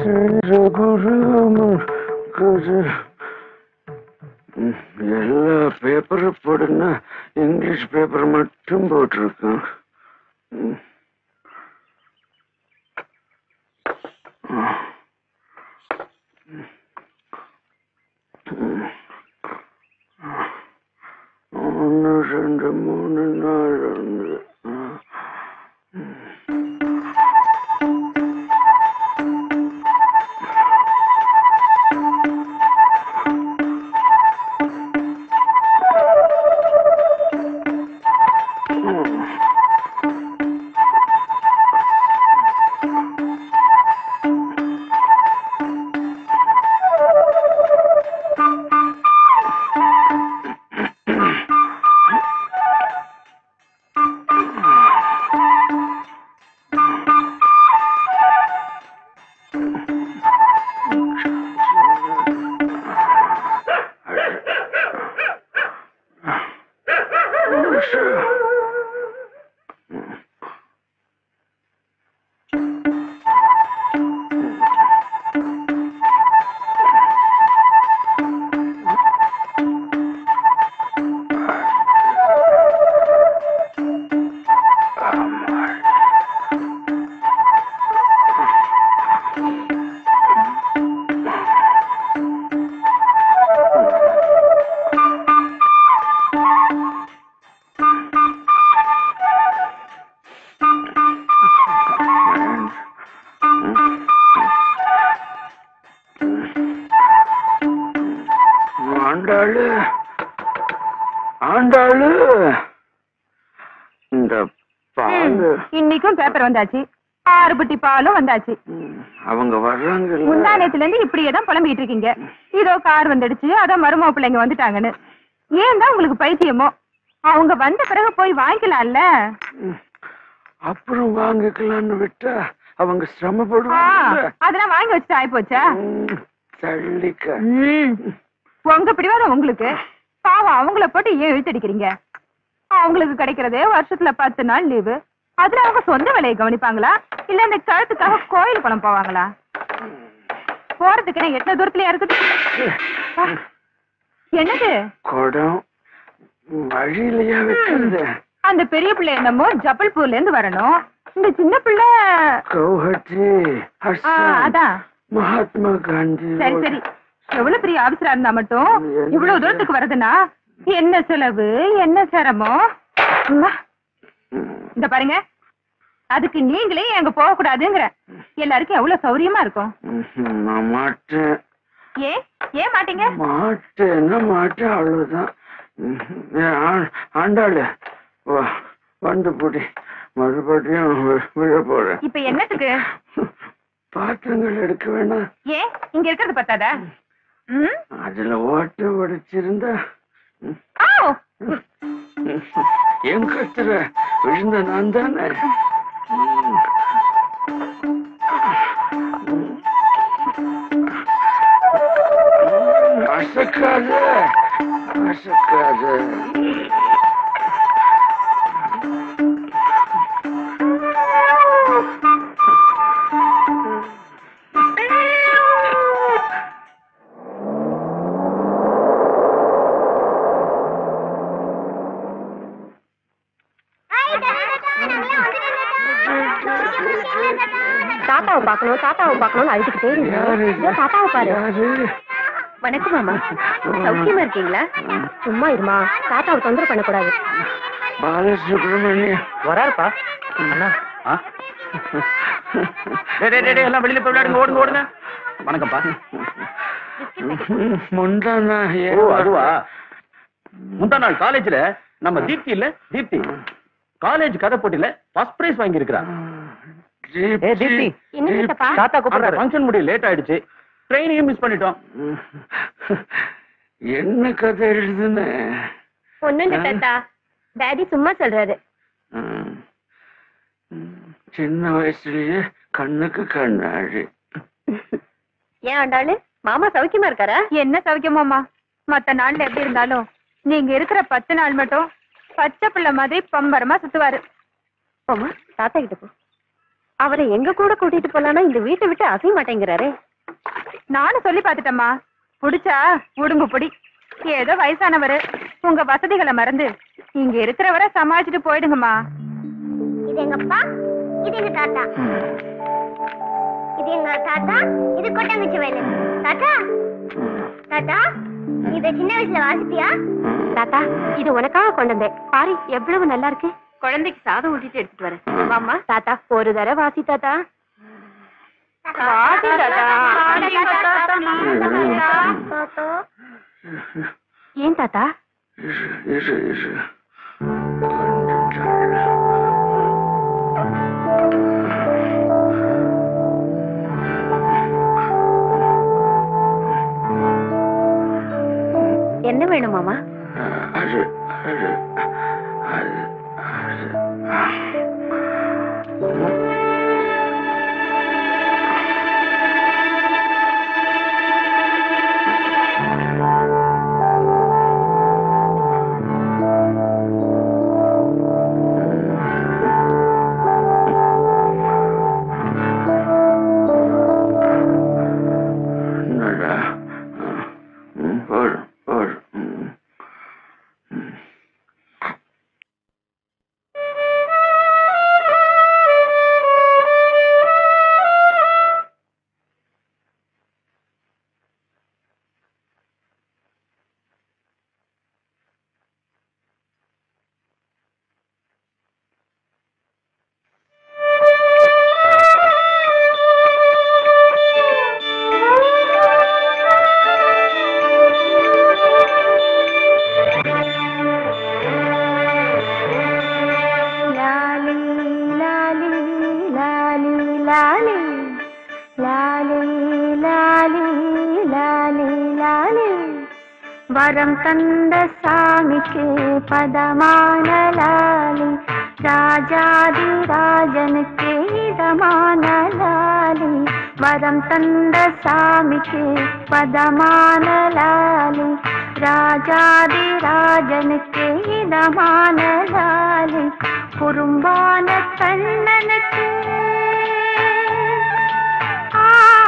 ரகுராமன் கதை ம், எல்லா பேப்பரும் போடுங்க இங்கிலீஷ் பேப்பர் மட்டும் போட்டிருக்கேன் ம். ஒன்று ரெண்டு மூணு நாலு அஞ்சு ஆண்டாளு ஆண்டாளு இந்த பாலு இன்னைக்கும் பேப்பர் வந்தாச்சு ஆறு புட்டி பாலும் வந்தாச்சு ம், அவங்க வர்றாங்க முந்தானத்துல இருந்து இப்படியே தான் புலம்பிட்டு இருக்கீங்க இதோ கார் வந்துடுச்சு அதான் மருமக பிள்ளைங்க வந்துட்டாங்கன்னு ஏன் தான் உங்களுக்கு பைத்தியமோ அவங்க வந்த பிறகு போய் வாங்கிக்கலாம்ல அப்புறம் வாங்கிக்கலாம்னு விட்டா அவங்க ஆ, சிரமப்படுவாங்க அதெல்லாம் வாங்கி வச்சுட்டு ஆயிப்போச்சா ம், தள்ளிக்க ம். உங்க பிடிவாதம் உங்களுக்கு பாவம் அவங்கள போட்டு ஏன் இழுத்தடிக்கிறீங்க அவங்களுக்கு கிடைக்கிறதே வருஷத்துல பத்து நாள் லீவு அதுல அவங்க சொந்த வேலையை கவனிப்பாங்களா இல்ல இந்த கழுத்துக்காக கோயில் குளம் போவாங்களா போறதுக்கு என்ன எத்தனை தூரத்துலயா இருக்குது ஆ, என்னது குடம் வழியிலயா வைக்கிறது அந்த பெரிய பிள்ளை என்னமோ ஜபல்பூர்ல இருந்து வரணும் இந்த சின்ன பிள்ளை கௌஹத்தி ஆ, அஸ்ஸாம், அதான் மகாத்மா காந்தி சரி சரி எவ்வளவு பெரிய ஆபீசரா இருந்தா மட்டும் இவ்வளவு தூரத்துக்கு வருதுன்னா என்ன செலவு என்ன சிரமம் அம்மா, இந்த பாருங்க அதுக்கு நீங்களே அங்க போக கூடாதுங்கிற எல்லாருக்கும் எவ்வளவு சௌரியமா இருக்கும் ம்ஹும், நான் மாட்டேன் ஏன் ஏன் மாட்டீங்க மாட்டேன்னா மாட்டேன் அவ்வளவுதான் ம்ஹும். ஏன் ஆ- ஆண்டாளு வா வந்து புடி மறுபடியும் வி- விழ போறேன் இப்ப என்னத்துக்கு பாத்திரங்கள் எடுக்க வேணாம் ஏன் இங்க இருக்கிறது பத்தாதா ம்? அதுல ஓட்ட உடைச்சிருந்தா ம், ஆவ்! ம். என் கத்துற விழுந்த நான் தானே அசக்காத அசக்காத தாத்தாவை பார்க்கணும் தாத்தாவை பார்க்கணும்னு அழுதுகிட்டே யாரு இருந்தேன் இதோ தாத்தாவை பாரு யாரு வணக்கம் மாமா சௌக்கியமா இருக்கீங்களா சும்மா இருமா தாத்தாவை தொந்தரவு பண்ணக்கூடாது பாலசுப்ரமணியம் வராருப்பா அண்ணா ஆ டேய் டேய், டேய் டேய், எல்லாம் வெளியில போய் விளையாடுங்க ஓடுங்க ஓடுங்க வணக்கம்ப்பா முந்தானா ஓ அதுவா முந்தா நாள் காலேஜ்ல நம்ம தீப்தி இல்ல தீப்தி காலேஜ் கதை போட்டியில ஃபர்ஸ்ட் பிரைஸ் வாங்கி இருக்கா ஏ தீப்தி என்ன சித்தப்பா தாத்தா கூப்பிடுறாரு ஃபங்க்ஷன் முடிய லேட் ஆயிடுச்சு ட்ரெயினையும் மிஸ் பண்ணிட்டோம் என்ன கதை எழுதுன ஒண்ணும் இல்ல தாத்தா டாடி சும்மா சொல்றாரு ம். ம். சின்ன வயசுலயே கண்ணுக்கு கண்ணாடி ஏன் ஆண்டாளு மாமா சௌக்கியமா இருக்காரா என்ன சௌக்கியமாமா மத்த நாள்ல எப்படி இருந்தாலும் நீங்க இருக்கிற பத்து நாள் மட்டும் பச்சை பிள்ளை மாதிரி பம்பரமா சுத்துவாரு போமா தாத்தா கிட்ட போ அவரை எங்க கூட கூட்டிட்டு போலான்னா இந்த வீட்டை விட்டு அசைய மாட்டேங்கிறாரே நானும் சொல்லி பார்த்துட்டேம்மா புடிச்சா உடுங்கு புடி ஏதோ வயசானவரு உங்க வசதிகளை மறந்து இங்க இருக்கிறவரை சமாளிச்சுட்டு போயிடுங்கம்மா இது எங்க அப்பா இது எங்க தாத்தா இது எங்க தாத்தா இது கொட்டாங்குச்சி வயலு தாத்தா தாத்தா இத சின்ன வயசுல வாசிப்பியா தாத்தா இது உனக்காக கொண்டு வந்தேன் பாரு எவ்வளவு நல்லா இருக்கு குழந்தைக்கு சாதம் ஊட்டிட்டு எடுத்துட்டு வரேன் வாமா தாத்தா ஒரு தடவை வாசி தாத்தா வாசி தாத்தா தாத்தா ஏன் தாத்தா இரு இரு இரு என்ன வேணும் மாமா அது அது அது அது என்னடா ம், போதும் போதும் ம். லாலி லாலி லாலி லாலி லாலி லாலி லாலி லாலி வரம் தந்த சாமிக்கு பதமான லாலி ராஜாதி ராஜனுக்கு இதமான லாலி வரம் தந்த சாமிக்கு பதமான லாலி ராஜாதி ராஜனுக்கு இதமான லாலி குறும்பான கண்ணனுக்கு ஆ,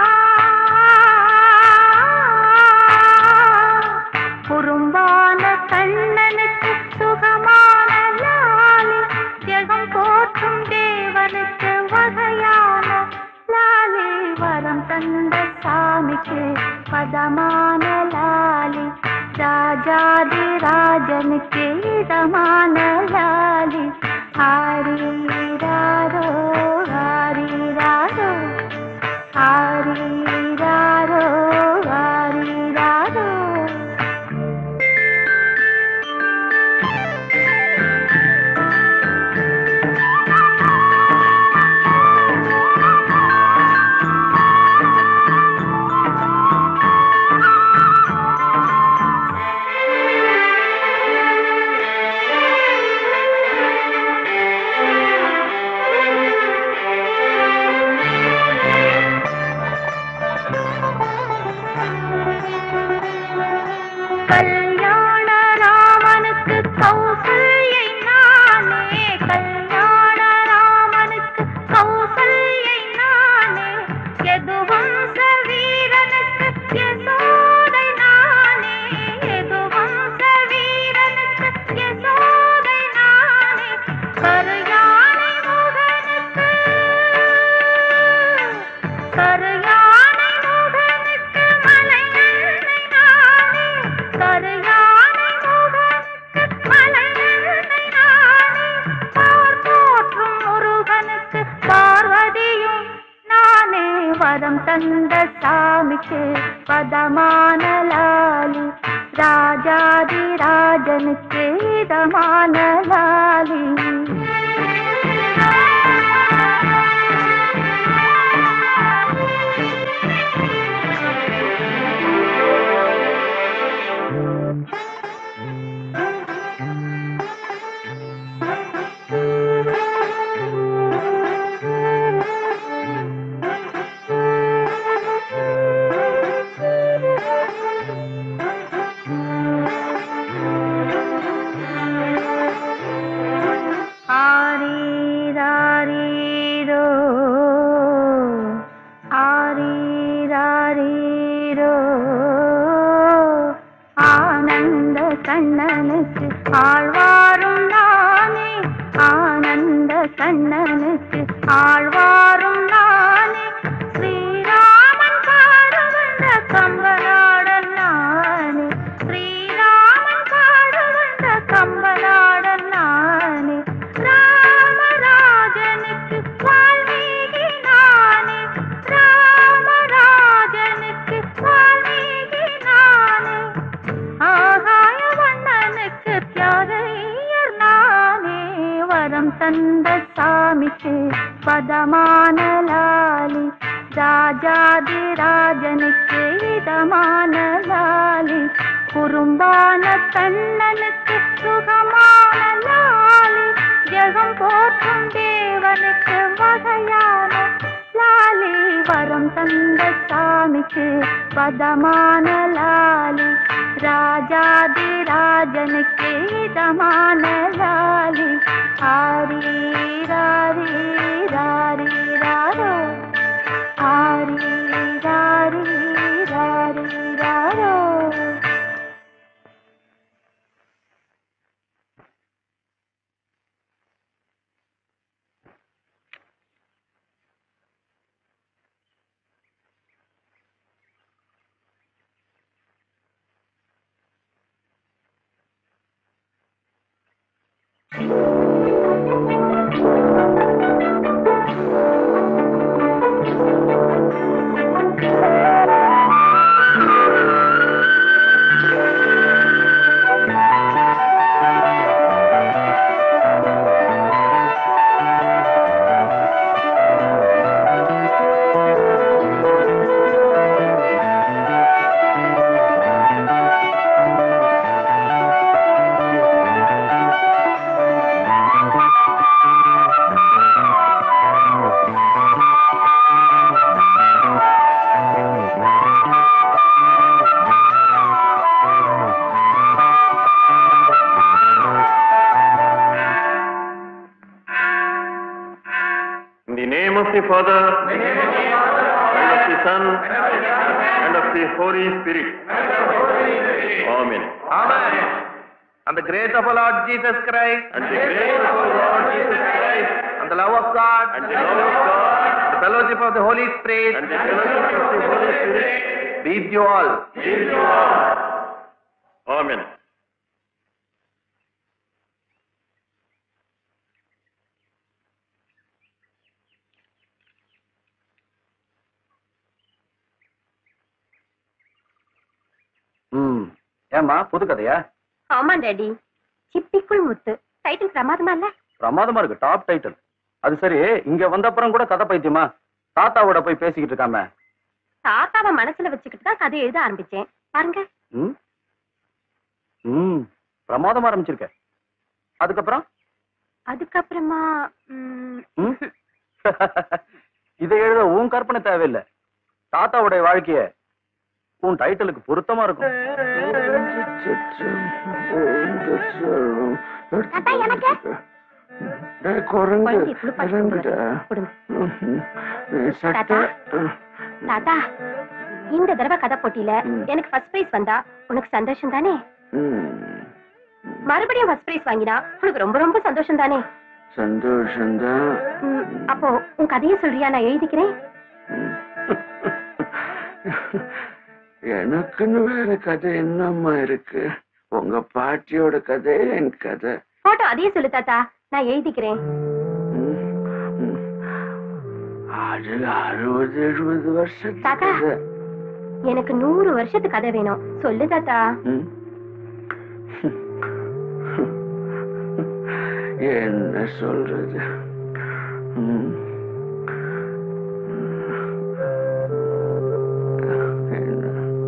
குறும்பான கண்ணனுக்கு சுகமான லாலி ஜெகம் போற்றும் தேவனுக்கு வகையான லாலி வரம் தந்த சாமிக்கு பதமான லாலி ராஜாதி ராஜனுக்கு இதமான லாலி ஆரீராரோ ஆரீராரோ ஆரீராரோ ஆரீராரோ கல்யாண ராமனுக்கு கௌசல்யை நானே கல்யாண ராமனுக்கு கௌசல்யை நானே எதுவம்ச வீரனுக்கு யசோதை நானே எதுவம்ச வீரனுக்கு யசோதை நானே கருயானை முகனுக்கு கருயானை முகனுக்கு மலையன்னை நானே கருயானை முகனுக்கு மலையன்னை நானே பார் போற்றும் முருகனுக்கு பார்வதியும் நானே வரம் தந்த சாமிக்கு பதமான லாலி ராஜாதி ராஜனுக்கு இதமான லாலி ஆரி கண்ணனுக்கு ஆழ்வாரும் நானே ஆனந்த கண்ணனுக்கு ஆழ்வாரும் நானே ஸ்ரீராமன் பாடு வந்த கம்பநாடன் நானே ஸ்ரீராமன் பாடு வந்த கம்பநாடன் நானே ராமராஜனுக்கு வால்மீகி நானே ராமராஜனுக்கு வால்மீகி நானே ஆகாய வண்ணனுக்கு தியாகையர் நானே வரம் தந்த சாமிக்கு பதமான லாலி ராஜாதி ராஜனுக்கு இதமான லாலி குறும்பான கண்ணனுக்கு சுகமான லாலி ஜெகம் போற்றும் தேவனுக்கு வகையான லாலி வரம் தந்த சாமிக்கு பதமான லாலி ராஜாதி ராஜனுக்கு இதமான லாலி ஆரி ராரி ராரி ராரோ ஆரி ராரி ராரி ராரோ In the name of the Father, and of the Son, and of the Holy Spirit. Amen. And the grace of our Lord Jesus Christ, And the grace of our Lord Jesus Christ, and the love of God, and the love of God, the fellowship of the Holy Spirit, and the fellowship of the Holy Spirit, be with you all. be with you all. Amen. ம் ஏம்மா புது கதையா ஆமா daddy சிப்பிக்குள் முத்து title பிரமாதமா இல்ல பிரமாதமா இருக்கு top title அது சரி இங்க வந்த அப்புறம் கூட கதை பைத்தியமா தாத்தாவோட போய் பேசிக்கிட்டு இருக்காம தாத்தாவை மனசுல வச்சுக்கிட்டு தான் கதை எழுத ஆரம்பிச்சேன் பாருங்க ம் ம் பிரமாதமா ஆரம்பிச்சிருக்க அதுக்கப்புறம் அதுக்கப்புறமா ம், ம்? இதை எழுத உன் கற்பனை தேவையில்லை தாத்தாவுடைய வாழ்க்கைய உன் டைட்டிலுக்கு பொருத்தமா இருக்கும் தாத்தா, எனக்கு? டேய், குரங்கு குழந்தையை குளிப்பாட்டி இறங்குடா. கொடுங்க. ம்ஹும். ஏய், சட்டை தாத்தா இந்த தடவை கதை போட்டியில எனக்கு ஃபர்ஸ்ட் பிரைஸ் வந்தா உனக்கு சந்தோஷம் தானே ம். மறுபடியும் ஃபர்ஸ்ட் பிரைஸ் வாங்கினா உனக்கு ரொம்ப ரொம்ப சந்தோஷம் தானே சந்தோஷம்தான் ம், அப்போ உன் கதையை சொல்றியா நான் எழுதிக்கிறேன் ம். எனக்குன்னு வேற கதை என்னம்மா இருக்கு உங்க பாட்டியோட கதை என் கதை போட்டோ அதையே சொல்லு தாத்தா நான் எழுதிக்கிறேன் ம். ம். அது அறுபது எழுபது வருஷம் தாத்தா. கதை எனக்கு நூறு வருஷத்து கதை வேணும் சொல்லு தாத்தா ம். என்ன சொல்றது ம். என்ன?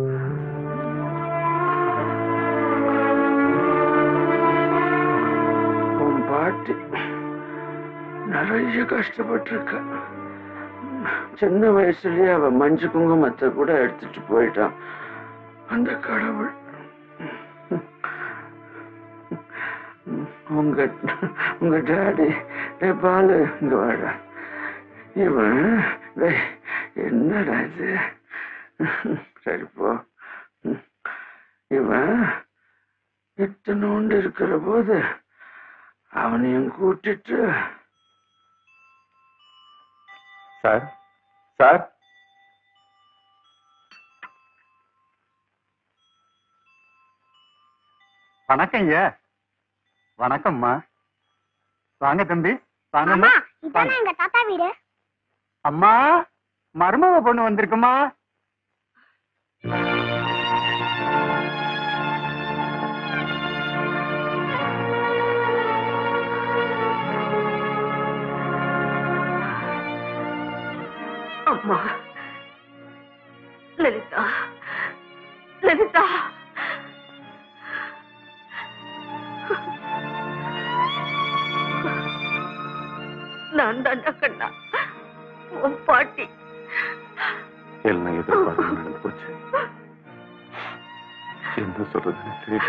உன் பாட்டி நிறைய கஷ்டப்பட்டிருக்க சின்ன வயசுலயே அவ மஞ்சு குங்குமத்தை கூட எடுத்துட்டு போயிட்டான் அந்த கடவுள் உங்க உங்க டாடி டே பாலு இங்க வாடா இவன் டேய், என்னடா இது சரி போ இவன் இத்தனோண்டு இருக்கிற போது அவனையும் கூட்டிட்டு சார் சார் வணக்கம் ஐயா வணக்கம்மா வாங்க தம்பி வாங்கம்மா இதானே எங்க தாத்தா வீடு அம்மா மருமக பொண்ணு வந்திருக்குமா அம்மா லலிதா லலிதா நான் தாண்டா கண்ணா உன் பாட்டி எல்லாம் எதிர்பார்த்து நடந்து போச்சு என்ன சொல்றதுன்னு தெரியல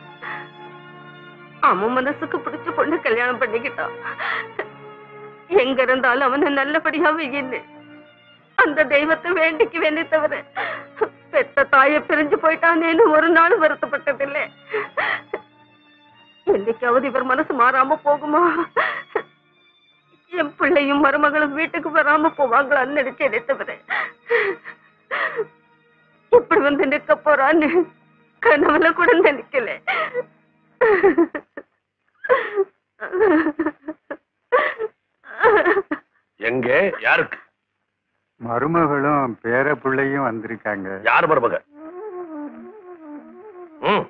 அவன் மனசுக்கு பிடிச்ச பொண்ணு கல்யாணம் பண்ணிக்கிட்டான் எங்க இருந்தாலும் அவனை நல்லபடியா வையின்னு அந்த தெய்வத்தை வேண்டிக்கு வேண்டி தவிர பெத்த தாயை பிரிஞ்சு போயிட்டானேன்னு ஒரு நாள் வருத்தப்பட்டதில்லை என்னைக்காவது இவர் மனசு மாறாம போகுமா என் பிள்ளையும் மருமகளும் வீட்டுக்கு வராம போவாங்களான்னு நினைச்சேனே தவிர இப்படி வந்து நிக்க போறான்னு கனவுல கூட நினைக்கல எங்க யாருக்கு மருமகளும் பேர பிள்ளையும் வந்திருக்காங்க யார் மருமக ம்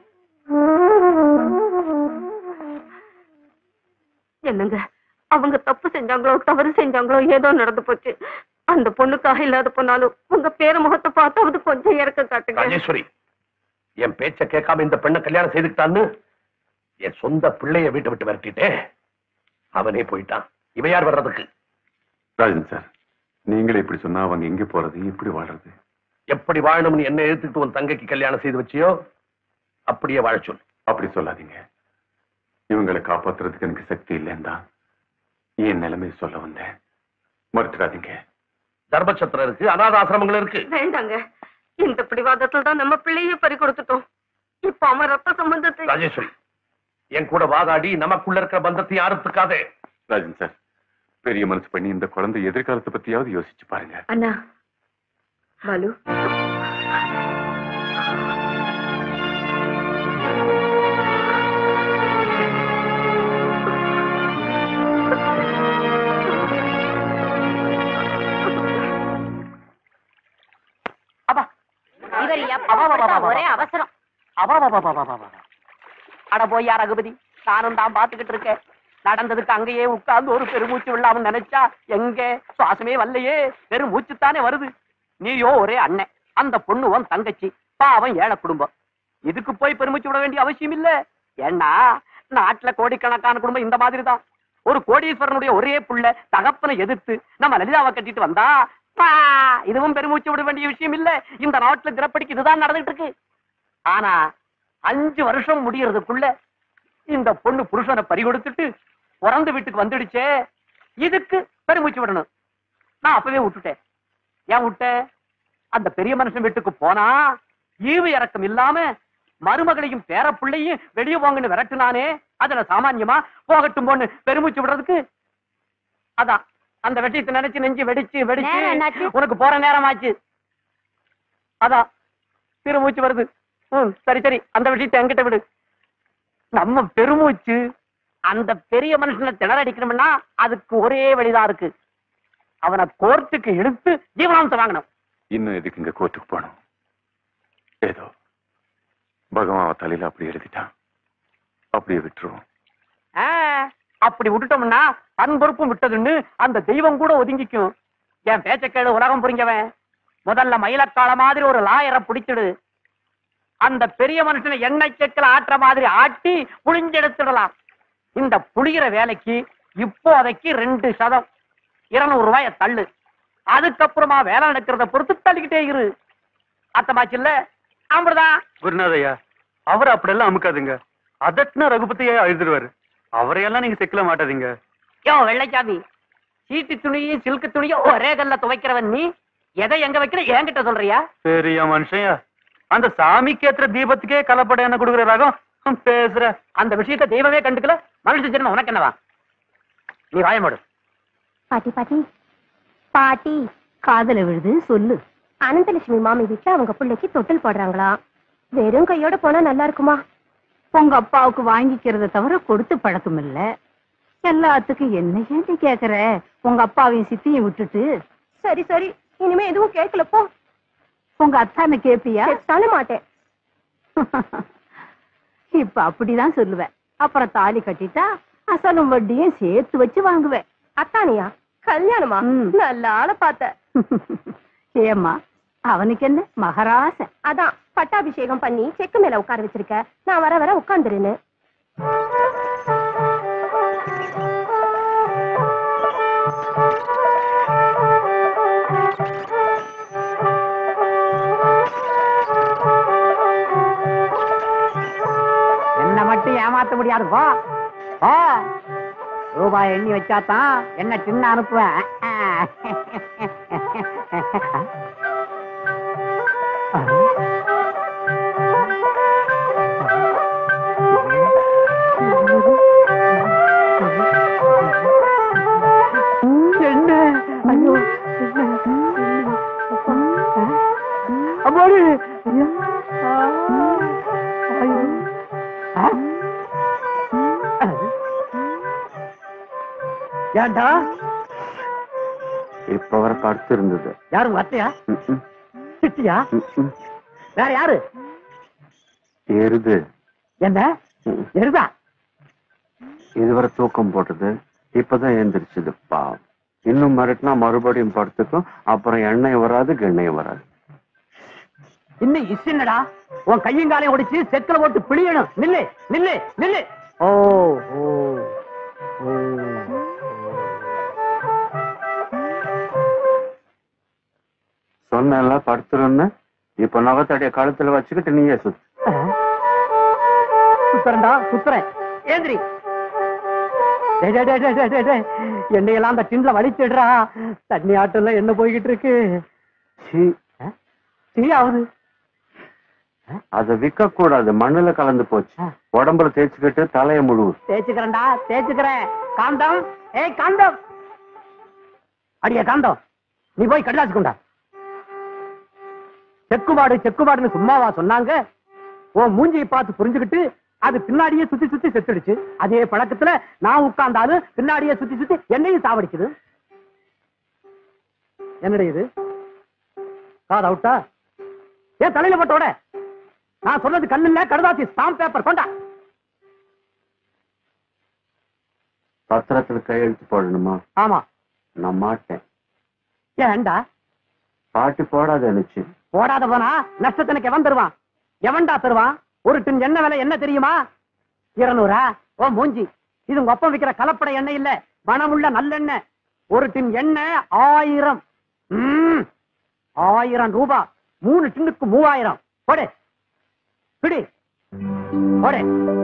என்னங்க அவங்க தப்பு செஞ்சாங்களோ தவறு செஞ்சாங்களோ ஏதோ நடந்து போச்சு அந்த பொண்ணுக்காக இல்லாத போனாலும் உங்க பேர முகத்தை பார்த்தாவது கொஞ்சம் இறக்க காட்டுங்க ராஜேஸ்வரி என் பேச்ச கேட்காம இந்த பெண்ணை கல்யாணம் செய்துக்கிட்டான்னு என் சொந்த பிள்ளைய வீட்டை விட்டு விரட்டிட்டேன் அவனே போயிட்டான் இவ யார் வர்றதுக்கு ராஜன் சார் நீங்களே இப்படி சொன்னா அவங்க எங்க போறது எப்படி வாழ்றது எப்படி வாழணும்னு என்ன எடுத்துக்கிட்டு உன் தங்கைக்கு கல்யாணம் செய்து வச்சியோ அப்படியே வாழ சொல்லு அப்படி சொல்லாதீங்க இவங்களை காப்பாத்துறதுக்கு எனக்கு சக்தி இல்லைன்னா என் நிலைமையை சொல்ல வந்தேன் மறுத்துடாதீங்க தர்மச்சத்திரம் இருக்கு அநாத ஆசிரமங்கள் இருக்கு வேண்டாங்க இந்த பிடிவாதத்துல தான் நம்ம பிள்ளையே பறி கொடுத்துட்டோம் இப்ப அவன் ரத்த சம்பந்தத்தை ராஜேஸ்வரி என் கூட வாதாடி நமக்குள்ள இருக்கிற பந்தத்தை யாருத்துக்காதே ராஜன் சார் பெரிய மனசு பண்ணி இந்த குழந்தை எதிர்காலத்தை பத்தியாவது யோசிச்சு பாருங்க அண்ணா பாலு இவர் எப்ப ஒரே அவசரம் அட போய் ரகுபதி நானும் தான் பாத்துக்கிட்டு இருக்கேன் நடந்ததுக்கு அங்கேயே உட்கார்ந்து ஒரு பெருமூச்சு விழாம நினைச்சா எங்க சுவாசமே வரலையே பெருமூச்சு தானே வருது நீயோ ஒரே அண்ணன் அந்த பொண்ணு உன் தங்கச்சி பாவம் ஏழை குடும்பம் இதுக்கு போய் பெருமூச்சு விட வேண்டிய அவசியம் இல்ல ஏன்னா நாட்டுல கோடிக்கணக்கான குடும்பம் இந்த மாதிரி தான் ஒரு கோடீஸ்வரனுடைய ஒரே புள்ள தகப்பனை எதிர்த்து நம்ம லலிதாவை கட்டிட்டு வந்தா பா, இதுவும் பெருமூச்சு விட வேண்டிய விஷயம் இல்ல இந்த நாட்டுல தினப்படிக்கு இதுதான் நடந்துட்டு இருக்கு ஆனா அஞ்சு வருஷம் முடியறதுக்குள்ள இந்த பொண்ணு புருஷனை பறி கொடுத்துட்டு பிறந்த வீட்டுக்கு வந்துடுச்சே இதுக்கு பெருமூச்சு விடணும் நான் அப்பவே விட்டுட்டேன் ஏன் விட்டேன் அந்த பெரிய மனுஷன் வீட்டுக்கு போனா ஈவு இறக்கம் இல்லாம மருமகளையும் பேர பிள்ளையும் வெளியே போங்கன்னு விரட்டுனானே அதுல சாமான்யமா போகட்டும் பொண்ணு பெருமூச்சு விடுறதுக்கு அதான் அந்த வெட்டியத்தை நினைச்சு நெஞ்சு வெடிச்சு நேரம் வெடிச்சு என்னாச்சு? உனக்கு போற நேரமாச்சு அதான் திருமூச்சு வருது ம் சரி சரி அந்த விஷயத்தை என்கிட்ட விடு நம்ம பெருமூச்சு அந்த பெரிய மனுஷனை திணறடிக்கணும்னா அதுக்கு ஒரே வழிதான் இருக்கு அவனை கோர்ட்டுக்கு இழுத்து ஜீவனாம்சம் வாங்கணும் இன்னும் எதுக்கு இங்க கோர்ட்டுக்கு போகணும் ஏதோ பகவான் அவ தலையில அப்படி எழுதிட்டான் அப்படியே விட்டுருவோம் ஆ, அப்படி விட்டுட்டோம்னா தன் பொறுப்பும் விட்டதுன்னு அந்த தெய்வம் கூட ஒதுங்கிக்கும் என் பேச்சக்கேடு உலகம் புரிஞ்சவன் முதல்ல மயிலக்கால மாதிரி ஒரு லாயரை பிடிச்சிடு அந்த பெரிய மனுஷனை எண்ணெய் செக்கில் ஆட்டுற மாதிரி ஆட்டி புழிஞ்செடுத்துடலாம் இந்த புளிகிற வேலைக்கு இப்போதைக்கு ரெண்டு சதம் இருநூறு ரூபாய தள்ளு அதுக்கப்புறமா வேலை நடக்கிறத பொறுத்து தள்ளிக்கிட்டே இரு அத்தமாச்சு இல்ல அமிர்தான் குருநாதையா அவர் அப்படியெல்லாம் அமுக்காதுங்க அதட்னா ரகுபதியா எழுதிடுவாரு அவரையெல்லாம் நீங்க செக்கல மாட்டாதீங்க யோ வெள்ளைச்சாமி சீட்டு துணியும் சில்கு துணியும் ஒரே கல்ல துவைக்கிறவன் நீ எதை எங்க வைக்கிற என்கிட்ட சொல்றியா பெரிய மனுஷன் அந்த சாமிக்கு ஏத்துற தீபத்துக்கே கலப்படம் என்ன கொடுக்குற ரகம் பேசுற அந்த விஷயத்தை தெய்வமே கண்டுக்கல மனுஷ ஜென்மம் உனக்கு என்னவா நீ வாய மூடு பாட்டி பாட்டி பாட்டி காதல விழுது சொல்லு அனந்தலட்சுமி மாமி வீட்டுல அவங்க பிள்ளைக்கு தொட்டில் போடுறாங்களா வெறும் கையோட போனா நல்லா இருக்குமா உங்க அப்பாவுக்கு வாங்கிக்கிறத தவிர கொடுத்து பழக்கம் இல்ல எல்லாத்துக்கும் என்ன ஏண்டி கேக்குற உங்க அப்பாவையும் சித்தியும் விட்டுட்டு சரி சரி இனிமே எதுவும் கேட்கல போ உங்க அத்தானை கேப்பியா கேட்டாலே மாட்டேன் இப்ப அப்படிதான் சொல்லுவேன் அப்புறம் தாலி கட்டிட்டா அசலும் வட்டியும் சேர்த்து வச்சு வாங்குவேன் அத்தானியா கல்யாணமா ம். நல்ல ஆளை பார்த்த ஏம்மா அவனுக்கு என்ன மகராசன் அதான் பட்டாபிஷேகம் பண்ணி செக்கு மேல உட்கார வச்சிருக்க நான் வர வர உட்காந்துருன்னு என்ன மட்டும் ஏமாத்த முடியாது போ போ ரூபாய் எண்ணி வச்சாதான் என்ன சின்ன அனுப்புவேன் என்ன ஐயோ அம்மாடி ஐயோ ஐயோ ஏன்டா இப்ப வர படுத்து இருந்தது யாரு உங்க அத்தையா சித்தியா வேற யாரு எருது என்ன எருதா இதுவரை தூக்கம் போட்டது இப்பதான் எழுந்திரிச்சது பாவம் இன்னும் மிரட்டினா மறுபடியும் படுத்துக்கும் அப்புறம் எண்ணெய் வராது எண்ணெய் வராது இன்னும் இசின்னடா உன் கையும் காலையும் ஒடிச்சு செக்கல போட்டு பிழியணும் நில்லு நில்லு நில்லு ஓ ஓ ஓ. சொன்னல படுத்துருன்னு இப்ப நகத்தடைய கழுத்துல வச்சுக்கிட்டு நீயே சுத்து சுத்துறேன்டா சுத்துறேன் ஏந்திரி டேய், டேய், டேய், டேய், டேய், டேய், டேய். எண்ணெயெல்லாம் அந்த டின்ல வலிச்சிடுறா தண்ணி ஆட்டுல என்ன போய்கிட்டு இருக்கு சீ, சீ ஆகுது அதை விக்க கூடாது மண்ணுல கலந்து போச்சு உடம்புல தேய்ச்சிக்கிட்டு தலைய முழுவு தேய்ச்சுக்கிறேன்டா தேய்ச்சுக்கிறேன் காந்தம் ஏய் காந்தம் அடியே காந்தம் நீ போய் கடிதாச்சு கொண்டா செக்குமாடு செக்குமாடுன்னு சும்மாவா சொன்னாங்க உன் மூஞ்சியை பார்த்து புரிஞ்சுக்கிட்டு அது பின்னாடியே சுத்தி சுத்தி செத்துடுச்சு அதே பழக்கத்துல நான் உட்கார்ந்தாலும் பின்னாடியே சுத்தி சுத்தி என்னையும் சாவடிக்குது என்னடா இது காது அவுட்டா ஏன் தலையில போட்டோட நான் சொன்னது கல்லு இல்ல கடுதாசி ஸ்டாம்ப் பேப்பர் கொண்டா பத்திரத்துல கையெழுத்து போடணுமா ஆமா நான் மாட்டேன் ஏன்டா பாட்டி போடாத நினைச்சு போடாத போனா நஷ்டத்தினுக்கு எவன் தருவான் எவன்டா தருவான் ஒரு டின் எண்ணெய் விலை என்ன தெரியுமா இருநூறா ஓ மூஞ்சி இது உங்க அப்பா விக்கிற கலப்பட எண்ணெய் இல்ல மனமுள்ள நல்லெண்ணெய் ஒரு டின் எண்ணெய் ஆயிரம் ம், ஆயிரம் ரூபாய் மூணு டின்னுக்கு மூவாயிரம் போடு பிடி போடு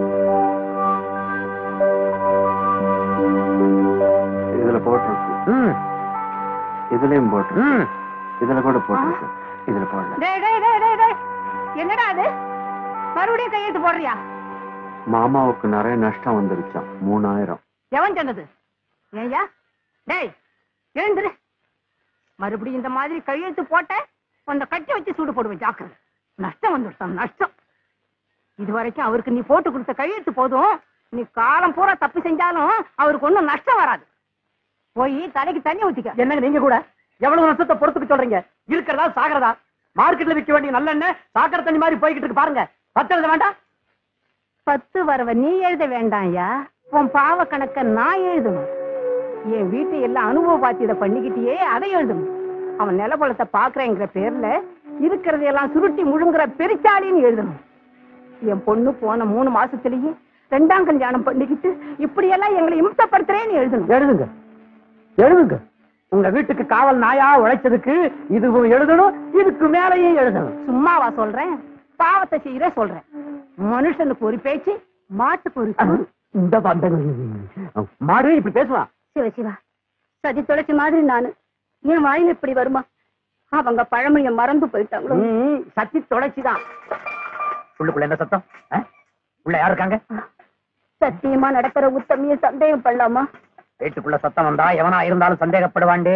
இதுல போட்டிருக்கு ம், இதுலயும் போட்டிருக்கு ம். இதுல கூட போட்டிருக்கு இதுல போடல டேய் டேய் டேய் டேய் டேய் என்னடா அது மறுபடியும் கையெழுத்து போடுறியா மாமாவுக்கு நிறைய நஷ்டம் வந்துருச்சாம் மூணாயிரம் எவன் சொன்னது ஏய்யா டேய் எழுந்துரு மறுபடியும் இந்த மாதிரி கையெழுத்து போட்ட உன்னை கட்டி வச்சு சூடு போடுவேன் ஜாக்கிரதை நஷ்டம் வந்துடுச்சாம் நஷ்டம் இது வரைக்கும் அவருக்கு நீ போட்டு கொடுத்த கையெழுத்து போதும் நீ காலம் பூரா தப்பு செஞ்சாலும் அவருக்கு ஒண்ணும் நஷ்டம் வராது போய் தலைக்கு தண்ணி ஊத்திக்க என்னங்க நீங்க கூட எவ்வளவு நஷ்டத்தை பொறுத்துக்க சொல்றீங்க இருக்கிறதா சாகிறதா மார்க்கெட்ல விற்க வேண்டிய நல்லெண்ணெய் சாக்கடை தண்ணி மாதிரி போய்கிட்டு இருக்கு பாருங்க பத்து எழுத வேண்டாம் பத்து வரவ நீ எழுத வேண்டாம்யா உன் பாவ கணக்க நான் எழுதணும் என் வீட்டை எல்லாம் அனுபவ பாத்தியத பண்ணிக்கிட்டியே அதை எழுதணும் அவன் நிலப்பழத்தை பாக்குறேங்கிற பேர்ல இருக்கிறதையெல்லாம் சுருட்டி முழுங்குற பெருச்சாலின்னு எழுதணும் என் பொண்ணு போன மூணு மாசத்திலேயே ரெண்டாம் கல்யாணம் பண்ணிக்கிட்டு இப்படியெல்லாம் எங்களை இம்சப்படுத்துறேன்னு எழுதணும் எழுதுங்க எழுதுங்க உங்க வீட்டுக்கு காவல் நாயா உழைச்சதுக்கு இதுவும் எழுதணும் இதுக்கு மேலேயும் எழுதணும் சும்மாவா சொல்றேன் பாவத்தை செய்யற சொல்றேன் மனுஷனுக்கு ஒரு பேச்சு மாட்டுக்கு ஒரு சூடு. இந்த பந்தங்கள் மாடு இப்படி பேசுவான் சிவ சிவா சதி தொலைச்சி மாதிரி நானு என் வாயில இப்படி வருமா அவங்க பழமொழிய மறந்து போயிட்டாங்களோ ம், சத்தி தொலைச்சிதான் உள்ளுக்குள்ள என்ன சத்தம் ஆ? உள்ள யார் இருக்காங்க சத்தியமா நடக்கிற உத்தமிய சந்தேகம் பண்ணலாமா வீட்டுக்குள்ள சத்தம் வந்தா எவனா இருந்தாலும் சந்தேகப்படுவாண்டே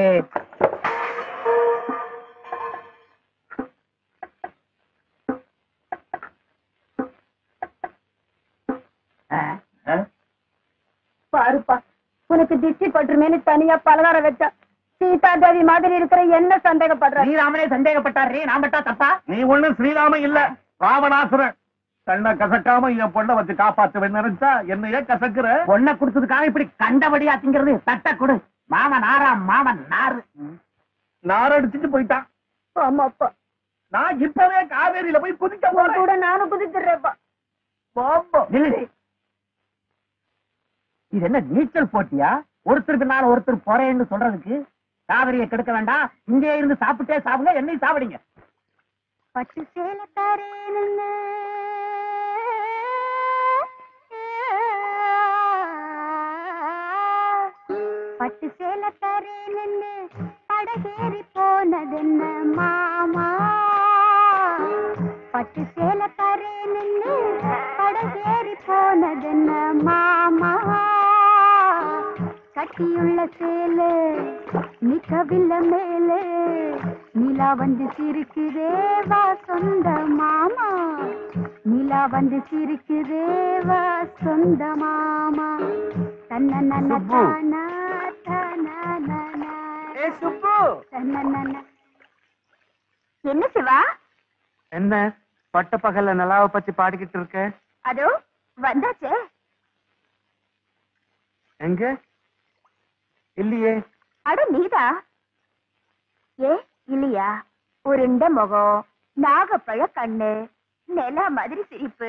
பாருப்பா உனக்கு திஷ்டி பட்டுருமேனு தனியா பலகாரம் வச்சா சீதா தேவி மாதிரி இருக்கிற என்ன சந்தேகப்படுற ஸ்ரீராமனே சந்தேகப்பட்டாரு நான் பட்டா தப்பா நீ ஒண்ணு ஸ்ரீராம இல்ல ராவணாசுரன் கண்ணை கசக்காம என் பொண்ணை வச்சு காப்பாத்துவேன் நினைச்சா என்னையே கசக்குற பொண்ணை குடுத்ததுக்காக இப்படி கண்டபடியா திங்கிறது தட்ட கொடு மாமன் நாரா மாமன் நாரு நார் அடிச்சுட்டு போயிட்டான் ஆமாப்பா நான் இப்பவே காவேரியில போய் குதிக்க உன் போறேன் கூட நானும் குதித்துறேன்ப்பா பாம்பா. நில்லுடி. இது என்ன நீச்சல் போட்டியா ஒருத்தருக்கு நான் ஒருத்தர் போறேன்னு சொல்றதுக்கு காவிரியை கெடுக்க வேண்டாம் இங்கே இருந்து சாப்பிட்டே சாப்பிடுங்க என்னையும் சாப்பிடுங்க பட்டு சேலை தரேன்னு பட்டு சேலை தரேன்னு படகேறி போனதென்ன மாமா பட்டு சேலை தரேன்னு படகேறி போனதென்ன மாமா கட்டியுள்ள சேலு நிக்கவில்லை மேலே நிலா வந்து சிரிக்குதே வா சொந்த மாமா நிலா வந்து சிரிக்குதே வா சொந்த மாமா தன்ன நன்ன தானா தானா நானா. தன்னன்னன்ன. என்ன சிவா என்ன பட்ட பகல்ல நிலாவை பத்தி பாடிக்கிட்டு இருக்க அதோ வந்தாச்சே எங்க இல்லையே அட நீதா ஏ இல்லையா உருண்ட முகம் நாகப்பழ கண்ணு நிலா மாதிரி சிரிப்பு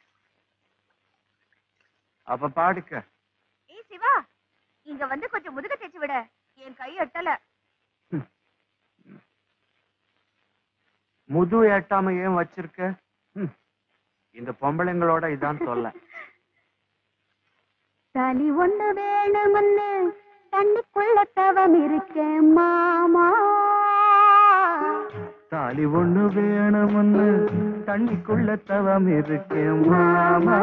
அப்ப பாடுக்க ஏ சிவா இங்க வந்து கொஞ்சம் முதுக தேய்ச்சி விட என் கை எட்டல முது எட்டாம ஏன் வச்சிருக்க ம். இந்த பொம்பளைங்களோட இதான் சொல்ல தனி ஒண்ணு வேணும்னு தண்ணிக்குள்ள தவம் இருக்கேன் மாமா தாலி ஒண்ணு வேணும்னு தண்ணிக்குள்ள தவம் இருக்கேன் மாமா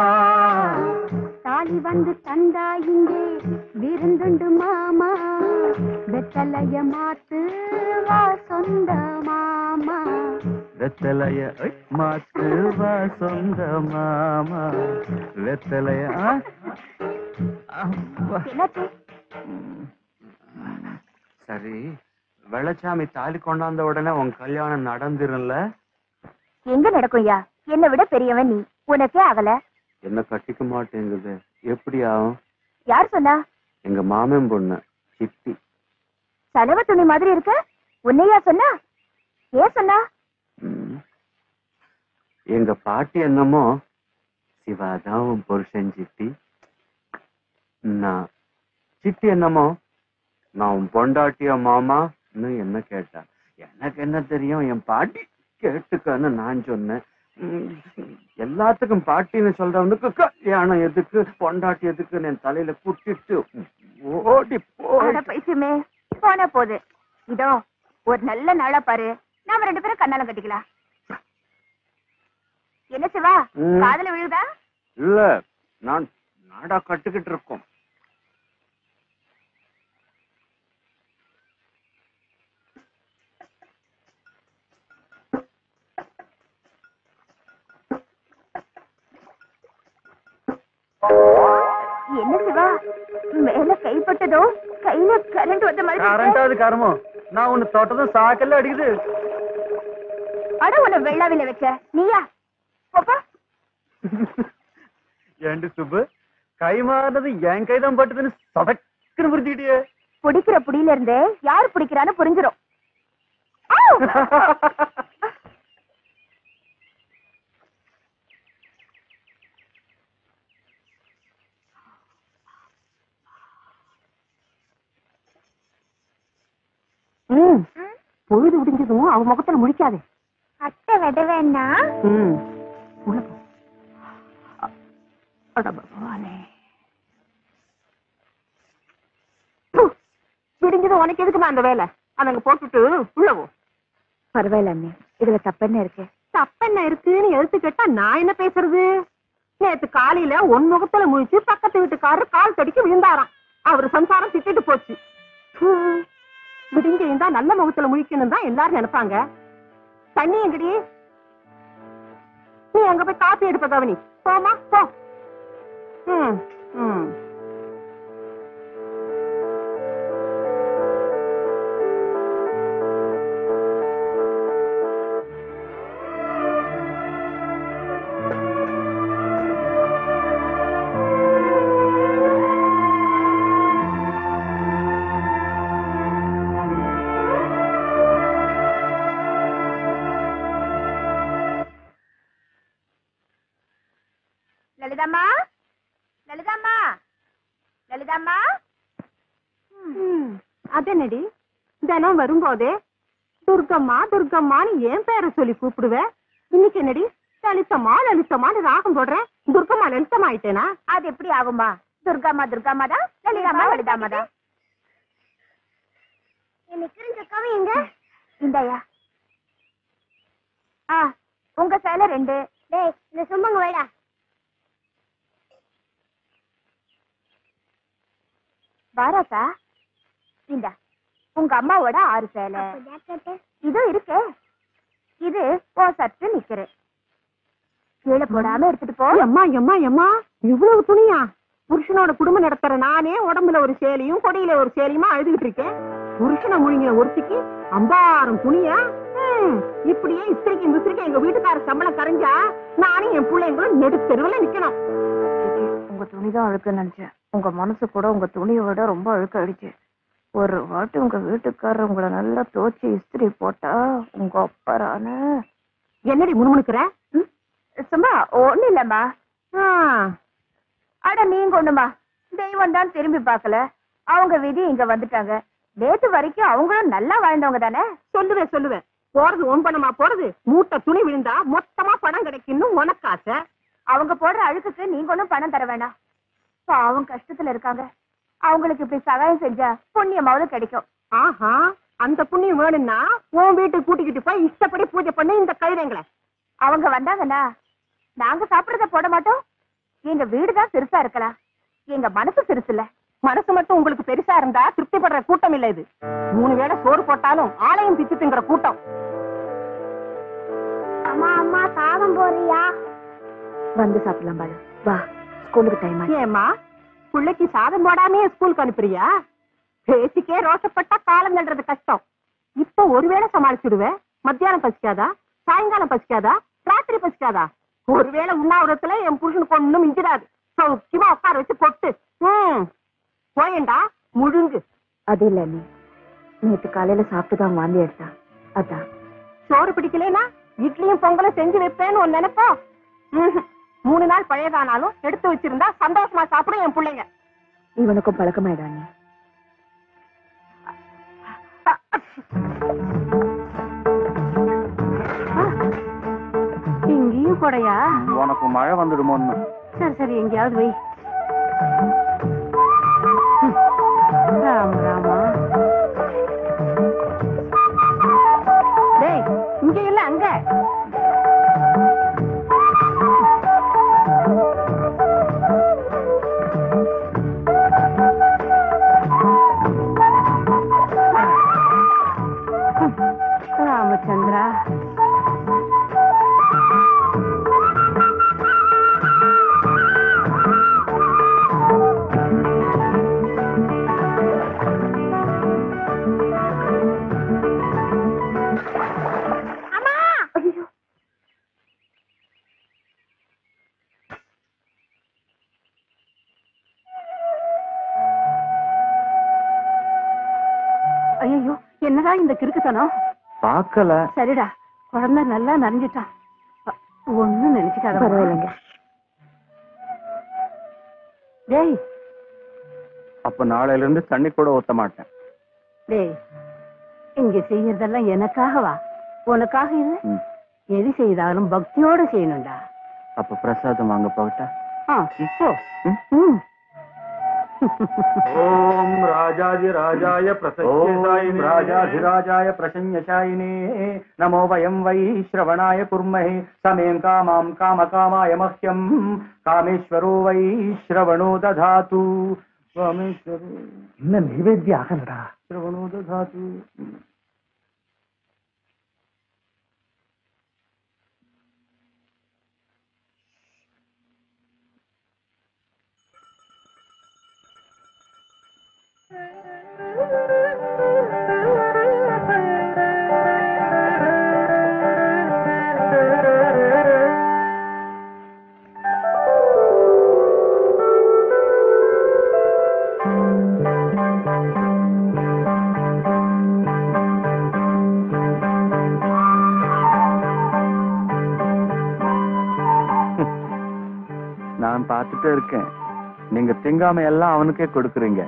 தாலி வந்து தந்தா இங்கே விருந்துண்டு மாமா வெத்தலைய மாத்து வா சொந்த மாமா வெத்தலைய ஐ, மாத்து வா சொந்த மாமா வெத்தலைய ஆ? அப்பா. என்னாச்சு சரி வெள்ளச்சாமி தாலி கொண்டாந்த உடனே உன் கல்யாணம் நடந்துரும்ல எங்க நடக்கும்யா என்னை விட பெரியவன் நீ உனக்கே ஆகல என்ன கட்டிக்க மாட்டேங்குது எப்படி ஆகும் யார் சொன்னா எங்க மாமன் பொண்ணு சித்தி சலவ துணி மாதிரி இருக்க உன்னையா சொன்னா ஏன் சொன்னா ம். எங்க பாட்டி என்னமோ சிவாதான் உன் புருஷன் சித்தி நான் சித்தி என்னமோ நான் உன் பொண்டாட்டிய மாமான்னு என்ன கேட்டா எனக்கு என்ன தெரியும் என் பாட்டி கேட்டுக்கன்னு நான் சொன்னேன் ம், எல்லாத்துக்கும் பாட்டின்னு சொல்றவனுக்கு கல்யாணம் எதுக்கு பொண்டாட்டி எதுக்குன்னு என் தலையில குட்டிட்டு ஓடி போய் அட பைத்தியமே போனா போது இதோ ஒரு நல்ல நாளா பாரு நாம ரெண்டு பேரும் கண்ணாலம் கட்டிக்கலாம் என்ன சிவா ம். காதுல விழுதா இல்ல நான் நாடா கட்டுக்கிட்டு இருக்கோம் என்ன சிவா மேல கைப்பட்டதோ கையில கரண்ட் வந்த மாதிரி இருக்கு. கரண்டாவது காரமோ நான் உன்னை தொட்டதும் சாக்கல்ல அடிக்குது அட உன்னை வெள்ளாவில வச்ச நீயா போப்பா ஏண்டு சுப்பு கை மாறினது என் கைதான் பட்டுதுன்னு சதக்குன்னு புரிஞ்சுக்கிட்டியே பிடிக்கிற புடியில இருந்தே யார் பிடிக்கிறான்னு புரிஞ்சிடும் ஆவ்! ம் பொழுது விடிஞ்சதும் அவ முகத்துல முழிக்காது அத்தை விட வேணா ம் உள்ள போ அட பகவானே விடிஞ்சதும் உனக்கு எதுக்குமா அந்த வேலை அதங்க போட்டுட்டு உள்ள போ பரவாயில்ல அண்ணே இதுல தப்பென்ன இருக்கு தப்பென்ன இருக்குன்னு எழுத்து கேட்டா நான் என்ன பேசுறது நேத்து காலையில ஒன் முகத்துல முழிச்சு பக்கத்து வீட்டுக்காரர் கால் தடிக்கு விழுந்தாராம் அவர் சம்சாரம் திட்டிட்டு போச்சு ஹூ, விடிஞ்ச இருந்தா நல்ல முகத்துல முழிக்கணும் தான் எல்லாரும் நினைப்பாங்க தண்ணி எங்கடி நீ அங்க போய் காப்பி எடுப்ப கவனி போமா போ ம் ம் லலிதாம்மா லலிதாம்மா லலிதாம்மா ம், அதென்னடி தினம் வரும்போதே துர்கம்மா துர்கம்மான்னு என் பேரை சொல்லி கூப்பிடுவேன் இன்னைக்கு என்னடி லலிதம்மா லலிதம்மான்னு ராகம் போடுறேன் துர்கம்மா லலிதம்மா ஆயிட்டேனா அது எப்படி ஆகுமா துர்காமா துர்காமா தான் லலிதாம்மா லலிதாம்மா தான் எனக்கு தெரிஞ்ச கவி எங்க இந்தாயா ஆ உங்க சேலை ரெண்டு டேய் இந்த சும்மங்க வைடா வாராக்கா இந்த உங்க அம்மாவோட ஆறு சேலை இது இருக்கு இது ஓ சற்று நிக்கிற கீழே போடாம எடுத்துட்டு போ எம்மா எம்மா எம்மா இவ்வளவு துணியா புருஷனோட குடும்பம் நடத்துற நானே உடம்புல ஒரு சேலையும் கொடியில ஒரு சேலையுமா அழுதுகிட்டு இருக்கேன் புருஷனை முழுங்கின ஒருத்திக்கு அம்பாரம் துணியா ம், இப்படியே இஸ்திரிக்கு மிஸ்திரிக்கு எங்க வீட்டுக்கார சம்பளம் கரைஞ்சா நானும் என் பிள்ளைங்களும் நெடுத்தெருவுல நிக்கணும் உங்க துணிதான் அழுக்குன்னு நினைச்சேன் உங்க மனசு கூட உங்க துணியை விட ரொம்ப அழுக்காயிடுச்சு ஒரு வாட்டி உங்க வீட்டுக்காரர் உங்களை நல்லா தோச்சி இஸ்திரி போட்டா உங்க அப்பரான என்னடி முணுமுணுக்கிற சும்மா ஒண்ணு இல்லம்மா ஆ, அட நீங்க ஒண்ணுமா தெய்வம் தான் திரும்பி பார்க்கல அவங்க விதி இங்க வந்துட்டாங்க நேத்து வரைக்கும் அவங்களும் நல்லா வாழ்ந்தவங்க தானே சொல்லுவேன் சொல்லுவேன் போறது உன் பணமா போறது மூட்டை துணி விழுந்தா மொத்தமா பணம் கிடைக்கும்னு உனக்கு ஆசை அவங்க போடுற அழுக்குக்கு நீங்க ஒண்ணும் பணம் தர வேணாம் அவங்க கஷ்டத்துல இருக்காங்க அவங்களுக்கு இப்படி சகாயம் செஞ்சா புண்ணியமாவது கிடைக்கும் ஆஹா அந்த புண்ணியம் வேணும்னா உன் வீட்டுக்கு கூட்டிக்கிட்டு போய் இஷ்டப்படி பூஜை பண்ணி இந்த கழுதைங்களை அவங்க வந்தாங்கன்னா நாங்க சாப்பிடறத போட மாட்டோம் எங்க வீடுதான் சிறுசா இருக்கலாம் எங்க மனசு சிறுசு இல்ல மனசு மட்டும் உங்களுக்கு பெருசா இருந்தா திருப்திப்படுற கூட்டம் இல்ல இது மூணு வேளை சோறு போட்டாலும் ஆலயம் பிச்சு திங்கிற கூட்டம் அம்மா அம்மா சாதம் போறியா வந்து சாப்பிடலாம் பாலு வா ஸ்கூலுக்கு டைம் ஆச்சு ஏம்மா பிள்ளைக்கு சாதம் போடாமே ஸ்கூலுக்கு அனுப்புறியா பேசிக்கே ரோஷப்பட்டா காலம் தள்ளுறது கஷ்டம் இப்ப ஒருவேளை சமாளிச்சுடுவேன் மத்தியானம் பசிக்காதா சாயங்காலம் பசிக்காதா ராத்திரி பசிக்காதா ஒருவேளை உண்ணாவிரத்துல என் புருஷனுக்கு ஒண்ணும் மிஞ்சிடாது சௌக்கியமா உட்கார வச்சு பொட்டு ம் போயேண்டா முழுங்கு அது இல்ல நீ நேத்து காலையில சாப்பிட்டு தான் வாந்தி எடுத்தான் அதான் சோறு பிடிக்கலைன்னா இட்லியும் பொங்கலும் செஞ்சு வைப்பேன்னு ஒரு நினைப்போ ம்ஹும். மூணு நாள் பழையதானாலும் எடுத்து வச்சிருந்தா சந்தோஷமா சாப்பிடும் என் பிள்ளைங்க இவனுக்கும் பழக்கமாயிடா நீ இங்கேயும் கொடையா உனக்கு மழை வந்துடுமோன்னு சரி சரி எங்கேயாவது வை ராம ராமா டேய் இங்க இல்ல அங்க ராமச்சந்திரா ஐயோ என்னடா இந்த கிறுக்குத்தனம் பார்க்கல சரிடா குழந்தை நல்லா நனைஞ்சிட்டான் அ- ஒண்ணும் நினைச்சுக்காத பரவாயில்லைங்க டேய் அப்ப நாளையில இருந்து தண்ணி கூட ஊத்த மாட்டேன் டேய் இங்க செய்யறதெல்லாம் எனக்காகவா உனக்காக இல்ல ம். எது செய்தாலும் பக்தியோட செய்யணும்டா அப்ப பிரசாதம் வாங்க போகட்டா ஆ, போ. ம். ఓం రాజాధిరాజాయ ఓం రాజాధిరాజాయ ప్రసన్యశాయినే నమో వయం వై శ్రవణాయ కుర్మహే సమేం కామాం కామకామాయ మహ్యం కామేశ్వరో వై శ్రవణో దధాతు కామేశ్వరో இன்னும் நைவேத்தியம் ஆகலடா శ్రవణో దధాతు நான் பார்த்துட்டே இருக்கேன் நீங்க திங்காம எல்லாம் அவனுக்கே கொடுக்குறீங்க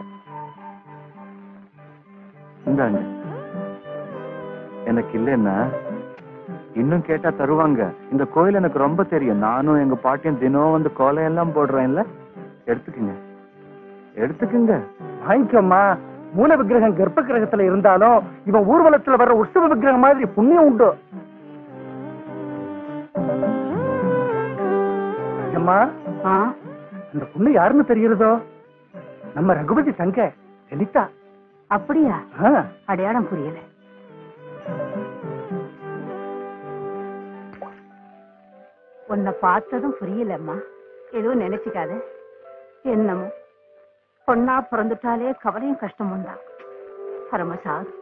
இந்தாங்க எனக்கு இல்லைன்னா இன்னும் கேட்டா தருவாங்க இந்த கோயில் எனக்கு ரொம்ப தெரியும் நானும் எங்க பாட்டியும் தினம் வந்து கோலையெல்லாம் போடுறேன்ல எடுத்துக்குங்க எடுத்துக்குங்க வாங்கிக்கம்மா மூல விக்கிரகம் கர்ப்ப கிரகத்துல இருந்தாலும் இவன் ஊர்வலத்துல வர்ற உற்சவ விக்கிரகம் மாதிரி புண்ணியம் உண்டு அம்மா அந்த பொண்ணு யாருன்னு தெரியுறதோ நம்ம ரகுபதி தங்க லலிதா அப்படியா ஆ, அடையாளம் புரியல உன்னை பார்த்ததும் புரியலம்மா எதுவும் நினைச்சுக்காத என்னமோ பொண்ணா பிறந்துட்டாலே கவலையும் கஷ்டமும் தான் பரமசாது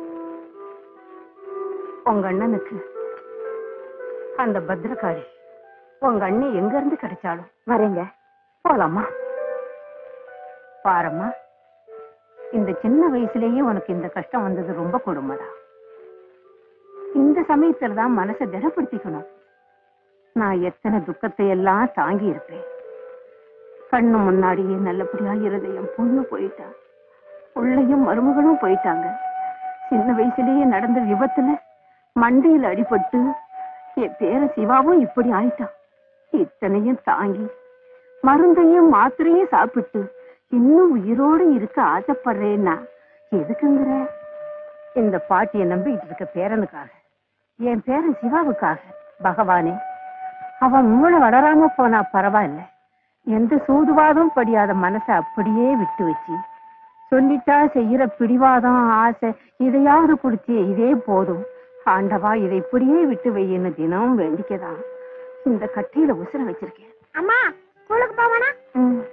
உங்க அண்ணனுக்கு அந்த பத்ரகாளி உங்க அண்ணி எங்க இருந்து கிடைச்சாலும் வரேங்க போலாமா பாரம்மா இந்த சின்ன வயசுலயே உனக்கு இந்த கஷ்டம் வந்தது ரொம்ப கொடுமைடா இந்த சமயத்துல தான் மனசை திடப்படுத்திக்கணும் நான் எத்தனை துக்கத்தை எல்லாம் தாங்கி இருப்பேன் கண்ணு முன்னாடியே நல்லபடியா இருதயம் பொண்ணு போயிட்டா பிள்ளையும் மருமகளும் போயிட்டாங்க சின்ன வயசுலயே நடந்த விபத்துல மண்டையில் அடிபட்டு என் பேர சிவாவும் இப்படி ஆயிட்டான் இத்தனையும் தாங்கி மருந்தையும் மாத்திரையும் சாப்பிட்டு இன்னும் உயிரோடு இருக்க ஆசைப்படுறேன்னா எதுக்குங்கிற இந்த பாட்டியை நம்பிக்கிட்டு இருக்க பேரனுக்காக என் பேரன் சிவாவுக்காக பகவானே அவன் மூளை வளராம போனா பரவாயில்ல எந்த சூதுவாதம் படியாத மனசை அப்படியே விட்டு வச்சு சொல்லிட்டா செய்யற பிடிவாதம் ஆசை இதையாவது கொடுத்திய இதே போதும் ஆண்டவா இதை இப்படியே விட்டு வையின்னு தினமும் வேண்டிக்கதான் இந்த கட்டையில உசுர வச்சிருக்கேன் அம்மா ஸ்கூலுக்கு போவானா ம்.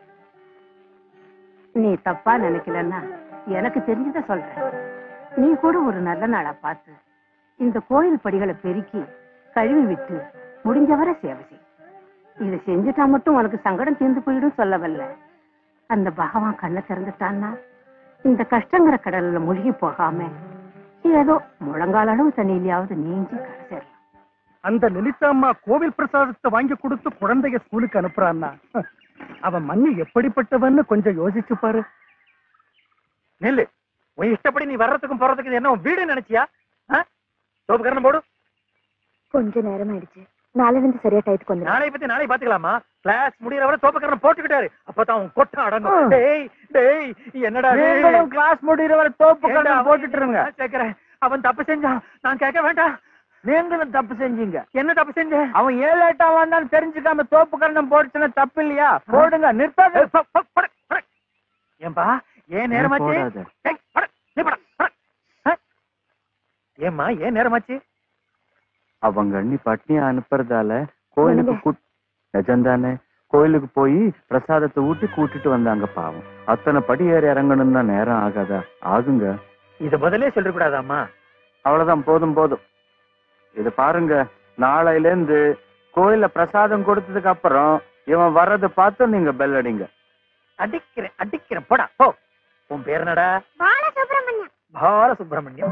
நீ தப்பா நினைக்கலன்னா எனக்கு தெரிஞ்சத சொல்றேன் நீ கூட ஒரு நல்ல நாளா பார்த்து இந்த கோயில் படிகளை பெருக்கி கழுவி விட்டு முடிஞ்சவரை சேவை செய் இதை செஞ்சுட்டா மட்டும் உனக்கு சங்கடம் தீர்ந்து போயிடும் சொல்லவல்ல அந்த பகவான் கண்ணை திறந்துட்டான்னா இந்த கஷ்டங்கிற கடல்ல மூழ்கி போகாம ஏதோ முழங்கால அளவு தண்ணியிலையாவது நீஞ்சி கரை சேரலாம் அந்த லலிதா அம்மா கோவில் பிரசாதத்தை வாங்கி கொடுத்து குழந்தைய ஸ்கூலுக்கு அனுப்புறான்னா அவன் மண்ணு எப்படிப்பட்டவன்னு கொஞ்சம் யோசிச்சு பாரு நெல்லு உன் இஷ்டப்படி நீ வர்றதுக்கும் போறதுக்கும் இது என்ன உன் வீடு நினைச்சியா சோப்புக்கரணம் போடு கொஞ்ச நேரம் ஆயிடுச்சு நாளை வந்து சரியா டயத்துக்கு வந்துடும் நாளை பத்தி நாளை பாத்துக்கலாமா கிளாஸ் முடியற வரை சோப்புக்கரணம் போட்டுக்கிட்டாரு அப்பதான் அவன் கொட்டம் அடங்கும் டேய் டேய் என்னடா நீங்களும் கிளாஸ் முடிகிற வரை தோப்பு கடன் போட்டுட்டு இருங்க கேக்குறேன் அவன் தப்பு செஞ்சான் நான் கேட்க வேண்டாம் நீங்களும் தப்பு செஞ்சீங்க என்ன தப்பு செஞ்சேன் அவன் ஏழு எட்டா வந்தாலும் தெரிஞ்சுக்காம தோப்பு கரணம் போட்டுச்சுன்னா தப்பு இல்லையா போடுங்க நிற்பாது ஏன்பா ஏன் நேரமாச்சு போடாத. டேய், போடு, நீ போடு, போடு. ஆ? ஏம்மா ஏன் நேரமாச்சு அவங்க அண்ணி பட்னியா அனுப்புறதால கோயிலுக்கு கூட் நிஜம்தானே கோயிலுக்கு போய் பிரசாதத்தை ஊட்டி கூட்டிட்டு வந்தாங்க பாவம் அத்தனை படி ஏறி இறங்கணும்னா நேரம் ஆகாதா ஆகுங்க இத முதல்ல சொல்லக்கூடாதாம்மா அவ்வளவுதான் போதும் போதும் இது பாருங்க நாளையில இருந்து கோயில்ல பிரசாதம் கொடுத்ததுக்கு அப்புறம் இவன் வர்றதை பார்த்து நீங்க பெல் அடிங்க அடிக்கிறேன் அடிக்கிறேன் போடா போ உன் பேர் என்னடா பாலசுப்ரமணியம் பால சுப்பிரமணியம்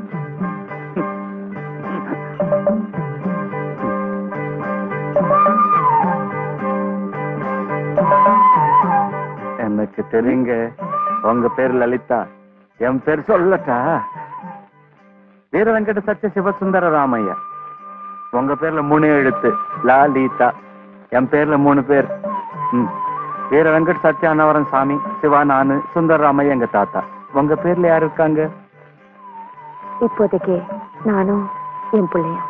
எனக்கு தெரியுங்க உங்க பேர் லலிதா என் பேர் சொல்லட்டா வீர வெங்கட சத்ய சிவசுந்தர ராமையா உங்க பேர்ல மூணு எழுத்து லாலிதா என் பேர்ல மூணு பேர் ம். வீர வெங்கட் சத்யானவரன் சாமி சிவா நானு சுந்தரராமையா எங்க தாத்தா உங்க பேர்ல யார் இருக்காங்க இப்போதைக்கு நானும் என் பிள்ளையும்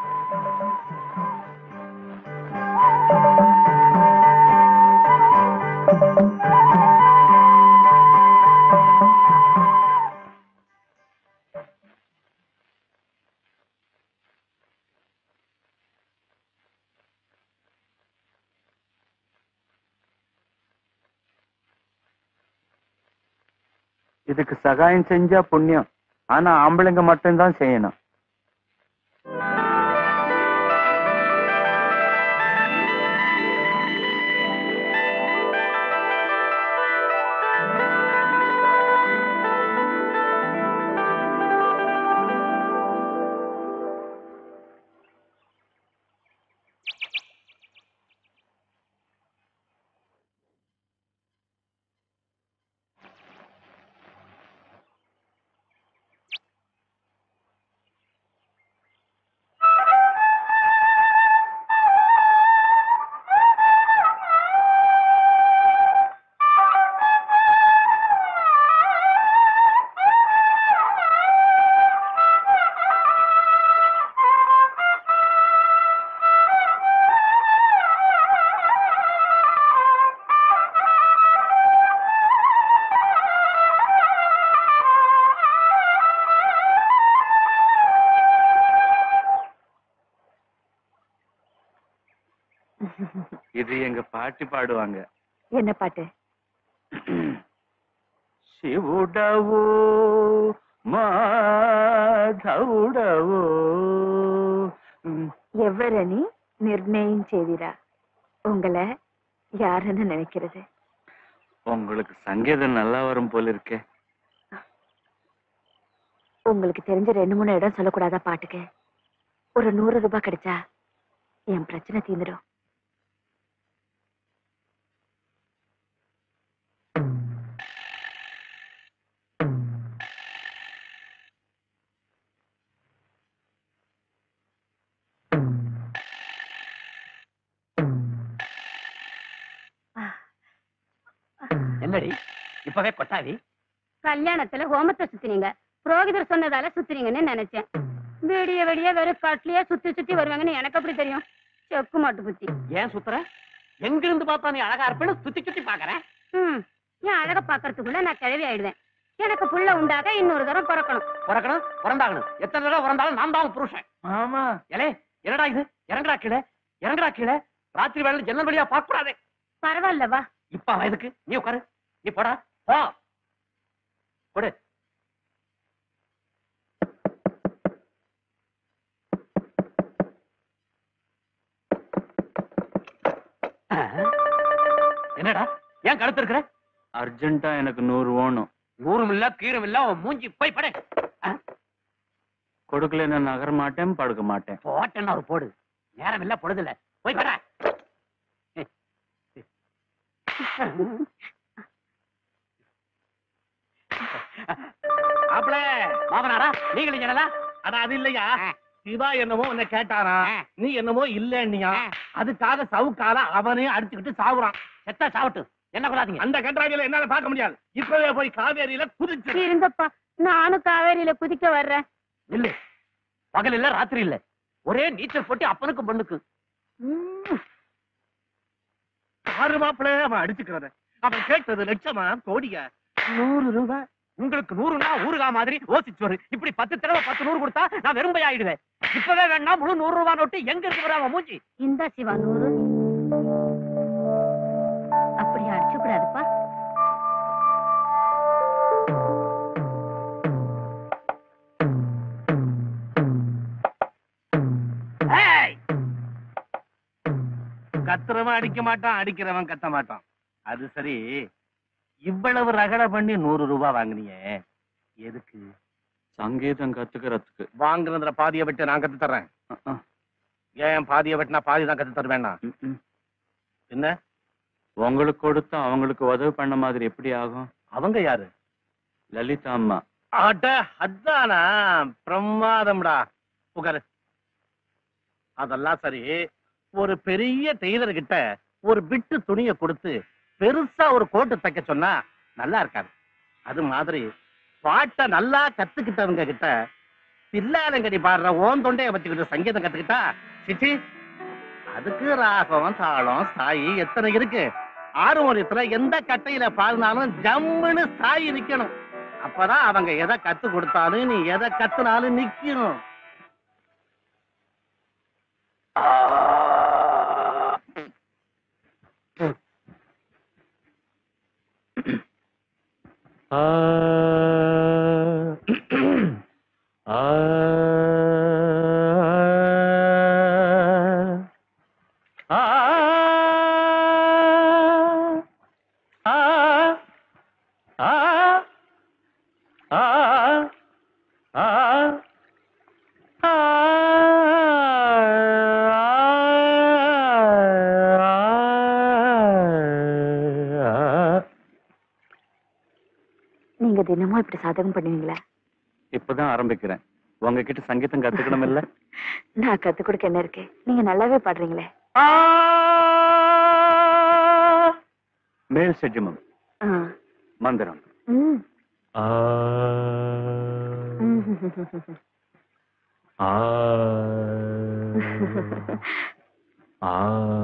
இதுக்கு சகாயம் செஞ்சா புண்ணியம் ஆனா ஆம்பளைங்க மட்டும்தான் செய்யணும் இது எங்க பாட்டி பாடுவாங்க என்ன பாட்டு శివుడవు మాధవుడవు எவ்வரணி நிர்ணயம் செய்திரா உங்களை யாருன்னு நினைக்கிறது உங்களுக்கு சங்கீதம் நல்லா வரும் போல இருக்கே உங்களுக்கு தெரிஞ்ச ரெண்டு மூணு இடம் சொல்லக்கூடாதா பாட்டுக்கு ஒரு நூறு ரூபாய் கிடைச்சா என் பிரச்சனை தீந்துடும் என்னடி இப்பவே கொட்டாவி கல்யாணத்துல ஹோமத்தை சுத்தினீங்க புரோகிதர் சொன்னதால சுத்துறீங்கன்னு நினைச்சேன் விடிய விடிய வெறும் காட்டுலயே சுத்தி சுத்தி வருவாங்கன்னு எனக்கு எப்படி தெரியும் செக்கு மாட்டு புத்தி ஏன் சுத்துற எங்க இருந்து பார்த்தா நீ அழகா இருப்பேன்னு சுத்தி சுத்தி பாக்குறேன் ம் என் அழக பாக்குறதுக்குள்ள நான் கிழவி ஆயிடுவேன் எனக்கு புள்ள உண்டாக இன்னொரு தரம் பிறக்கணும் பிறக்கணும் பிறந்தாகணும் எத்தனை தடவை பிறந்தாலும் நான் தான் உன் புருஷன் ஆமா ஏலே என்னடா இது இறங்குடா கீழே இறங்குடா கீழே ராத்திரி வேலை ஜன்னல் வழியா பார்க்க கூடாது பரவாயில்ல வா இப்ப வயதுக்கு நீ உட்காரு நீ போடா போ கொடு என்னடா ஏன் கழுத்து இருக்கிற அர்ஜென்ட்டா எனக்கு நூறு வேணும் நூறும் இல்ல கீரும் இல்ல உன் மூஞ்சி போய் படு கொடுக்கல நான் நகர மாட்டேன் படுக்க மாட்டேன் போட்டேன்னு ஒரு போடு நேரம் இல்ல பொழுது இல்ல போய் பட அப்பளே மாமனாரா நீங்களும் ஜனலா ஆனா அது இல்லையா சிவா என்னமோ உன்னை கேட்டாரா நீ என்னமோ இல்லன்னியா அதுக்காக சவுக்கால அவனே அடிச்சுக்கிட்டு சாவுறான் செத்தா சாவட்டு என்ன கொள்ளாதீங்க அந்த கன்றாவில என்னால பார்க்க முடியாது இப்பவே போய் காவேரியில குதிச்சு இருங்கப்பா நானும் காவேரியில குதிக்க வர்றேன் இல்ல பகல் இல்ல ராத்திரி இல்ல ஒரே நீச்சல் போட்டு அப்பனுக்கு பொண்ணுக்கு ஆறு மாப்பிள அவன் அடிச்சுக்கிறத அவன் கேட்டது லட்சமா கோடியா நூறு ரூபாய் உங்களுக்கு நூறுனா ஊறுகா மாதிரி ஓசிச்சோறு இப்படி பத்து தடவை பத்து நூறு கொடுத்தா நான் வெறும்பை ஆயிடுவேன் இப்பவே வேணா முழு நூறு ரூபாய் நோட்டு எங்க இருக்கு பாரு அவன் மூஞ்சி இந்த சிவா நூறு அப்படி அடிச்சு கூடாதுப்பா ஏய்! கத்துறவன் அடிக்க மாட்டான் அடிக்கிறவன் கத்த மாட்டான் அது சரி இவ்வளவு ரகட பண்ணி நூறு ரூபாய் வாங்குனியே எதுக்கு சங்கீதம் கத்துக்கிறதுக்கு வாங்குனதுல பாதியை விட்டு நான் கத்து தர்றேன் ஏன் பாதியை வெட்டினா பாதி தான் கத்து தருவேண்ணா என்ன உங்களுக்கு கொடுத்தா அவங்களுக்கு உதவி பண்ண மாதிரி எப்படி ஆகும் அவங்க யாரு லலிதா அம்மா அட அதானா பிரமாதம்டா உட்காரு அதெல்லாம் சரி ஒரு பெரிய டெய்லர் கிட்ட ஒரு பிட்டு துணியை கொடுத்து பெருசா ஒரு கோட்டு தைக்க சொன்னா நல்லா இருக்காது அது மாதிரி பாட்டை நல்லா கத்துக்கிட்டவங்க கிட்ட தில்லாலங்கடி பாடுற ஓன் தொண்டைய வச்சுக்கிட்டு சங்கீதம் கத்துக்கிட்டா சிச்சி அதுக்கு ராகம் தாளம் சாயி எத்தனை இருக்கு ஆறுமுகத்துல எந்த கட்டையில பாடினாலும் ஜம்முன்னு சாயி நிக்கணும் அப்பதான் அவங்க எதை கத்து கொடுத்தாலும் நீ எதை கத்துனாலும் நிக்கணும் நீங்க தினமும் இப்படி சாதகம் பண்ணுவீங்களா இப்பதான் ஆரம்பிக்கிறேன் உங்ககிட்ட சங்கீதம் கத்துக்கணும் இல்ல நான் கத்து கொடுக்க என்ன இருக்கு நீங்க நல்லாவே பாடுறீங்களே மேல் செஜமம் ஆ. மந்திரம் ம். ஆ ஆ ஆ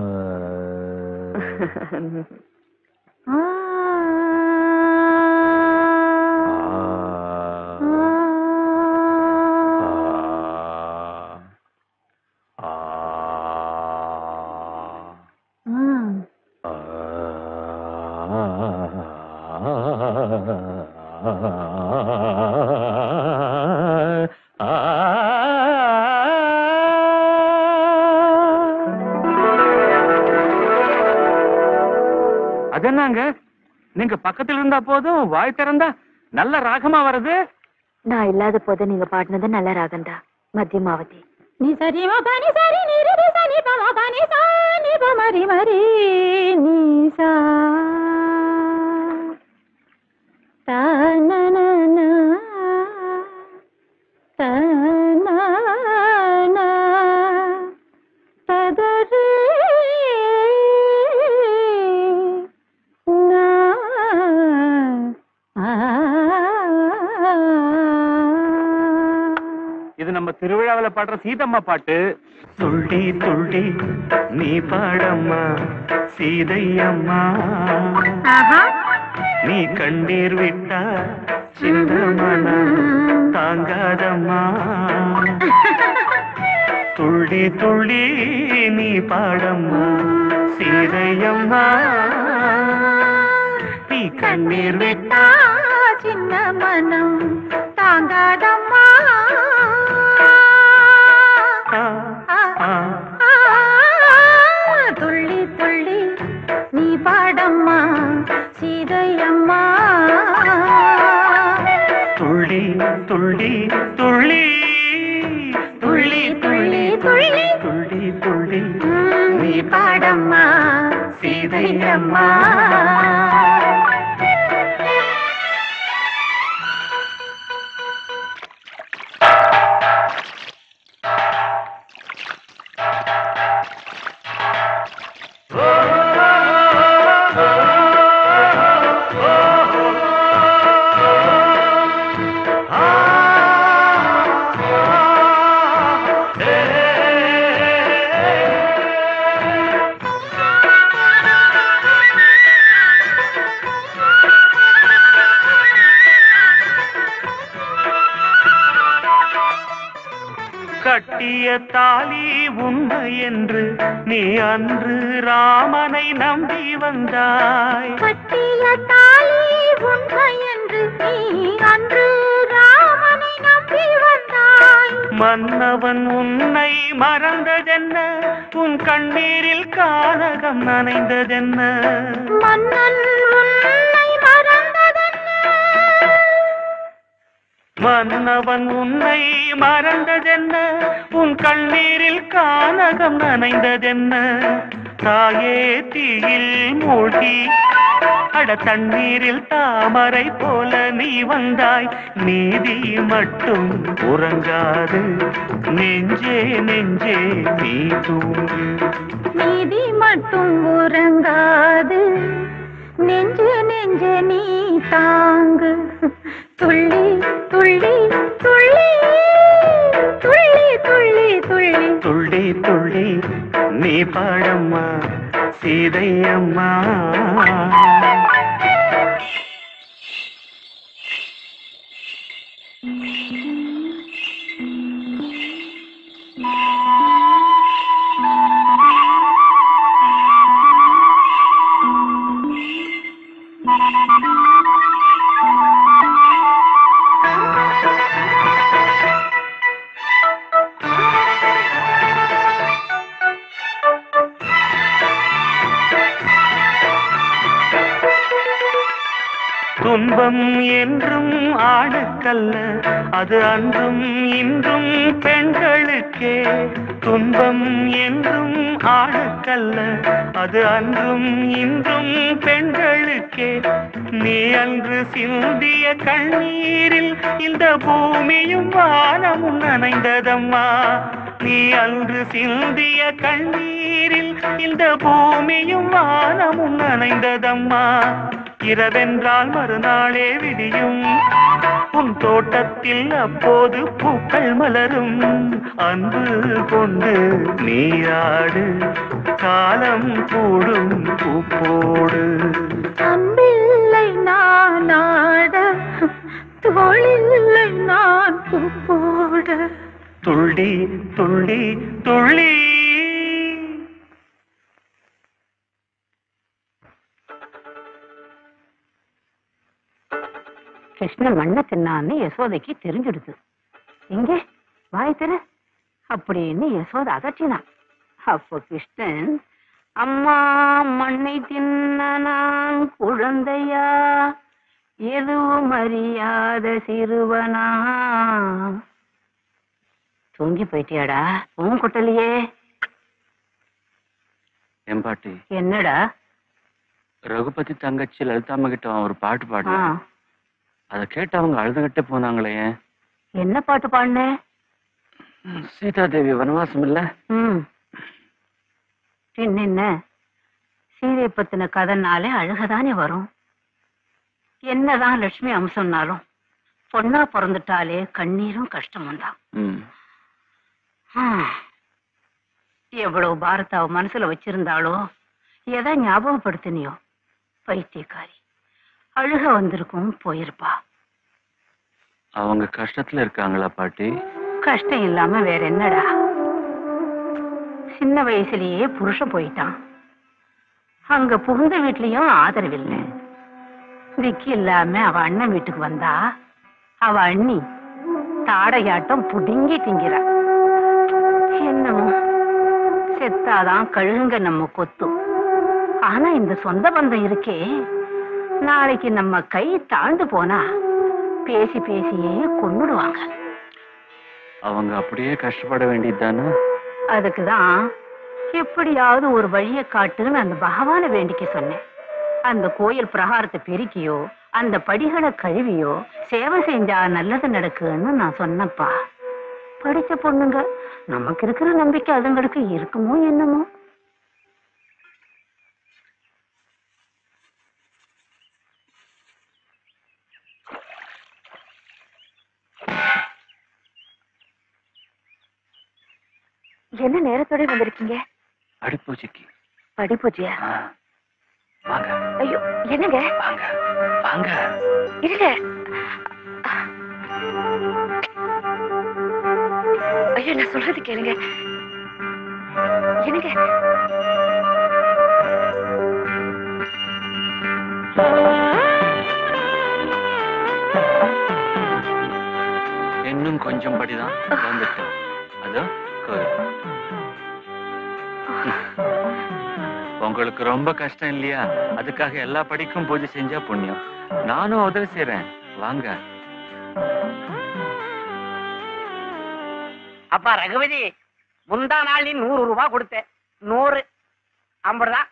அதென்னாங்க நீங்க பக்கத்துல இருந்தா போதும் வாய் திறந்தா நல்ல ராகமா வருது நான் இல்லாத போது நீங்க பாடினது நல்ல ராகந்தா மத்தியமாவதி நீ சரி மா பனி சரி நீ ரி ச நீ ப மா பனி சா நீ ப மரி மரி நீ சா தா நா நா நா தா நா நா ததரி நா இது நம்ம திருவிழாவில பாடுற சீதம்மா பாட்டு துள்ளி துள்ளி நீ பாடம்மா சீதையம்மா நீ கண்ணீர் விட்டா சின்ன மனம் தாங்காதம்மா துள்ளி துள்ளி நீ பாடம்மா சீதையம்மா நீ கண்ணீர் விட்டா சின்ன மனம் தாங்காதம்மா துள்ளி துள்ளி நீ பாடம்மா சீதையம்மா துள்ளி துள்ளி துள்ளி துள்ளி துள்ளி துள்ளி துள்ளி துள்ளி நீ பாடம்மா சீதையம்மா கட்டிய தாலி உண்மை என்று நீ அன்று ராமனை நம்பி வந்தாய் கட்டிய தாலி உண்மை என்று நீ அன்று ராமனை நம்பி வந்தாய் மன்னவன் உன்னை மறந்ததென்ன உன் கண்ணீரில் கானகம் நனைந்ததென்ன மன்னன் உன்னை மறந்ததென்ன மன்னவன் உன்னை மறந்ததென்ன உன் கண்ணீரில் கானகம் நனைந்ததென்ன தாயே தீயில் மூழ்கி அட தண்ணீரில் தாமரை போல நீ வந்தாய் நீதி மட்டும் உறங்காது நெஞ்சே நெஞ்சே நீ தூங்கு நீதி மட்டும் உறங்காது நெஞ்ச நீ தாங்கு துள்ளி துள்ளி துள்ளி துள்ளி துள்ளி துள்ளி துள்ளி துள்ளி நீ பாடம்மா சீதையம்மா துன்பம் என்றும் ஆணுக்கல்ல அது அன்றும் இன்றும் பெண்களுக்கே துன்பம் என்றும் ஆணுக்கல்ல அது அன்றும் இன்றும் பெண்களுக்கே நீ அன்று சிந்திய கண்ணீரில் இந்த பூமியும் வானமும் நனைந்ததம்மா நீ அன்று சிந்திய கண்ணீரில் இந்த பூமியும் வானமும் நனைந்ததம்மா இரவென்றால் மறுநாளே விடியும் உன் தோட்டத்தில் அப்போது பூக்கள் மலரும் அன்பு கொண்டு நீராடு காலம் கூடும் பூப்போடு அன்பில்லை நான் ஆட தோளில்லை நான் பூ போட துள்ளி துள்ளி துள்ளி கிருஷ்ணன் மண்ணை தின்னான்னு யசோதைக்கு தெரிஞ்சிடுது எங்கே வாய் திற அப்படின்னு யசோத அதட்டினான் அப்போ கிருஷ்ணன் அம்மா மண்ணை தின்ன நான் குழந்தையா எதுவும் அறியாத சிறுவனா தூங்கி போயிட்டியாடா உன் குட்டலையே என் பாட்டி என்னடா ரகுபதி தங்கச்சி லலிதாம்மா கிட்ட அவன் ஒரு பாட்டு ஆ, பாடினான் அதை கேட்டு அவங்க அழுதுகிட்டே போனாங்களே என்ன பாட்டு பாடின சீதா தேவி வனவாசம் இல்ல ம் பின்ன என்ன சீதை பத்தின கதைனாலே அழுகதானே வரும் என்னதான் லட்சுமி அம்சம்னாலும் பொண்ணா பிறந்துட்டாலே கண்ணீரும் கஷ்டமும் தான் ம். எவ்வளவு பாரத்தை அவ மனசுல வச்சிருந்தாளோ எதை ஞாபகப்படுத்தினியோ பைத்தியக்காரி அழுக வந்திருக்கும் போயிருப்பா அவங்க கஷ்டத்துல இருக்காங்களா பாட்டி கஷ்டம் இல்லாம வேற என்னடா சின்ன வயசுலயே புருஷன் போயிட்டான் அங்க புகுந்த வீட்லயும் ஆதரவில்லை விக்கி இல்லாம அவ அண்ணன் வீட்டுக்கு வந்தா அவ அண்ணி தாடையாட்டம் புடுங்கி திங்கிறா என்னமோ செத்தாதான் கழுகுங்க நம்ம கொத்தும் ஆனா இந்த சொந்த பந்தம் இருக்கே நாளைக்கு நம்ம கை தாழ்ந்து போனா பேசி பேசியே கொன்னுடுவாங்க அவங்க அப்படியே கஷ்டப்பட வேண்டியதுதானே அதுக்குதான் எப்படியாவது ஒரு வழியை காட்டுன்னு அந்த பகவானை வேண்டிக்க சொன்னேன் அந்த கோயில் பிரகாரத்தை பெருக்கியோ அந்த படிகளை கழுவியோ சேவை செஞ்சா நல்லது நடக்குன்னு நான் சொன்னப்பா படிச்ச பொண்ணுங்க நமக்கு இருக்கிற நம்பிக்கை அதுங்களுக்கு இருக்குமோ என்னமோ என்ன நேரத்தோட வந்திருக்கீங்க அடிப்பூச்சிக்கு படிப்பூச்சியா ஆ. வாங்க ஐயோ என்னங்க வாங்க வாங்க இருங்க ஐயோ நான் சொல்றது கேளுங்க என்னங்க இன்னும் கொஞ்சம் படிதான் வந்துட்டோம் அதோ கோயில் உங்களுக்கு ரொம்ப கஷ்டம் இல்லையா அதுக்காக எல்லா படிக்கும் பூஜை செஞ்சா புண்ணியம் நானும் உதவி செய்றேன் வாங்க அப்பா ரகுபதி முந்தா நாள் நீ நூறு ரூபாய் கொடுத்த நூறு ஐம்பதுதான்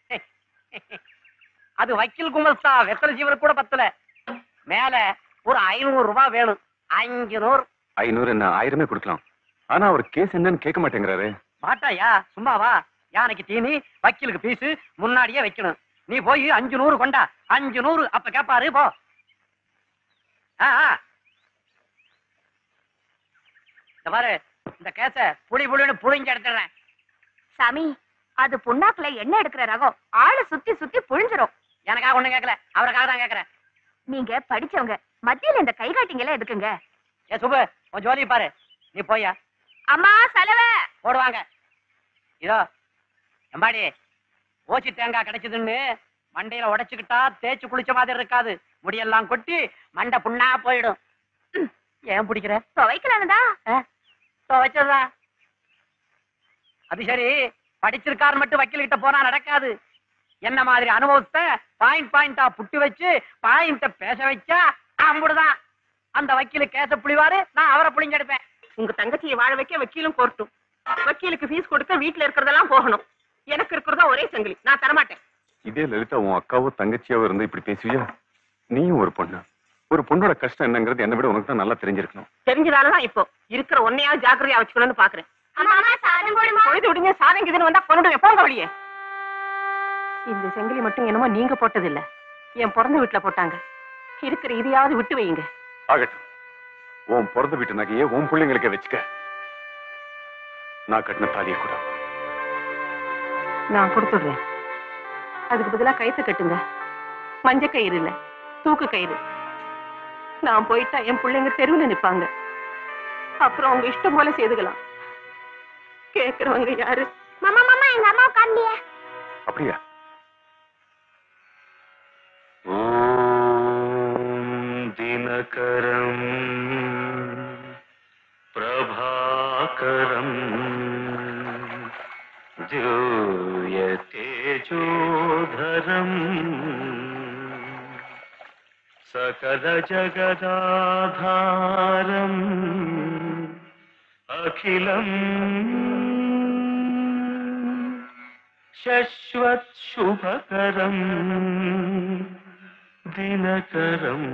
அது வக்கீல் குமஸ்தா வெத்தலை ஜீவனுக்கு கூட பத்தல மேல ஒரு ஐநூறு ரூபாய் வேணும் அஞ்சு நூறு ஐநூறு என்ன ஆயிரமே கொடுக்கலாம் ஆனா அவர் கேஸ் என்னன்னு கேட்க மாட்டேங்கிறாரு மாட்டாயா சும்மாவா யானைக்கு தீனி வக்கீலுக்கு பீஸு முன்னாடியே வைக்கணும் நீ போய் அஞ்சு நூறு கொண்டா அஞ்சு நூறு அப்ப கேப்பாரு போ ஆ, ஆ. இந்த பாரு இந்த கேச புளி புளின்னு புளிஞ்சு எடுத்துறேன் சாமி அது புண்ணாக்குல எண்ணெய் எடுக்கிற ரகம் ஆளு சுத்தி சுத்தி புழிஞ்சிரும் எனக்காக ஒண்ணும் கேட்கல அவருக்காக தான் கேக்குறேன் நீங்க படிச்சவங்க மத்தியில இந்த கை காட்டிங்கெல்லாம் எதுக்குங்க ஏ சுபு உன் ஜோலி பாரு நீ போயா அம்மா செலவ போடுவாங்க இதோ எம்பாடி ஓச்சி தேங்காய் கிடைச்சதுன்னு மண்டையில உடைச்சுக்கிட்டா தேய்ச்சு குளிச்ச மாதிரி இருக்காது முடியெல்லாம் கொட்டி மண்டை புண்ணா போயிடும் ம், ஏன் பிடிக்கிற துவைக்கலானுதா துவைச்சதா அது சரி படிச்சிருக்காரு மட்டும் வக்கீல் கிட்ட போனா நடக்காது என்ன மாதிரி அனுபவத்தை பாயிண்ட் பாயிண்டா புட்டு வச்சு பாயிண்ட பேச வச்சா அம்புடுதான் அந்த வக்கீலு கேச புளிவாரு நான் அவரை புளிஞ்சு எடுப்பேன் உங்க தங்கச்சியை வாழ வைக்க வக்கீலும் கோர்ட்டும் வக்கீலுக்கு ஃபீஸ் கொடுக்க வீட்டுல இருக்கிறதெல்லாம் போகணும் எனக்கு இருக்கிறதா ஒரே சங்கிலி நான் தரமாட்டேன் இதே லலிதா உன் அக்காவோ தங்கச்சியாவோ இருந்து இப்படி பேசுவியா நீயும் ஒரு பொண்ணு ஒரு பொண்ணோட கஷ்டம் என்னங்கிறது என்னை விட உனக்கு தான் நல்லா தெரிஞ்சிருக்கணும் தெரிஞ்சதாலதான் இப்போ இருக்கிற ஒன்னையாவது ஜாக்கிரதையா வச்சுக்கணும்னு பாக்குறேன் பொழுது விடுங்க சாதங்கிதுன்னு வந்தா கொண்டுடுவேன் போங்க வழியே இந்த செங்கிலி மட்டும் என்னமோ நீங்க போட்டது இல்ல என் பிறந்த வீட்டுல போட்டாங்க இருக்கிற இதையாவது விட்டு வையுங்க ஆகட்டும் உன் பிறந்த வீட்டு நகையே உன் பிள்ளைங்களுக்கு வச்சுக்க நான் கட்டின தாலியை கூட நான் கொடுத்துடுறேன் அதுக்கு பதிலா கயிற்று கட்டுங்க மஞ்ச கயிறு இல்ல தூக்கு கயிறு நான் போயிட்டா என் பிள்ளைங்க தெருவுல நிப்பாங்க அப்புறம் அவங்க இஷ்டம் போல செய்துக்கலாம் கேக்குறவங்க யாரு மாமா மாமா எங்க அம்மா காமிய அப்படியா दिनकरम् प्रभाकरम् जूयतेजोधरम् सकलजगदाधारम् अखिलम् शश्वत्शुभकरम् दिनकरम्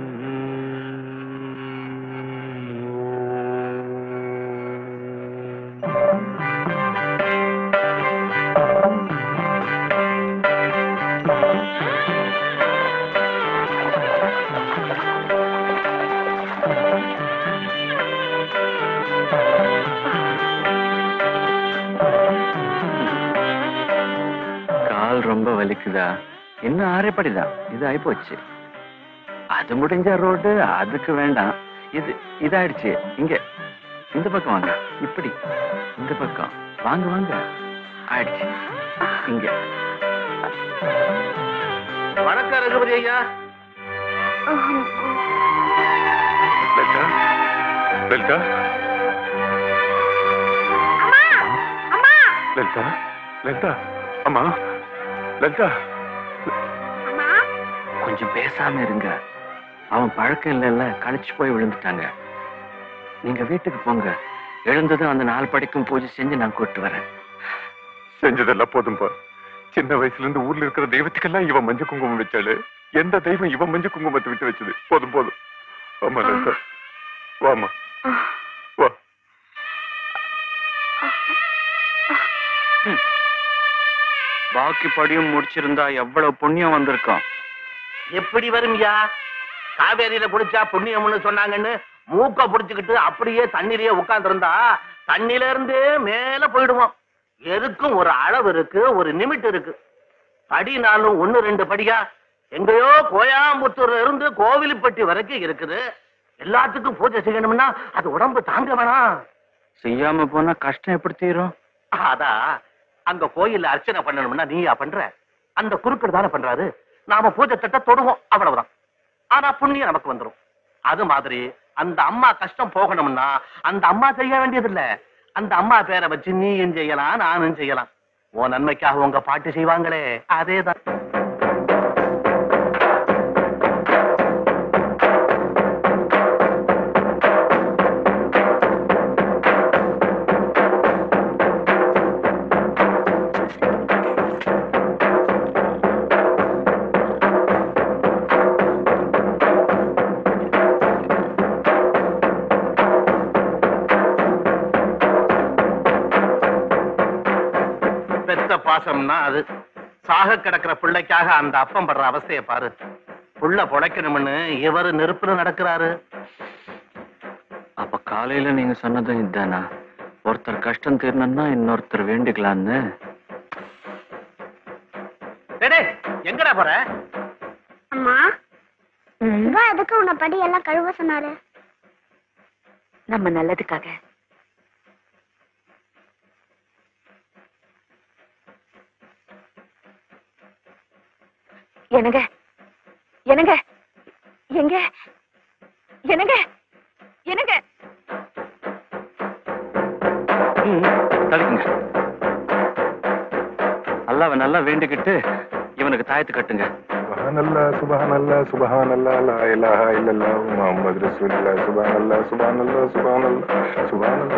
கால் ரொம்ப வலிக்குதா இன்னும் ஆரைப்படிதான் இது ஆயிப்போச்சு அது முடிஞ்ச ரோடு அதுக்கு வேண்டாம் இது இதாயிடுச்சு இங்க இந்த பக்கம் வாங்க இப்படி இந்த பக்கம் வாங்க வாங்க ஆயிடுச்சு இங்க வணக்கம் ரகுபதி ஐயா லலிதா லலிதா லலிதா லலிதா அம்மா லலிதா கொஞ்சம் பேசாம இருங்க அவன் பழக்கம் இல்லைல்ல கழிச்சு போய் விழுந்துட்டாங்க நீங்க வீட்டுக்கு போங்க எழுந்ததும் அந்த நாலு படிக்கும் பூஜை செஞ்சு நான் கூட்டு வரேன் செஞ்சதெல்லாம் போதும்பா சின்ன வயசுல இருந்து ஊர்ல இருக்கிற தெய்வத்துக்கெல்லாம் இவன் மஞ்சள் குங்குமம் வச்சாளு எந்த தெய்வம் இவன் மஞ்சள் குங்குமத்தை விட்டு வச்சது போதும் போதும் ஆமா லலிதா வாமா வா பாக்கி படியும் முடிச்சிருந்தா எவ்வளவு புண்ணியம் வந்திருக்கும் எப்படி வரும்யா காவேரியில குடிச்சா புண்ணியம்னு சொன்னாங்கன்னு மூக்க புடிச்சுக்கிட்டு அப்படியே தண்ணிலேயே உட்கார்ந்திருந்தா தண்ணில இருந்து மேல போயிடுவோம் எதுக்கும் ஒரு அளவு இருக்கு ஒரு நிமிட் இருக்கு படினாலும் ஒண்ணு ரெண்டு படியா எங்கேயோ கோயாம்புத்தூர்ல இருந்து கோவில்பட்டி வரைக்கும் இருக்குது எல்லாத்துக்கும் பூஜை செய்யணும்னா அது உடம்பு தாங்க வேணாம் செய்யாம போனா கஷ்டம் எப்படி தீரும் அதான் அங்க கோயில்ல அர்ச்சனை பண்ணணும்னா நீயா பண்ற அந்த குறுக்கர் தானே பண்றாரு நாம பூஜை தட்ட தொடுவோம் அவ்வளவுதான் ஆனா புண்ணியம் நமக்கு வந்துரும் அது மாதிரி அந்த அம்மா கஷ்டம் போகணும்னா அந்த அம்மா செய்ய வேண்டியது இல்ல அந்த அம்மா பேரை வச்சு நீயும் செய்யலாம் நானும் செய்யலாம் உன் நன்மைக்காக உங்க பாட்டு செய்வாங்களே அதேதான் பெத்த பாசம்னா அது சாக கிடக்கிற பிள்ளைக்காக அந்த அப்பம் படுற அவஸ்தைய பாரு புள்ள பொழைக்கணும்னு இவரு நெருப்புல நடக்கிறாரு அப்ப காலையில நீங்க சொன்னதும் இதுதானா ஒருத்தர் கஷ்டம் தீரணும்னா இன்னொருத்தர் வேண்டிக்கலான்னு டேய், டேய், எங்கடா போற அம்மா சிவா எதுக்கு உன்னை படி எல்லாம் கழுவ சொன்னாரு நம்ம நல்லதுக்காக என்னங்க என்னங்க எங்க என்னங்க என்னங்க தடுக்குங்க அல்லாவை நல்லா வேண்டிக்கிட்டு இவனுக்கு தாயத்து கட்டுங்க சுபஹானல்லா சுபஹானல்லா சுபஹானல்லா லா இலாஹா இல்லல்லாஹ் முஹம்மது ரசூலுல்லாஹ் சுபஹானல்லா சுபஹானல்லா சுபஹானல்லா சுபஹானல்லா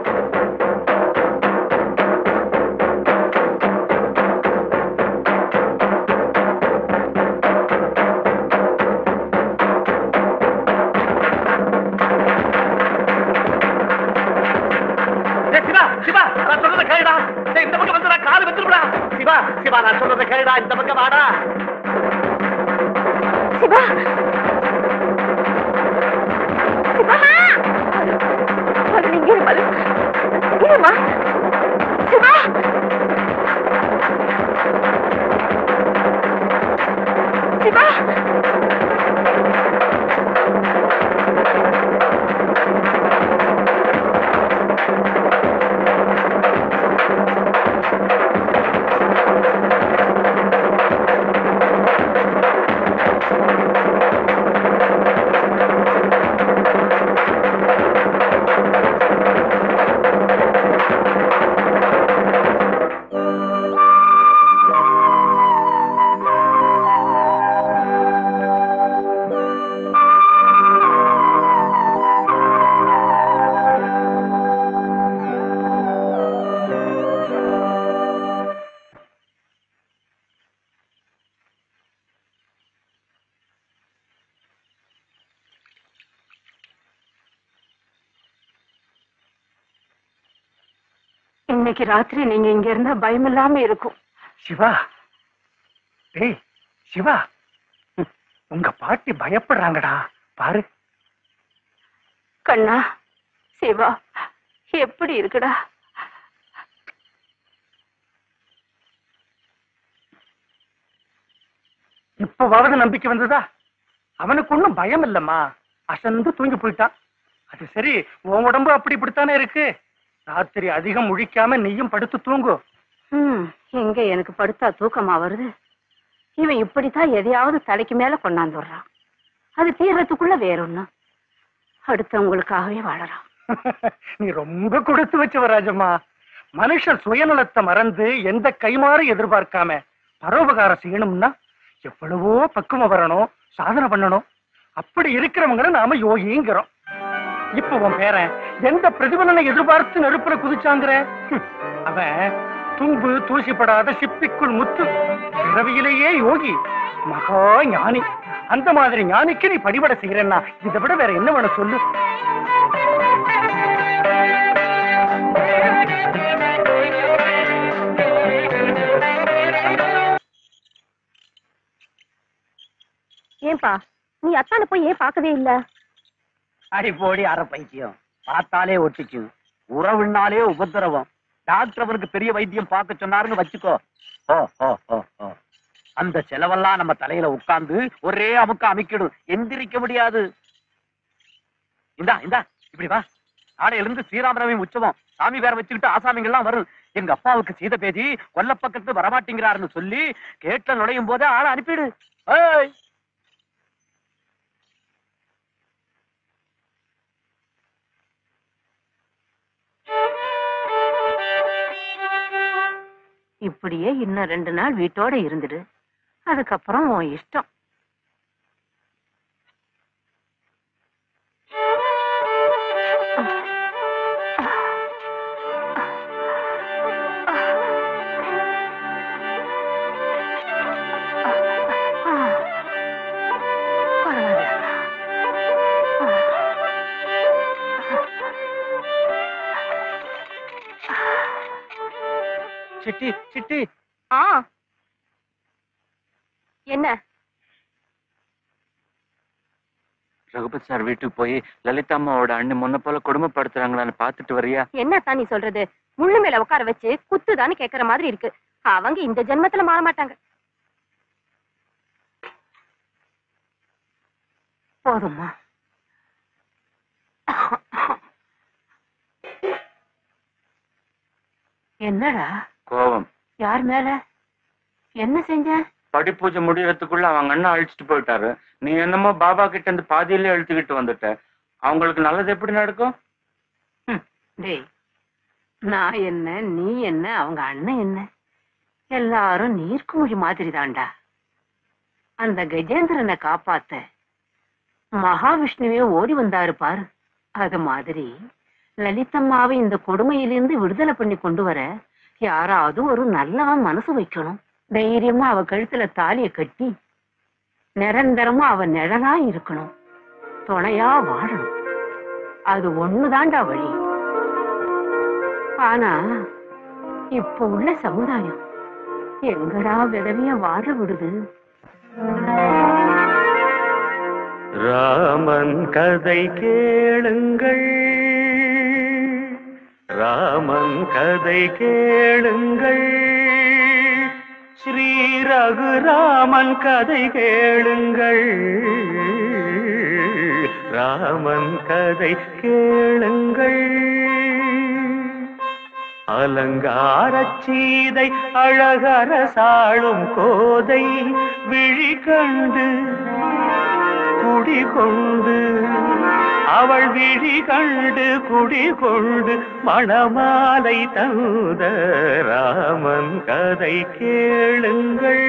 டேய், சிவா சிவா நான் சொல்றத கேளுடா டேய், இந்த பக்கம் வந்து காலு வெத்துடுடா சிவா சிவா நான் சொல்றத கேளுடா இந்த பக்கம் வாடா சிவா சிவா அது நீங்க இருமல் இருமா சிவா சிவா இன்னைக்கு ராத்திரி நீங்க இங்க இருந்தா பயம் இல்லாம இருக்கும் சிவா டேய் சிவா ம், உங்க பாட்டி பயப்படுறாங்கடா பாரு கண்ணா சிவா எப்படி இருக்குடா இப்பவாவது நம்பிக்கை வந்ததா அவனுக்கு ஒண்ணும் பயம் இல்லம்மா அசந்து தூங்கி போயிட்டான் அது சரி உன் உடம்பு அப்படி இப்படித்தானே இருக்கு ராத்திரி அதிகம் முழிக்காம நீயும் படுத்து தூங்கு ம் எங்க எனக்கு படுத்தா தூக்கமா வருது இவன் இப்படித்தான் எதையாவது தலைக்கு மேல கொண்டாந்து விடுறான் அது தீர்றதுக்குள்ள வேறொன்னு அடுத்தவங்களுக்காகவே வாழறான் நீ ரொம்ப கொடுத்து வச்சவ ராஜம்மா மனுஷன் சுயநலத்தை மறந்து எந்த கைமாறு எதிர்பார்க்காம பரோபகாரம் செய்யணும்னா எவ்வளவோ பக்குவம் வரணும் சாதனை பண்ணணும் அப்படி இருக்கிறவங்கள நாம யோகிங்கிறோம் இப்ப உன் பேரன் எந்த பிரதிபலனை எதிர்பார்த்து நெருப்புல குதிச்சாங்கிற ஹம், அவன் தும்பு தூசிப்படாத சிப்பிக்குள் முத்து பிறவியிலேயே யோகி மகா ஞானி அந்த மாதிரி ஞானிக்கு நீ படிபட செய்யறேன்னா இதை விட வேற என்ன வேணும் சொல்லு ஏன்பா நீ அத்தானை போய் ஏன் பார்க்கவே இல்ல அடி போடி அரை பைத்தியம் பார்த்தாலே ஒட்டிச்சு உறவுனாலே உபத்திரவம் டாக்டர் அவனுக்கு பெரிய வைத்தியம் பார்க்க சொன்னாருன்னு வச்சுக்கோ ஓ ஓ ஓ ஓ அந்த செலவெல்லாம் நம்ம தலையில உட்கார்ந்து ஒரே அமுக்க அமைக்கிடும் எந்திரிக்க முடியாது இந்தா இந்தா இப்படி வா நாளையில இருந்து ஸ்ரீராமநவமி உற்சவம் சாமி வேற வச்சுக்கிட்டு ஆசாமிகள் எல்லாம் வரும் எங்க அப்பாவுக்கு சீத பேதி கொல்ல பக்கத்து வரமாட்டேங்கிறாருன்னு சொல்லி கேட்ல நுழையும் போதே ஆளை அனுப்பிடு ஏய் இப்படியே இன்னும் ரெண்டு நாள் வீட்டோட இருந்துடு அதுக்கப்புறம் உன் இஷ்டம் சிட்டி சிட்டி ஆ என்ன ரகுபத் சார் வீட்டுக்கு போய் லலிதா அம்மாவோட அண்ணன் முன்ன போல கொடுமைப்படுத்துறாங்களான்னு பாத்துட்டு வரியா என்ன தான் நீ சொல்றது முள்ளு மேல உட்கார வச்சு குத்துதான்னு கேக்குற மாதிரி இருக்கு அவங்க இந்த ஜென்மத்துல மாற மாட்டாங்க போதும்மா என்னடா கோவம் யார் மேல என்ன செஞ்ச படி பூஜை முடியறதுக்குள்ள அவங்க அண்ணன் அழிச்சிட்டு போயிட்டாரு நீ என்னமோ பாபா கிட்ட இருந்து பாதியிலே இழுத்துக்கிட்டு வந்துட்ட அவங்களுக்கு நல்லது எப்படி நடக்கும் டேய் நான் என்ன நீ என்ன அவங்க அண்ணன் என்ன எல்லாரும் நீர்க்குமிழி மாதிரி தான்டா அந்த கஜேந்திரனை காப்பாத்த மகாவிஷ்ணுவே ஓடி வந்தாரு பாரு அது மாதிரி லலிதம்மாவை இந்த கொடுமையிலிருந்து விடுதலை பண்ணி கொண்டு வர யாராவது ஒரு நல்லவன் மனசு வைக்கணும் தைரியமா அவ கழுத்துல தாலிய கட்டி நிரந்தரமா அவ நிழலா இருக்கணும் துணையா வாழணும் அது ஒண்ணுதான்டா வழி ஆனா இப்ப உள்ள சமுதாயம் எங்கடா விதவிய வாழ விடுது ராமன் கதை கேளுங்கள் ராமன் கதை கேளுங்கள் ஸ்ரீ ரகுராமன் கதை கேளுங்கள் ராமன் கதை கேளுங்கள் அலங்காரச் சீதை அழகர சாளும் கோதை விழி கண்டு குடி கொண்டு அவள் விழி கண்டு குடி கொண்டு மணமாலை தந்த ராமன் கதை கேளுங்கள்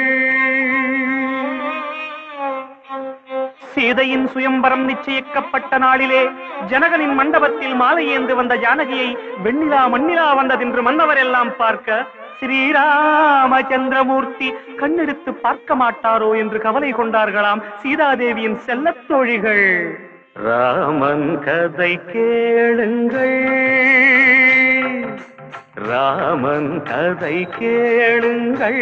சீதையின் சுயம்பரம் நிச்சயிக்கப்பட்ட நாளிலே ஜனகனின் மண்டபத்தில் மாலை ஏந்து வந்த ஜானகியை வெண்ணிலா மண்ணிலா வந்ததென்று மன்னவர் எல்லாம் பார்க்க ஸ்ரீராமச்சந்திரமூர்த்தி கண்ணெடுத்து பார்க்க மாட்டாரோ என்று கவலை கொண்டார்களாம் சீதாதேவியின் செல்லத் தோழிகள் ராமன் கதை கேளுங்கள் ராமன் கதை கேளுங்கள்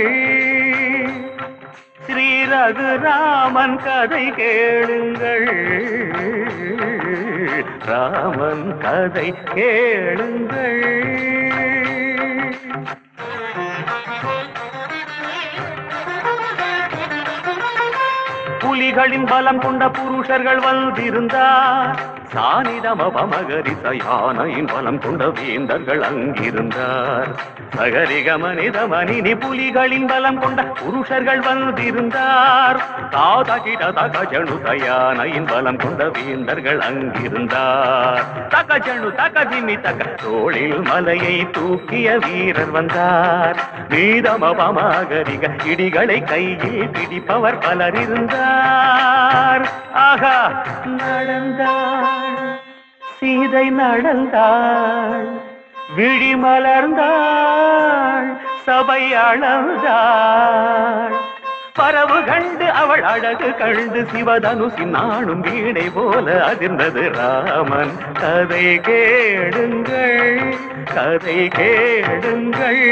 ஸ்ரீ ரகுராமன் கதை கேளுங்கள் ராமன் கதை கேளுங்கள் புலிகளின் பலம் கொண்ட புருஷர்கள் வந்திருந்தார் சானிதமபமகரிச யானையின் பலம் கொண்ட வேந்தர்கள் அங்கிருந்தார் சகரிக மனித மனினி புலிகளின் பலம் கொண்ட புருஷர்கள் வந்திருந்தார் தாதகிட தகஜனு தயானையின் பலம் கொண்ட வேந்தர்கள் அங்கிருந்தார் தகஜனு தகதிமி தக தோளில் மலையை தூக்கிய வீரர் வந்தார் மீதமபமகரிக இடிகளை கையில் பிடிப்பவர் பலர் இருந்தார் ஆகா நடந்தாள் சீதை நடந்தாள் விழி மலர்ந்தாள் சபை அளந்தாள் பரவு கண்டு அவள் அழகு கண்டு சிவதனுசி நானும் வீணை போல அதிர்ந்தது ராமன் கதை கேளுங்கள் கதை கேளுங்கள்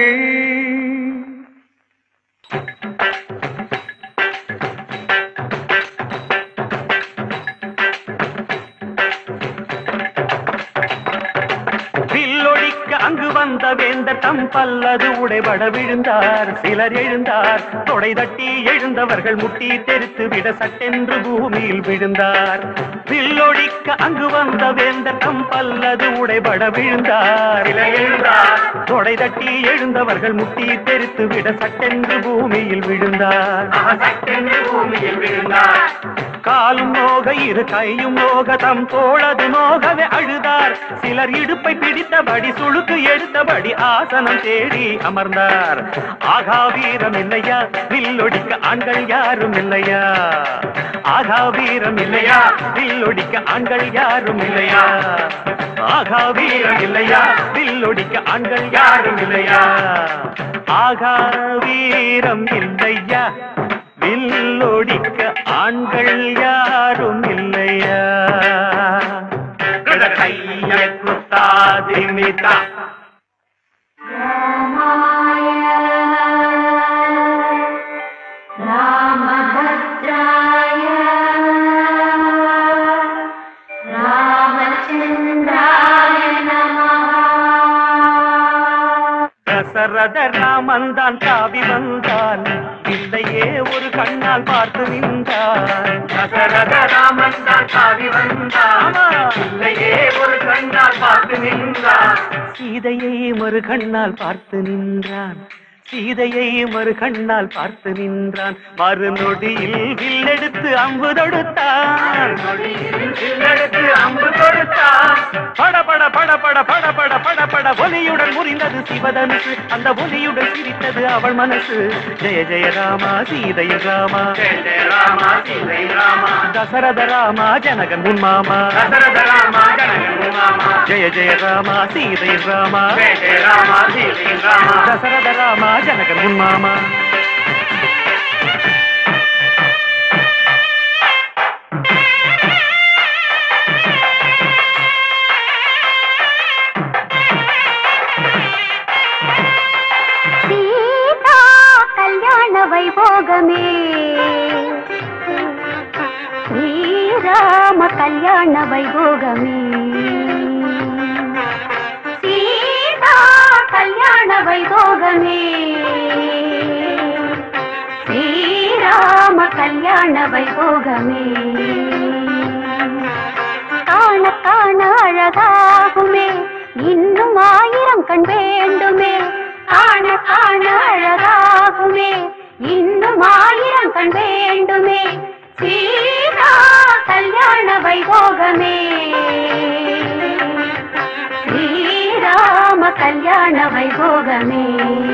வில்லொழிக்க அங்கு வந்த வேந்தர் தம் பல்லது உடைபட விழுந்தார் சிலர் எழுந்தார் தொடை தட்டி எழுந்தவர்கள் முட்டி தெரித்து விட சட்டென்று பூமியில் விழுந்தார் வில்லொழிக்க அங்கு வந்த வேந்தர் தம் பல்லது உடைபட விழுந்தார் சிலர் எழுந்தார் தொடை தட்டி எழுந்தவர்கள் முட்டி தெரித்து விட சட்டென்று பூமியில் விழுந்தார் சட்டென்று பூமியில் விழுந்தார் காலும் நோக இரு கையும் நோக தம் தோளது நோகவே அழுதார் சிலர் இடுப்பை பிடித்தபடி சுளுக்கு எடுத்தபடி ஆசனம் தேடி அமர்ந்தார் ஆகா வீரம் இல்லையா வில்லொடிக்க ஆண்கள் யாரும் இல்லையா ஆகா வீரம் இல்லையா வில்லொடிக்க ஆண்கள் யாரும் இல்லையா ஆகா வீரம் இல்லையா வில்லொடிக்க ஆண்கள் யாரும் இல்லையா ஆகா வீரம் இல்லையா வில்லொடிக்க ஆண்கள் யாரும் இல்லையா கைய குத்தாதிமிதா ராமாய ராம தசரத ராமன் தான் தாவி வந்தான் இல்லையே ஒரு கண்ணால் பார்த்து நின்றான் தசரத ராமன் தான் தாவி வந்தான் இல்லையே ஒரு கண்ணால் பார்த்து நின்றான் சீதையை மறு கண்ணால் பார்த்து நின்றான் சீதையை மறு கண்ணால் பார்த்து நின்றான் மறுநொடியில் வில்லெடுத்து அம்பு தொடுத்தான் வில்லெடுத்து அம்பு தொடுத்தான் பட பட பட பட பட பட பட பட ஒலியுடன் முறிந்தது சிவதனுசு அந்த ஒலியுடன் சிரித்தது அவள் மனசு ஜெய ஜெய ராமா சீதை ராமா ஜெய ஜெய ராமா சீதை ராமா தசரத ராமா ஜனகன் உன் மாமா தசரத ராமா ஜனகன் உன் மாமா ஜெய ஜெய ராமா சீதை ராமா ஜெய ஜெய ராமா சீதை ராமா தசரத ராமா ஜனகன் உன் மாமா சீதா கல்யாண வைபோகமே ஸ்ரீராம கல்யாண வைபோகமே சீதா கல்யாண வைபோகமே ஸ்ரீராம கல்யாண வைபோகமே காண காண அழகாகுமே இன்னும் ஆயிரம் கண் வேண்டுமே காண காண அழகாகுமே இன்னும் ஆயிரம் கண் வேண்டுமே சீதா கல்யாண வைபோகமே ஸ்ரீராம கல்யாண வைபோகமே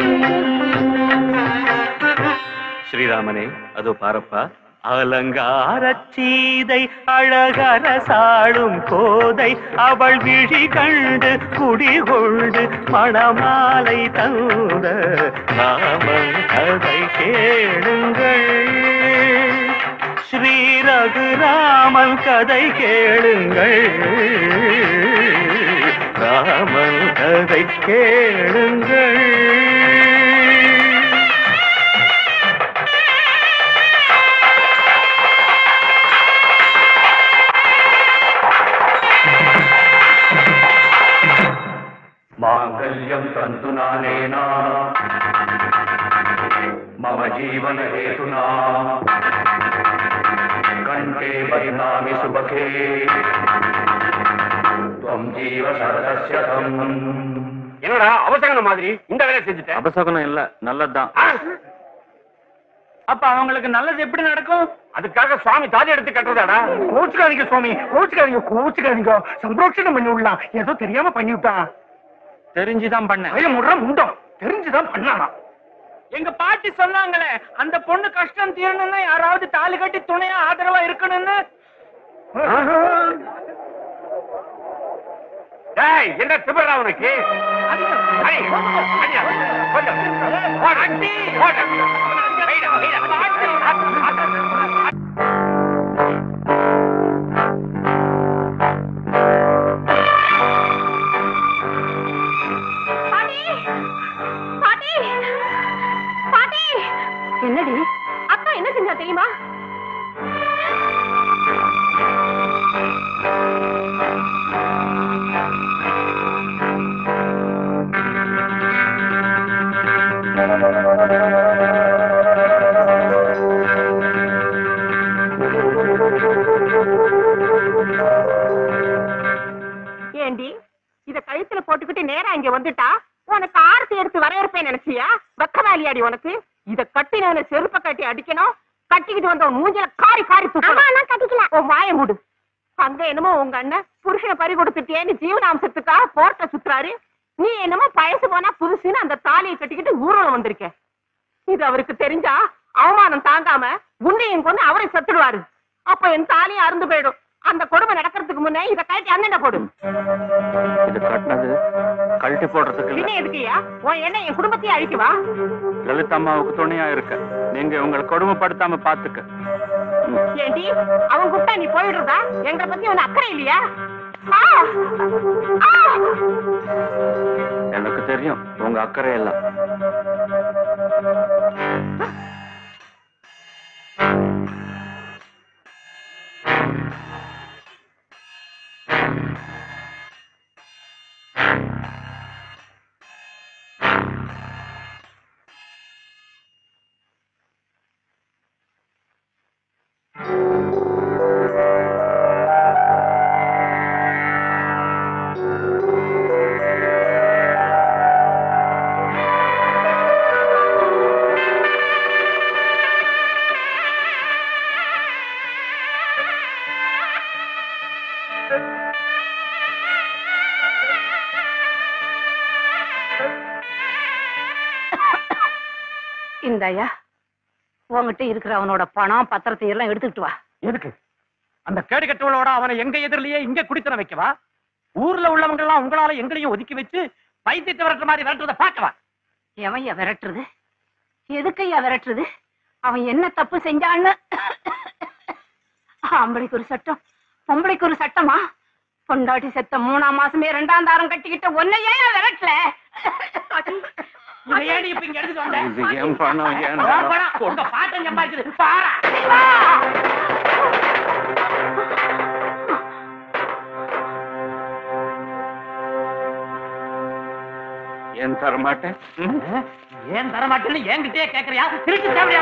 ஸ்ரீராமனே அதோ பாரப்பா அலங்கார சீதை அழகர சாடும் கோதை அவள் விழி கண்டு குடிகொண்டு மணமாலை தந்த ராமன் கதை கேளுங்கள் ஸ்ரீ ரகுராமன் கதை கேளுங்கள் ராமன் கதை கேளுங்கள் माङ्गल्यं तन्तु नानेना मम जीवनहेतुना कण्ठे बध्नामि सुभगे त्वं जीव शरदस्य என்னடா அவசகன மாதிரி இந்த வேலையை செஞ்சுட்ட அபசகுனம் இல்ல நல்லதுதான் அப்ப அவங்களுக்கு நல்லது எப்படி நடக்கும் அதுக்காக சுவாமி தாலி எடுத்து கட்டுறதாடா கோச்சுக்காதீங்க சுவாமி கோச்சுக்காதீங்க கோச்சுக்காதீங்க சம்பரோட்சணம் பண்ணி விடலாம் ஏதோ தெரியாம பண்ணி விட்டான் தெரிஞ்சுதான் பண்ண ஐயா முடுற முண்டம் தெரிஞ்சுதான் பண்ணானா எங்க பாட்டி சொன்னாங்களே அந்த பொண்ணு கஷ்டம் தீரணும்னா யாராவது தாலி கட்டி துணையா ஆதரவா இருக்கணும்னு டேய் என்ன திமிரா உனக்கு அடி, அடி, அடியா, கொஞ்சம். போடா, போடா. வைடா, வைடா. பாட்டி பாட்டி பாட்டி என்னடி அக்கா என்ன செஞ்சா தெரியுமா ஏண்டி இத கழுத்துல போட்டுக்கிட்டு நேரா இங்க வந்துட்டா உனக்கு ஆரத்தி எடுத்து வரவேற்பேன் நினைச்சியா வெக்கமாலியாடி உனக்கு இத கட்டினவன செருப்ப கட்டி அடிக்கணும் கட்டிக்கிட்டு வந்த உன் மூஞ்சில காரி காரி துப்பணும் கட்டிக்கல உன் வாய மூடு அங்க என்னமோ உங்க அண்ணன் புருஷனை பறி கொடுத்துட்டேன்னு ஜீவனாம்சத்துக்காக போர்ட்ட சுத்துறாரு நீ என்னமோ பழசு போனா புதுசுன்னு அந்த தாலியை கட்டிக்கிட்டு ஊர்வலம் வந்திருக்க இது அவருக்கு தெரிஞ்சா அவமானம் தாங்காம உன்னையும் கொண்டு அவரை செத்துடுவாரு அப்ப என் தாலியும் அறுந்து போயிடும் அந்த கொடுமை நடக்கிறதுக்கு முன்னே இத கழட்டி அண்ணன் போடு இது கட்டினது கழட்டி போடுறதுக்கு பின்ன இல்ல எதுக்குயா உன் என்ன என் குடும்பத்தையே அழிக்குவா லலிதம்மாவுக்கு துணையா இருக்க நீங்க உங்களை கொடுமைப்படுத்தாம பாத்துக்க ஏண்டி அவன் கூப்பிட்டா நீ போயிடுறதா எங்களை பத்தி உனக்கு அக்கறை இல்லையா ஆ! ஆ! எனக்கு தெரியும் உங்க அக்கறை எல்லாம் இந்தாயா உன்கிட்ட இருக்கிற அவனோட பணம் பத்திரத்தை எல்லாம் எடுத்துக்கிட்டு வா எதுக்கு அந்த கேடு கட்டுவளோட அவனை எங்க எதிரிலேயே இங்க குடித்தன வைக்கவா ஊர்ல உள்ளவங்க எல்லாம் உங்களால எங்களையும் ஒதுக்கி வச்சு பைத்தியத்தை விரட்டுற மாதிரி விரட்டுறத பார்க்கவா எவையா விரட்டுறது எதுக்கையா விரட்டுறது அவன் என்ன தப்பு செஞ்சான்னு ஆம்பளைக்கு ஒரு சட்டம் பொம்பளைக்கு ஒரு சட்டமா பொண்டாட்டி செத்த மூணாம் மாசமே ரெண்டாம் தாரம் கட்டிக்கிட்ட ஒன்னையே விரட்டல இதை ஏன் இப்ப இங்க எடுத்துட்டு வந்த இது ஏன் பணம் ஏன் உன் பணம், உங்க பாட்டன் சம்பாதிச்சது பாரா ஏன் தரமாட்டேன் ம்? ஏன் தர மாட்டேன்னு என்கிட்டயே கேக்குறியா திருட்டு தேவையா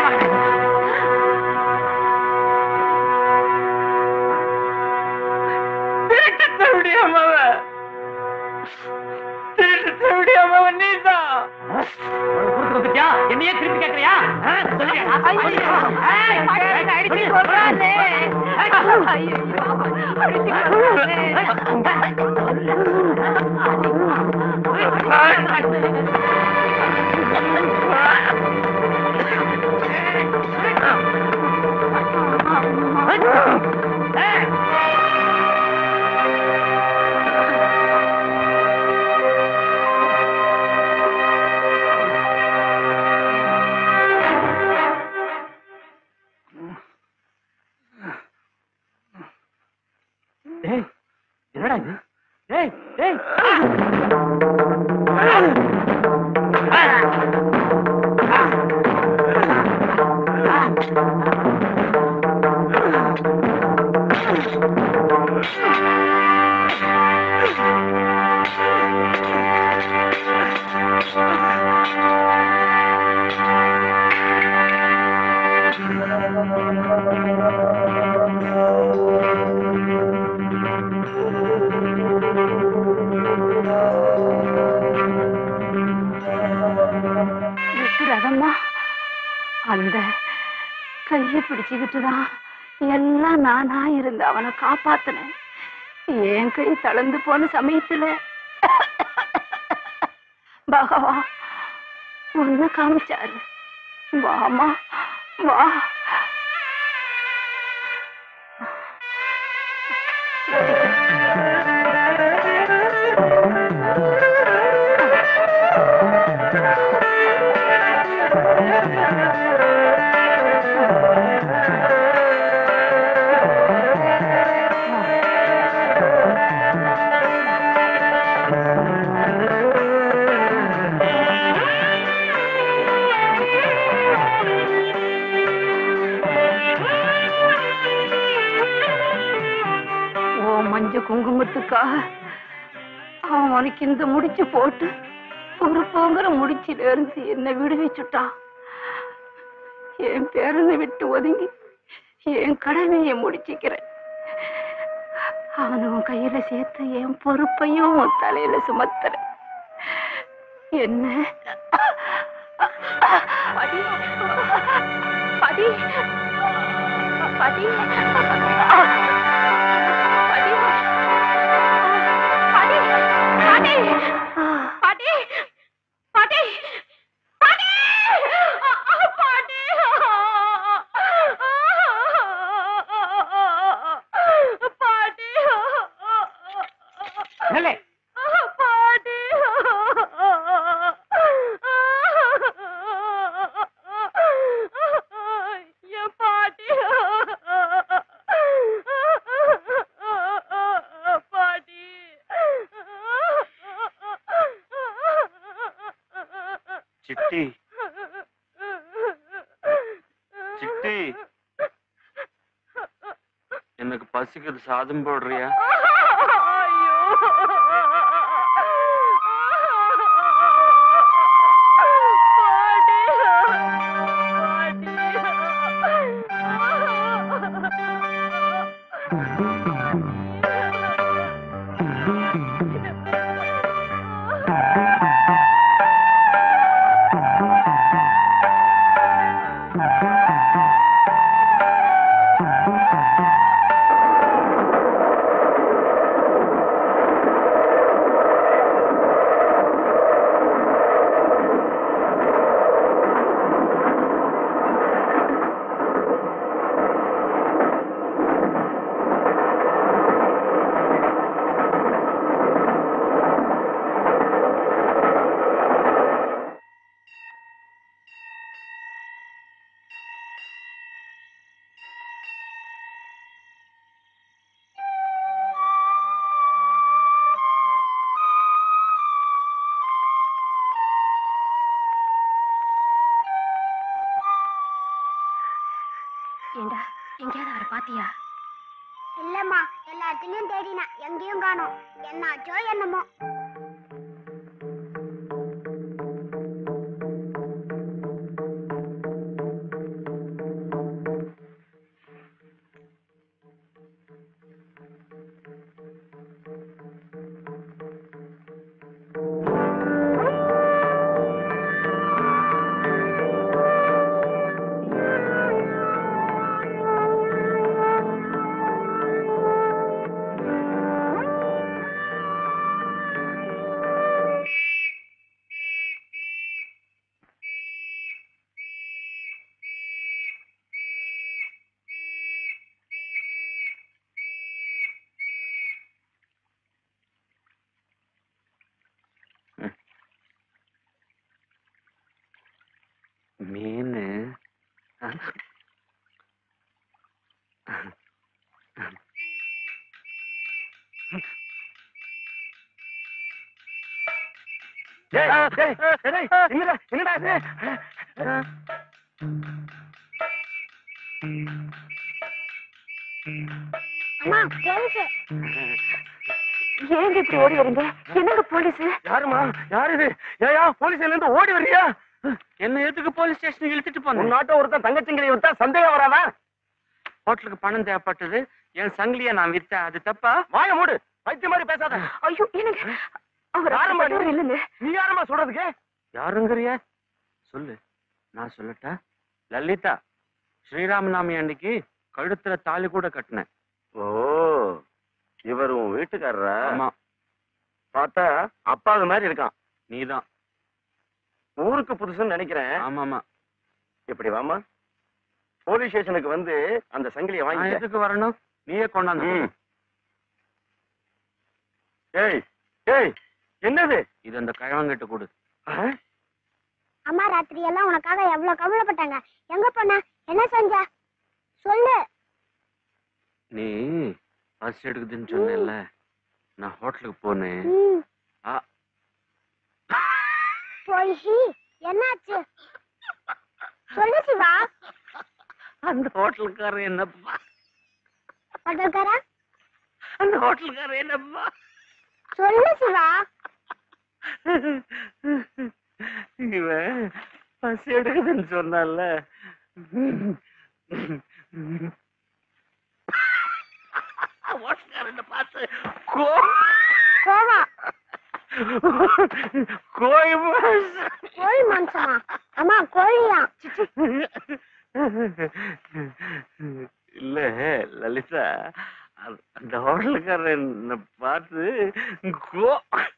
திருட்டு திருடி அம்மாவ திருட்டு திருடி அம்மாவ நீதான் கொடுத்து வந்துட்டியா என்னையே திருப்பி கேக்குறியா ஆ, சொல்லுங்க. ஏய், அடிச்சு கொள்றானே. ஐயோ, அடிச்சு ஏய், என்னடா இது ஏய் ஏய் விட்டுடாதம்மா அந்த கையை பிடிச்சுக்கிட்டு தான் எல்லாம் நானா இருந்து அவனை காப்பாத்தினேன் என் கை தளர்ந்து போன சமயத்துல பகவான் ஒண்ணு காமிச்சாரு வாமா வா ஓ மஞ்ச குங்குமத்துக்காக அவன் உனக்கு இந்த முடிச்சு போட்டு ஒரு போங்கிற முடிச்சில இருந்து என்ன விடுவிச்சுட்டான் என் பேரனை விட்டு ஒதுங்கி என் கடமையை முடிச்சுக்கிறேன் அவனை உன் கையில சேர்த்து என் பொறுப்பையும் உன் தலையில சுமத்துறேன் என்ன படி படி படி பாட்டி பாட்டி பாட்டி பாட்டி பாட்டி பாட்டி நில்லு. பாட்டி என் பாட்டி பாட்டி சிட்டி சிட்டி எனக்கு பசிக்குது சாதம் போடுறியா ஆ ஏண்டா எங்கேயாவது அவரை பாத்தியா இல்லம்மா எல்லா இடத்துலயும் தேடினேன் எங்கேயும் காணோம் என்னாச்சோ என்னமோ மீன் என்னடா இது அம்மா போலீஸ் ஏங்க இப்படி ஓடி வரீங்க என்னங்க போலீஸ் யாருமா யாரு இது ஏயா போலீஸ்ல இருந்து ஓடி வர்றியா என்ன எதுக்கு போலீஸ் ஸ்டேஷன் இழுத்துட்டு போன உன் நாட்டை ஒருத்தன் தங்கச்சிங்களை வித்தா சந்தேகம் வராதா ஹோட்டலுக்கு பணம் தேவைப்பட்டது என் சங்கிலிய நான் வித்தேன் அது தப்பா வாய மூடு பைத்திய மாதிரி பேசாத ஐயோ எனக்கு அவர் யாரும்மா நீ? அப்படிப்பட்டவர் இல்லைங்க நீ யாருமா சொல்றதுக்கு யாருங்கறியா சொல்லு நான் சொல்லட்டா லலிதா ஸ்ரீராமநாமி அன்னைக்கு கழுத்துல தாலி கூட கட்டினேன் ஓ இவர் உன் வீட்டுக்காரரா ஆமா பார்த்தா அப்பாது மாதிரி இருக்கான் நீதான் ஊருக்கு புதுசுன்னு நினைக்கிறேன் ஆமாமா இப்படி வாமா போலீஸ் ஸ்டேஷனுக்கு வந்து அந்த சங்கிலியை நான் வாங்கி எதுக்கு வரணும் நீயே கொண்டாந்து கொடு. ஏய் ஏய் என்னது இது அந்த கிழவங்கிட்ட கொடு அம்மா ராத்திரி எல்லாம் உனக்காக எவ்வளவு கவலைப்பட்டாங்க எங்க போன என்ன செஞ்ச சொல்லு நீ பஸ் எடுக்குதுன்னு சொன்னேன்ல நான் ஹோட்டலுக்கு போனேன் ம், ஆ, போய் என்னாச்சு சொல்லு சிவா அந்த ஹோட்டலுக்காரர் என்னப்பா பட்டல்காரா அந்த ஹோட்டலுக்காரர் என்னப்பா சொல்லு சிவா இவன் பஸ் எடுக்குதுன்னு சொன்னால ஹோட்டல்காரன் பார்த்து கோ கோவா கோய் பஸ் கோழி மாம்சமா அம்மா கோழியா இல்ல லலிதா அந்த- அந்த ஹோட்டலுக்காரர் என்ன பார்த்து கோ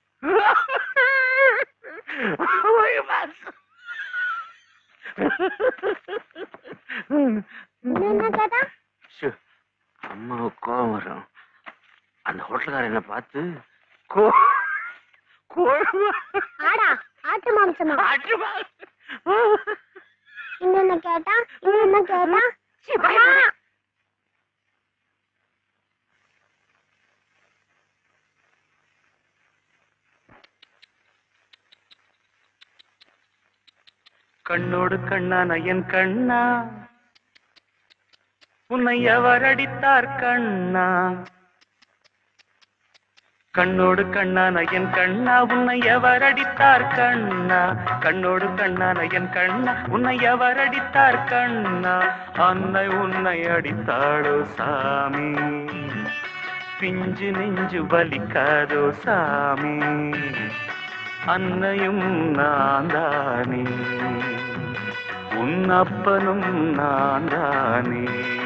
கோய் பஸ் இன்னும் என்ன கேட்டா ஷு, அம்மாவுக்கு கோவம் வரும் அந்த ஹோட்டல்காரர் என்ன பார்த்து கோ கோய் ஆடா ஆட்டு மாம்சமா ஆட்டு இன்னும் என்ன கேட்டா இன்னும் என்ன கேட்டா அம்மா கண்ணோடு கண்ணான என் கண்ணா உன்னை எவர் அடித்தார் கண்ணா கண்ணோடு கண்ணான என் கண்ணா உன்னை எவர் அடித்தார் கண்ணா கண்ணோடு கண்ணான என் கண்ணா உன்னை எவர் அடித்தார் கண்ணா அன்னை உன்னை அடித்தாளோ சாமி பிஞ்சு நெஞ்சு வலிக்காதோ சாமி அன்னையும் நான் தானே உன் அப்பனும் நான் தானே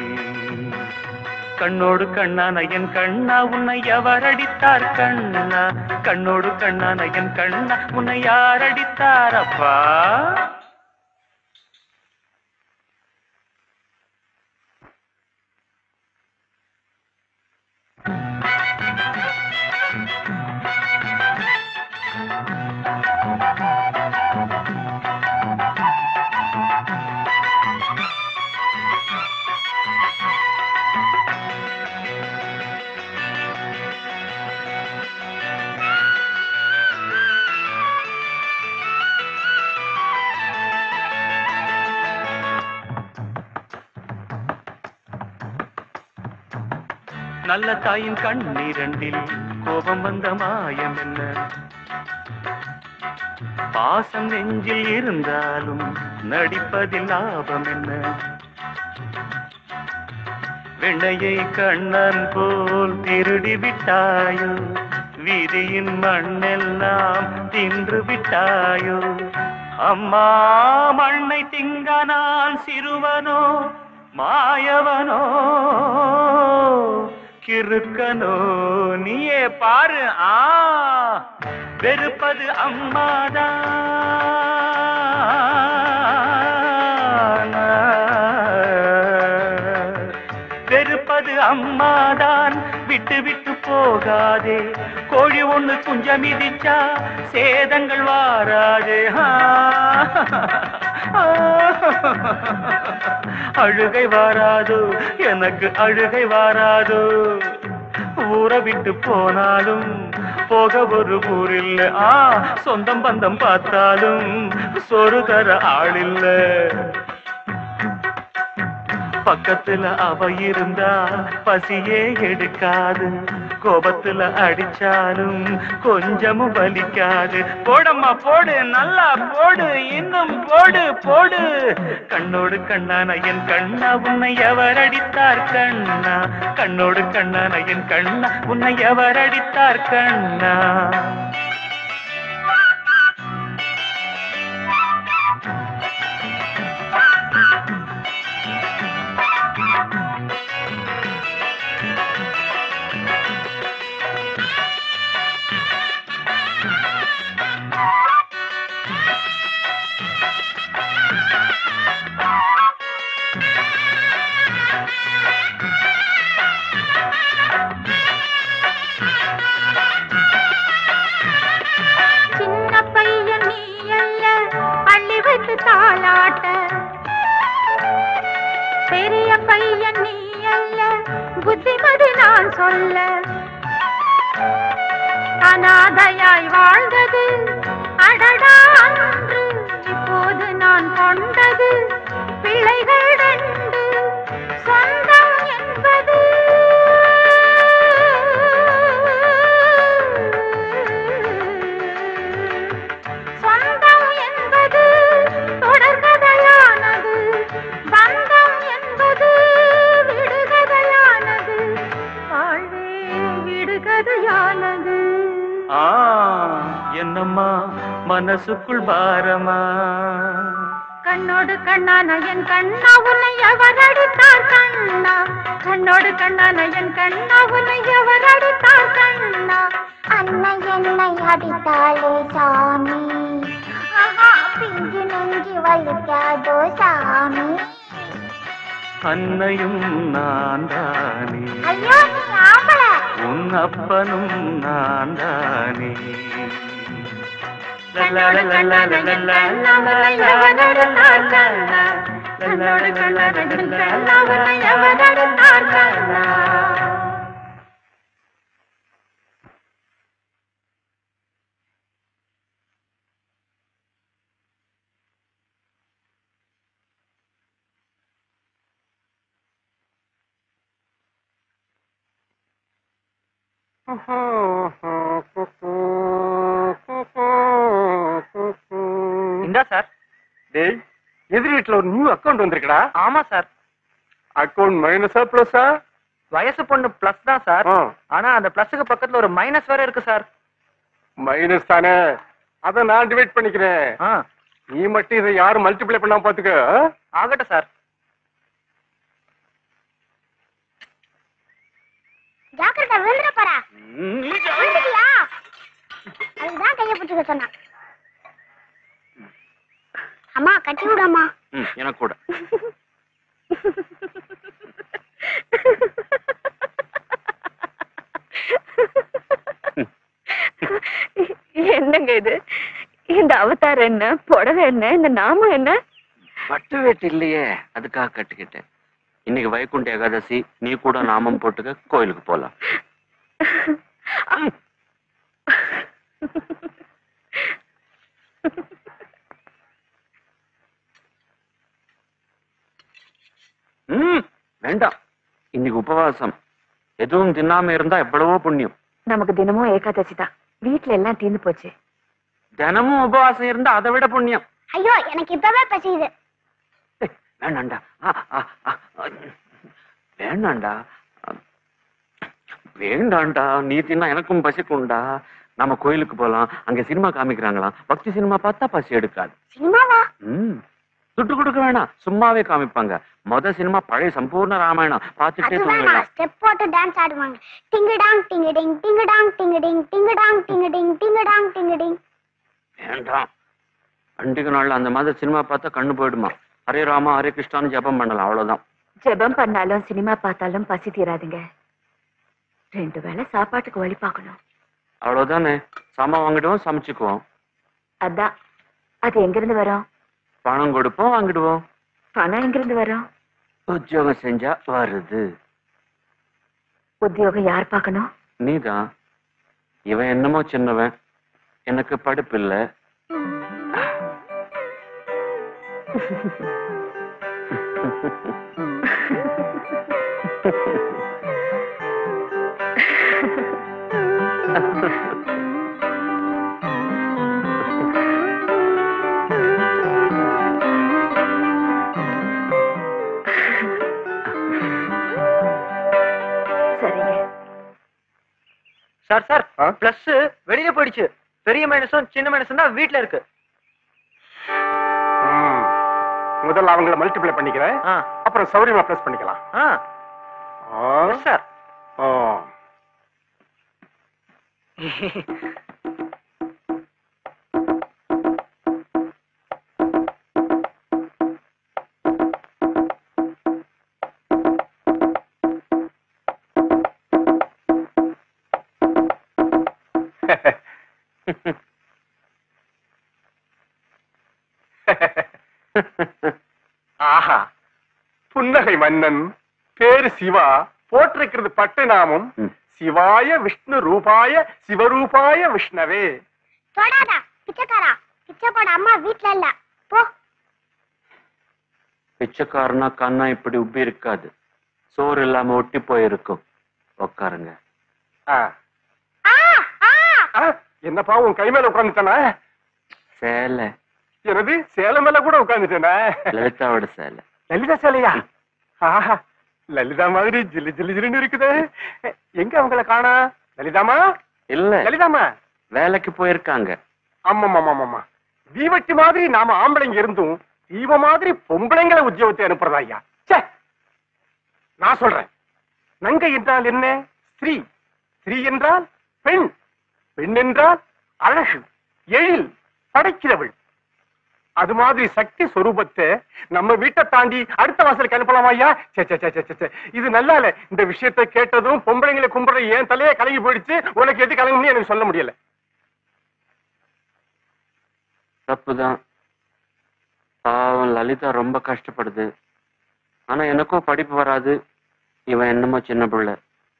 கண்ணோடு கண்ணான என் கண்ணா உன்னை எவர் அடித்தார் கண்ணா கண்ணோடு கண்ணான என் கண்ணா உன்னை யார் அடித்தார் அப்பா நல்ல தாயின் கண்ணிரண்டில் கோபம் வந்த மாயம் என்ன பாசம் நெஞ்சில் இருந்தாலும் நடிப்பதில் லாபம் என்ன வெண்ணையை கண்ணன் போல் திருடி விட்டாயோ விதியின் மண்ணெல்லாம் தின்று விட்டாயோ அம்மா மண்ணை திங்க நான் சிறுவனோ மாயவனோ கிறுக்கனோ நீயே பாரு ஆ வெறுப்பது அம்மாதான் வெறுப்பது அம்மாதான் விட்டு விட்டு போகாதே கோழி ஒண்ணு குஞ்ச மிதிச்சா சேதங்கள் வாராதே ஆ. அழுகை வாராதோ எனக்கு அழுகை வாராதோ ஊரை விட்டு போனாலும் போக ஒரு ஊரில்ல ஆ சொந்தம் பந்தம் பார்த்தாலும் சொரு தர ஆளில்ல பக்கத்துல அவ இருந்தா பசியே எடுக்காது கோபத்துல அடிச்சாலும் கொஞ்சமும் வலிக்காது போடம்மா போடு நல்லா போடு இன்னும் போடு போடு கண்ணோடு கண்ணான என் கண்ணா உன்னை எவர் அடித்தார் கண்ணா கண்ணோடு கண்ணான என் கண்ணா உன்னை எவர் அடித்தார் கண்ணா சின்ன பையன் நீ அல்ல அள்ளி வைத்து தாளாட்ட பெரிய பையன் நீ அல்ல புத்திமதி நான் சொல்ல அனாதையாய் வாழ்ந்தது அடடா அன்று இப்போது நான் கொண்டது பிள்ளைகள் ரெண்டு சொந்தம் என்பது சொந்தம் என்பது தொடர்கதையானது பந்தம் என்பது விடுகதையானது வாழ்வே விடுகதையானது ஆ என்னம்மா மனசுக்குள் பாரமா கண்ணோடு கண்ணான என் கண்ணா உன்னை எவர் அடித்தார் கண்ணா கண்ணோடு கண்ணான என் கண்ணா உன்னை எவர் அடித்தார் கண்ணா அன்னை என்னை அடித்தாளே சாமி ஆஹா, பிஞ்சு நெஞ்சு வலிக்காதோ சாமி அன்னையும் நான் தானே ஐயோ நீ ஆம்பளை உன் அப்பனும் நான் தானே கண்ணோடு கண்ணான என் கண்ணா உன்னை எவர் அடித்தார் கண்ணா கண்ணோடு கண்ணான என் கண்ணா உன்னை எவர் அடித்தார் கண்ணா இந்தா சார் டேய் எதிரி வீட்டுல ஒரு நியூ அக்கவுண்ட் வந்திருக்கடா ஆமா சார் அக்கவுண்ட் மைனஸா பிளஸா வயசு பொண்ணு பிளஸ் தான் சார் ஆனா அந்த பிளஸுக்கு பக்கத்துல ஒரு மைனஸ் வேற இருக்கு சார் மைனஸ் தானே அத நான் டிவைட் பண்ணிக்கிறேன் நீ மட்டும் இதை யாரும் மல்டிப்ளை பண்ணாம பாத்துக்க ஆ? ஆகட்டும் சார் ஜாக்கிரதை விழுந்துட போறா விழுந்துட்டியா அதுதான் கைய பிடிச்சுக்க சொன்னா அம்மா கட்டி விடம்மா ம், எனக்கு கூட என்னங்க இது இந்த அவதார் என்ன புடவை என்ன இந்த நாமம் என்ன பட்டு வேட்டு இல்லையே அதுக்காக கட்டிக்கிட்டேன் இன்னைக்கு வைகுண்ட ஏகாதசி நீ கூட நாமம் போட்டுக்க கோயிலுக்கு போலாம் ம் வேண்டாம் இன்னைக்கு உபவாசம் எதுவும் தின்னாம இருந்தா எவ்வளவோ புண்ணியம் நமக்கு தினமும் ஏகாதசி தான் வீட்டுல எல்லாம் தீர்ந்து போச்சு தினமும் உபவாசம் இருந்தா அதை விட புண்ணியம் ஐயோ எனக்கு இப்பவே பசிக்குது வேணாண்டா ஆ, ஆ, ஆ, ஆ. வேணாண்டா வேண்டாண்டா நீ தின்னா எனக்கும் பசிக்கும்டா நம்ம கோயிலுக்கு போலாம் அங்க சினிமா காமிக்கிறாங்களாம் பக்தி சினிமா பார்த்தா பசி எடுக்காது சினிமாவா ம் துட்டு கொடுக்க வேணாம் சும்மாவே காமிப்பாங்க மொத சினிமா பழைய சம்பூர்ண ராமாயணம் பார்த்துட்டே அது வேணாம் தூங்கலாம் ஸ்டெப் போட்டு டான்ஸ் ஆடுவாங்க டிங்குடாங் டிங்குடிங் டிங்குடாங் டிங்குடிங் டிங்குடாங் டிங்குடிங் டிங்குடாங் டிங்குடிங் வேண்டாம் பண்டிகை நாள்ல அந்த மாதிரி சினிமா பார்த்தா கண்ணு போயிடுமா ஹரே ராமா ஹரே கிருஷ்ணான்னு ஜெபம் பண்ணலாம் அவ்வளவுதான் ஜெபம் பண்ணாலும் சினிமா பார்த்தாலும் பசி தீராதுங்க ரெண்டு வேளை சாப்பாட்டுக்கு வழி பார்க்கணும் அவ்வளவுதானே சாமான் வாங்கிடுவோம் சமைச்சுக்குவோம் அதான் அது எங்கிருந்து வரும் பணம் கொடுப்போம் வாங்கிடுவோம் பணம் எங்கிருந்து வரும் உத்தியோகம் செஞ்சா வருது உத்தியோகம் யார் பார்க்கணும் நீதான் இவன் என்னமோ சின்னவன் எனக்கு படிப்பு இல்ல சரிங்க சார் சார் பிளஸ் வெளியே போயிடுச்சு பெரிய மைனஸும் சின்ன மைனஸும் தான் வீட்ல இருக்கு முதல்ல அவங்கள மல்டிப்ளை பண்ணிக்கிறேன் அப்புறம் சௌரியமா ப்ளஸ் பண்ணிக்கலாம் சார் ஆ. ஆஹா புன்னகை மன்னன் பேரு சிவா போட்டிருக்கிறது பட்டு நாமம் சிவாய விஷ்ணு ரூபாய சிவரூபாய விஷ்ணவே தொடாதா பிச்சைக்காரா பிச்சை போட அம்மா வீட்ல இல்ல போ பிச்சைக்காரனா கண்ணா இப்படி உப்பி இருக்காது சோறு இல்லாம ஒட்டி போயிருக்கும் உட்காருங்க ஆ. ஆ, என்னப்பா உன் கை மேல உட்காந்துட்டானா சேலை எனது சேலை மேல கூட உட்காந்துட்டேனா லலிதாவோட சேலை லலிதா சேலையா ஆஹா லலிதா மாதிரி ஜில்லு ஜில்லு ஜில்லுன்னு இருக்குதே எங்க அவங்கள காணா லலிதாமா இல்ல லலிதாமா வேலைக்கு போயிருக்காங்க ஆமாமாமாமா தீவட்டி மாதிரி நாம ஆம்பளைங்க இருந்தும் தீவ மாதிரி பொம்பளைங்களை உத்தியோகத்தை அனுப்புறதா ஐயா ச்சே நான் சொல்றேன் நங்கை என்றால் என்ன ஸ்திரீ ஸ்திரீ என்றால் பெண் பெண் என்றால் அழகு எழில் படைக்கிறவள் அது மாதிரி சக்தி சொரூபத்தை நம்ம வீட்டை தாண்டி அடுத்த வாசலுக்கு அனுப்பலாமா ஐயா சே சே சே சே, சே, சே. இது நல்லா இல்ல இந்த விஷயத்தை கேட்டதும் பொம்பளைங்களை கும்பிடுற ஏன் தலையே கலங்கி போயிடுச்சு உனக்கு எது கலங்கும்னு எனக்கு சொல்ல முடியல தப்புதான் பாவம் லலிதா ரொம்ப கஷ்டப்படுது ஆனா எனக்கும் படிப்பு வராது இவன் என்னமோ சின்ன பிள்ளை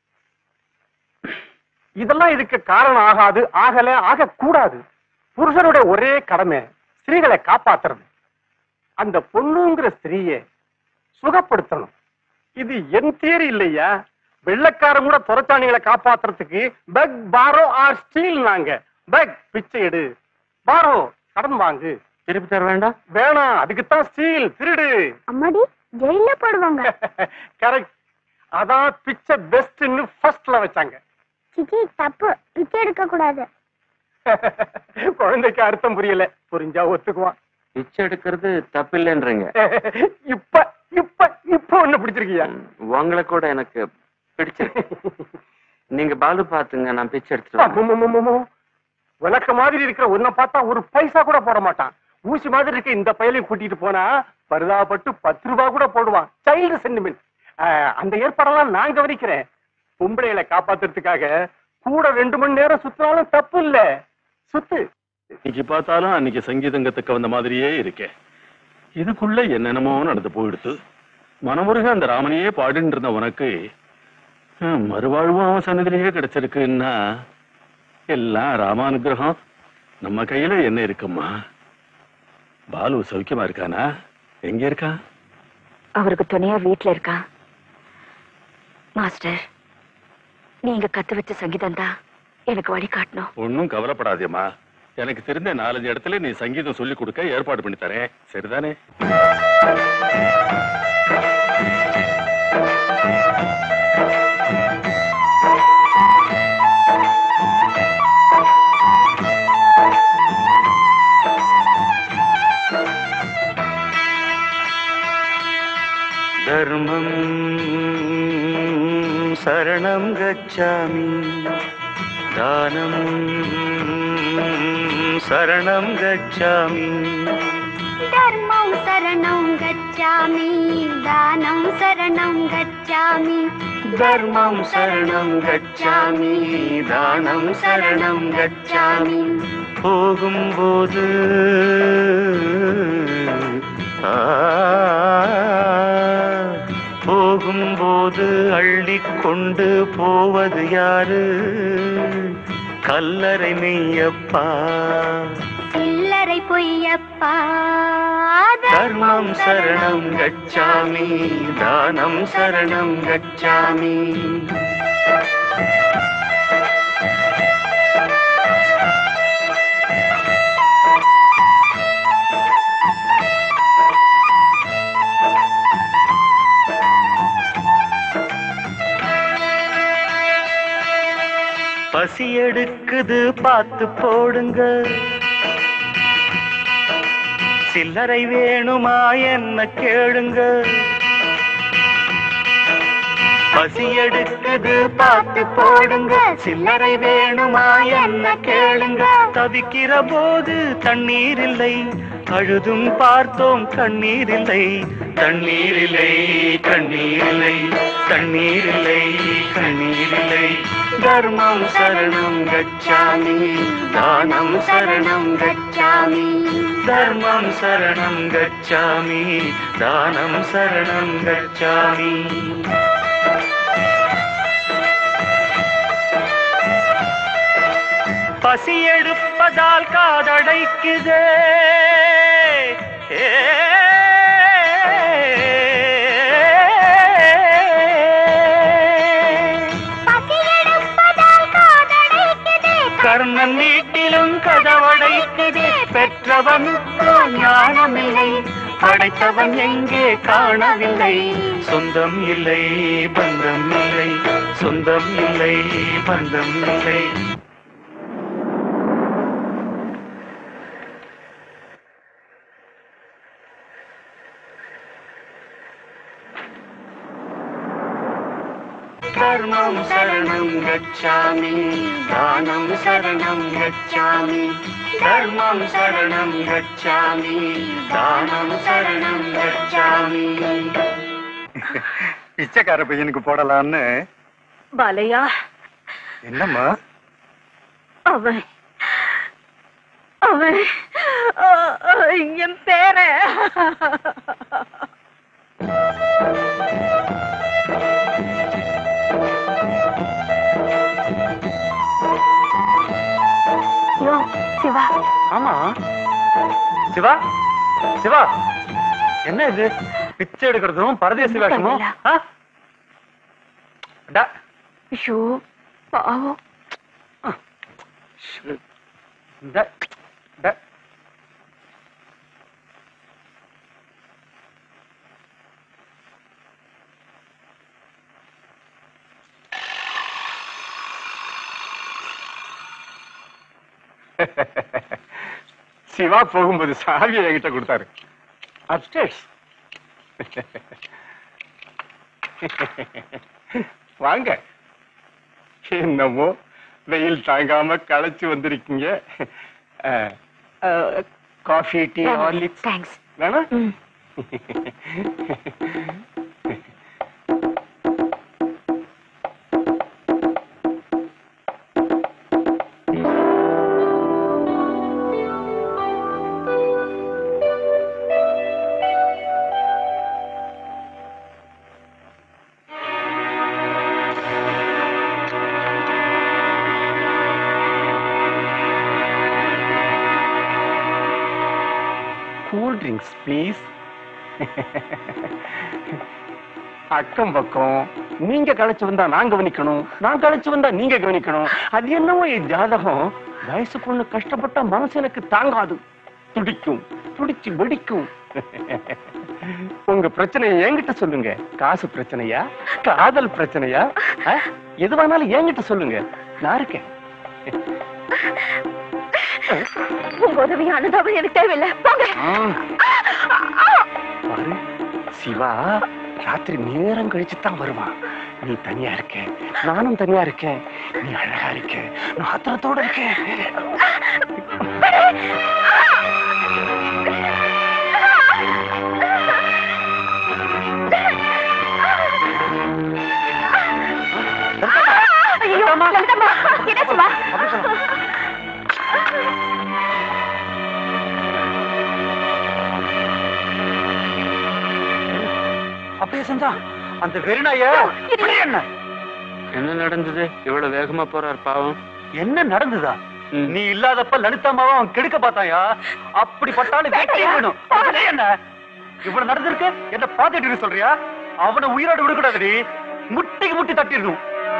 இதெல்லாம் இதுக்கு காரணம் ஆகாது ஆகல ஆக கூடாது புருஷனுடைய ஒரே கடமை ஸ்திரீகளை காப்பாத்துறது அந்த பொண்ணுங்கிற ஸ்திரீயை சுகப்படுத்தணும் இது என் தேரி இல்லையா வெள்ளக்காரன் கூட துரத்தாணிகளை காப்பாத்துறதுக்கு பெக் பாரோ ஆர் ஸ்டீல் நாங்க பெக் பிச்சை எடு பாரோ கடன் வாங்கு திருப்பி தர வேண்டாம் வேணாம் அதுக்குத்தான் ஸ்டீல் திருடு அம்மாடி ஜெயில போடுவாங்க கரெக்ட் அதான் பிச்சை பெஸ்ட்னு ஃபர்ஸ்ட்ல வச்சாங்க சிச்சி தப்பு பிச்சை எடுக்க கூடாது குழந்தைக்கு அர்த்தம் புரியல புரிஞ்சா ஒத்துக்குவான் பிச்சை எடுக்கிறது தப்பில்லைன்றீங்க இப்ப இப்ப இப்ப ஒண்ணு பிடிச்சிருக்கியா உங்களை கூட எனக்கு பிடிச்சிருக்கு நீங்க பாலு பாத்துங்க நான் பிச்சை எடுத்துட்டு வரேன். அம்மம்மம்மம்மம்மோ. உலக்க மாதிரி இருக்கிற உன்னை பார்த்தா ஒரு பைசா கூட போட மாட்டான் ஊசி மாதிரி இருக்க இந்த பயலையும் கூட்டிட்டு போனா பரிதாபப்பட்டு பத்து ரூபாய் கூட போடுவான் சைல்டு சென்டிமெண்ட் அந்த ஏற்பாடெல்லாம் நான் கவனிக்கிறேன் பொம்பளைகளை காப்பாத்துறதுக்காக கூட ரெண்டு மணி நேரம் சுத்தினாலும் தப்பு இல்ல சுத்து இன்னைக்கு பார்த்தாலும் அன்னைக்கு சங்கீதங்கத்துக்கு வந்த மாதிரியே இருக்கே இதுக்குள்ள என்னென்னமோ நடந்து போயிடுத்து மனமுருக அந்த ராமனையே பாடின்னு இருந்த உனக்கு ஹம், மறுவாழ்வும் அவன் சன்னதிலேயே கிடைச்சிருக்குன்னா எல்லாம் ராமானுகிரகம் நம்ம கையில என்ன இருக்கும்மா பாலு சௌக்கியமா இருக்கானா எங்க இருக்கான் அவருக்கு துணையா வீட்ல இருக்கான் மாஸ்டர் நீங்க கத்து வச்ச சங்கீதம் தான் எனக்கு வழி காட்டணும் ஒன்னும் கவலைப்படாதேம்மா எனக்கு தெரிந்த நாலஞ்சு இடத்துல நீ சங்கீதம் சொல்லி கொடுக்க ஏற்பாடு பண்ணி தரேன் சரிதானே धर्मं शरणं गच्छामि दानं शरणं गच्छामि धर्मं शरणं गच्छामि दानं शरणं गच्छामि धर्मं शरणं गच्छामि தானம் சரணம் கச்சாமி போகும்போது ஆ, போகும்போது அள்ளிக்கொண்டு போவது யாரு கல்லறை மெய்யப்பா சில்லறை பொய்யப்பா தர்மம் சரணம் கச்சாமி தானம் சரணம் கச்சாமி பசி எடுக்குது பார்த்து போடுங்க சில்லறை வேணுமா என்ன கேளுங்க பசி எடுக்குது பார்த்து போடுங்க சில்லறை வேணுமா என்ன கேளுங்க தவிக்கிற போது தண்ணீர் இல்லை அழுதும் பார்த்தோம் கண்ணீர் இல்லை தண்ணீர் இல்லை கண்ணீர் இல்லை தண்ணீர் இல்லை கண்ணீர் இல்லை தர்மம் சரணம் கச்சாமி தானம் சரணம் கச்சாமி தர்மம் சரணம் கச்சாமி தானம் சரணம் கச்சாமி பசி எடுப்பதால் காதடைக்குதே ஏ. கர்ணன் வீட்டிலும் கதவடைக்குதே பெற்றவனுக்கோ ஞானமில்லை படைத்தவன் எங்கே காணவில்லை சொந்தம் இல்லை பந்தம் இல்லை சொந்தம் இல்லை பந்தம் இல்லை தர்மம் சரணம் கச்சாமி தானம் சரணம் கச்சாமி தர்மம் சரணம் கச்சாமி தானம் சரணம் கச்சாமி பிச்சைக்கார பையனுக்கு போடலான்னு பாலையா என்னம்மா அவன் அவன் ஆ, ஆ, என் பேர யோ சிவா ஆமா சிவா சிவா என்ன இது பிச்சை எடுக்கிறதும் பரதேசி வேஷமும் ஆ? டா. ஐயோ பாவம் டா. டா. சிவா போகும்போது சாவியை என்கிட்ட கொடுத்தாரு அப்டேஸ் வாங்க என்னமோ வெயில் தாங்காம களைச்சு வந்திருக்கீங்க காஃபி டீ ஹார்லிக்ஸ் தேங்க்ஸ் வேணாம் கூல் ட்ரிங்க்ஸ் ப்ளீஸ் அக்கம் பக்கம் நீங்க களைச்சு வந்தா நான் கவனிக்கணும் நான் களைச்சு வந்தா நீங்க கவனிக்கணும் அது என்னவோ என் ஜாதகம் வயசு பொண்ணு கஷ்டப்பட்டா மனசு எனக்கு தாங்காது துடிக்கும் துடிச்சு வெடிக்கும் உங்க பிரச்சனையை என்கிட்ட சொல்லுங்க காசு பிரச்சனையா காதல் பிரச்சனையா ஆ? எதுவானாலும் என்கிட்ட சொல்லுங்க நான் இருக்கேன் உங்க உதவி அனுதாபம் எனக்கு தேவையில்லை போங்க பாரு சிவா ராத்திரி நேரம் கழிச்சு தான் வருவான் நீ தனியா இருக்க நானும் தனியா இருக்கேன் நீ அழகா இருக்க நான் ஆத்திரத்தோட இருக்கேன் ஐயோ லலிதம்மா என்னாச்சுமா அப்படியே செஞ்சா அந்த வெறிநாய என்ன என்ன நடந்தது இவ்வளவு வேகமா போறார் பாவம் என்ன நடந்ததா நீ இல்லாதப்ப லலிதாமாவை அவன் கெடுக்க பார்த்தாயா அப்படிப்பட்டாலும் வெட்டி வேணும் என்ன இவ்வளவு நடந்திருக்கு என்ன பாத்துட்டு இருக்க சொல்றியா அவனை உயிரோடு விடக்கூடாதுடி முட்டிக்கு முட்டி தட்டிடணும்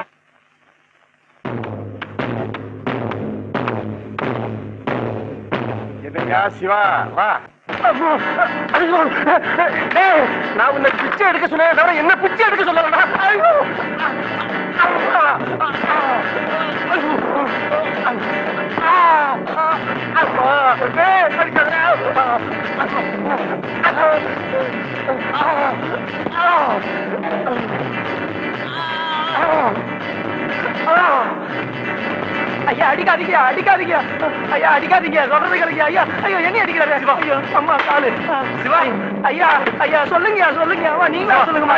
என்னங்க சிவா வா ஐயோ, டேய், நான் உன்னை பிச்சை எடுக்க சொன்னேன் தவிர என்ன பிச்சை எடுக்க சொல்லலடா ஐயோ ஐயா அடிக்காதீங்க அடிக்காதீங்க ஐயா அடிக்காதீங்க சொல்றது கிடைக்கு ஐயா ஐயோ என்ன அடிக்கிறாரு ஐயோ அம்மா காலு சிவா ஐயா ஐயா சொல்லுங்க சொல்லுங்க அம்மா நீங்க சொல்லுங்க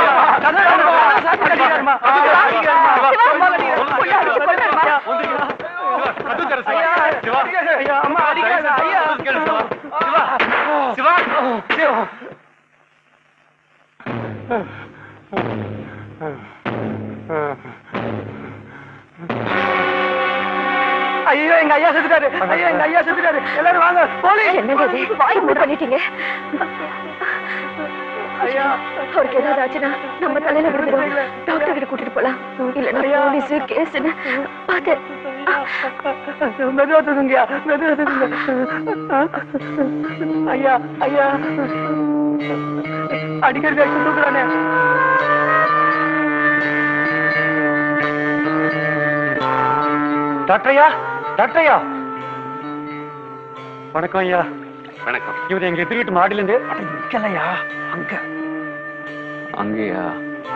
ஐயோ எங்க ஐயா செத்துட்டாரு ஐயோ எங்க ஐயா செத்துட்டாரு எல்லாரும் வாங்க போலீஸ் என்னங்க இது வாய் மூடு பண்ணிட்டீங்க ஐயா அவருக்கு ஏதாவது ஆச்சுன்னா நம்ம தலையில விழுந்துடும் டாக்டர் கிட்ட கூட்டிட்டு போலாம் இல்லன்னா போலீஸ் கேஸ்னு பாத்து மெதுவா தூங்குங்கயா மெதுவா தூங்குங்க ஐயா ஐயா அடிக்கடி அடிச்சு தூக்குறானே டாக்டர் ஐயா டாக்டர் ஐயா வணக்கம் ஐயா வணக்கம் இவர் எங்க எதிர் வீட்டு மாடியில இருந்து நிக்கலையா அங்க அங்கேயா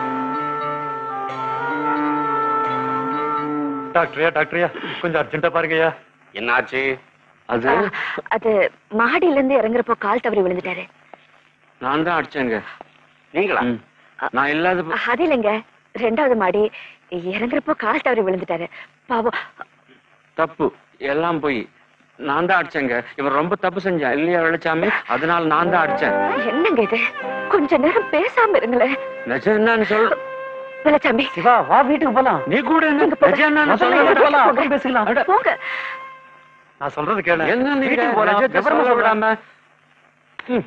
டாக்டர் ஐயா டாக்டர் ஐயா கொஞ்சம் அர்ஜென்ட்டா பாருங்க ஐயா என்னாச்சு அது அது மாடியில இருந்து இறங்குறப்போ கால் தவறி விழுந்துட்டாரு நான் தான் அடிச்சேங்க நீங்களா நான் இல்லாத அது இல்லைங்க ரெண்டாவது மாடி இறங்குறப்போ கால் தவறி விழுந்துட்டாரு பாவம் தப்பு எல்லாம் போய் நான் தான் அடிச்சேங்க இவன் ரொம்ப தப்பு செஞ்சான் இல்லையா வெள்ளச்சாமி அதனால நான் தான் அடிச்சேன் என்னங்க இது கொஞ்ச நேரம் பேசாம இருங்களேன் நிஜம் என்னன்னு சொல் வெள்ளச்சாமி சிவா வா வீட்டுக்கு போலாம் நீ கூட என்ன நிஜம் என்னன்னு முதல்ல சொல்ல வீட்டுக்கு போலாம் மாட்டே? அப்புறம் பேசிக்கலாம் அட, போங்க நான் சொல்றது கேளு என்ன நீங்க வீட்டுக்கு போலாம் நிஜத்தை விவரமா சொல்ல சொல்றேன் விடாம ம்.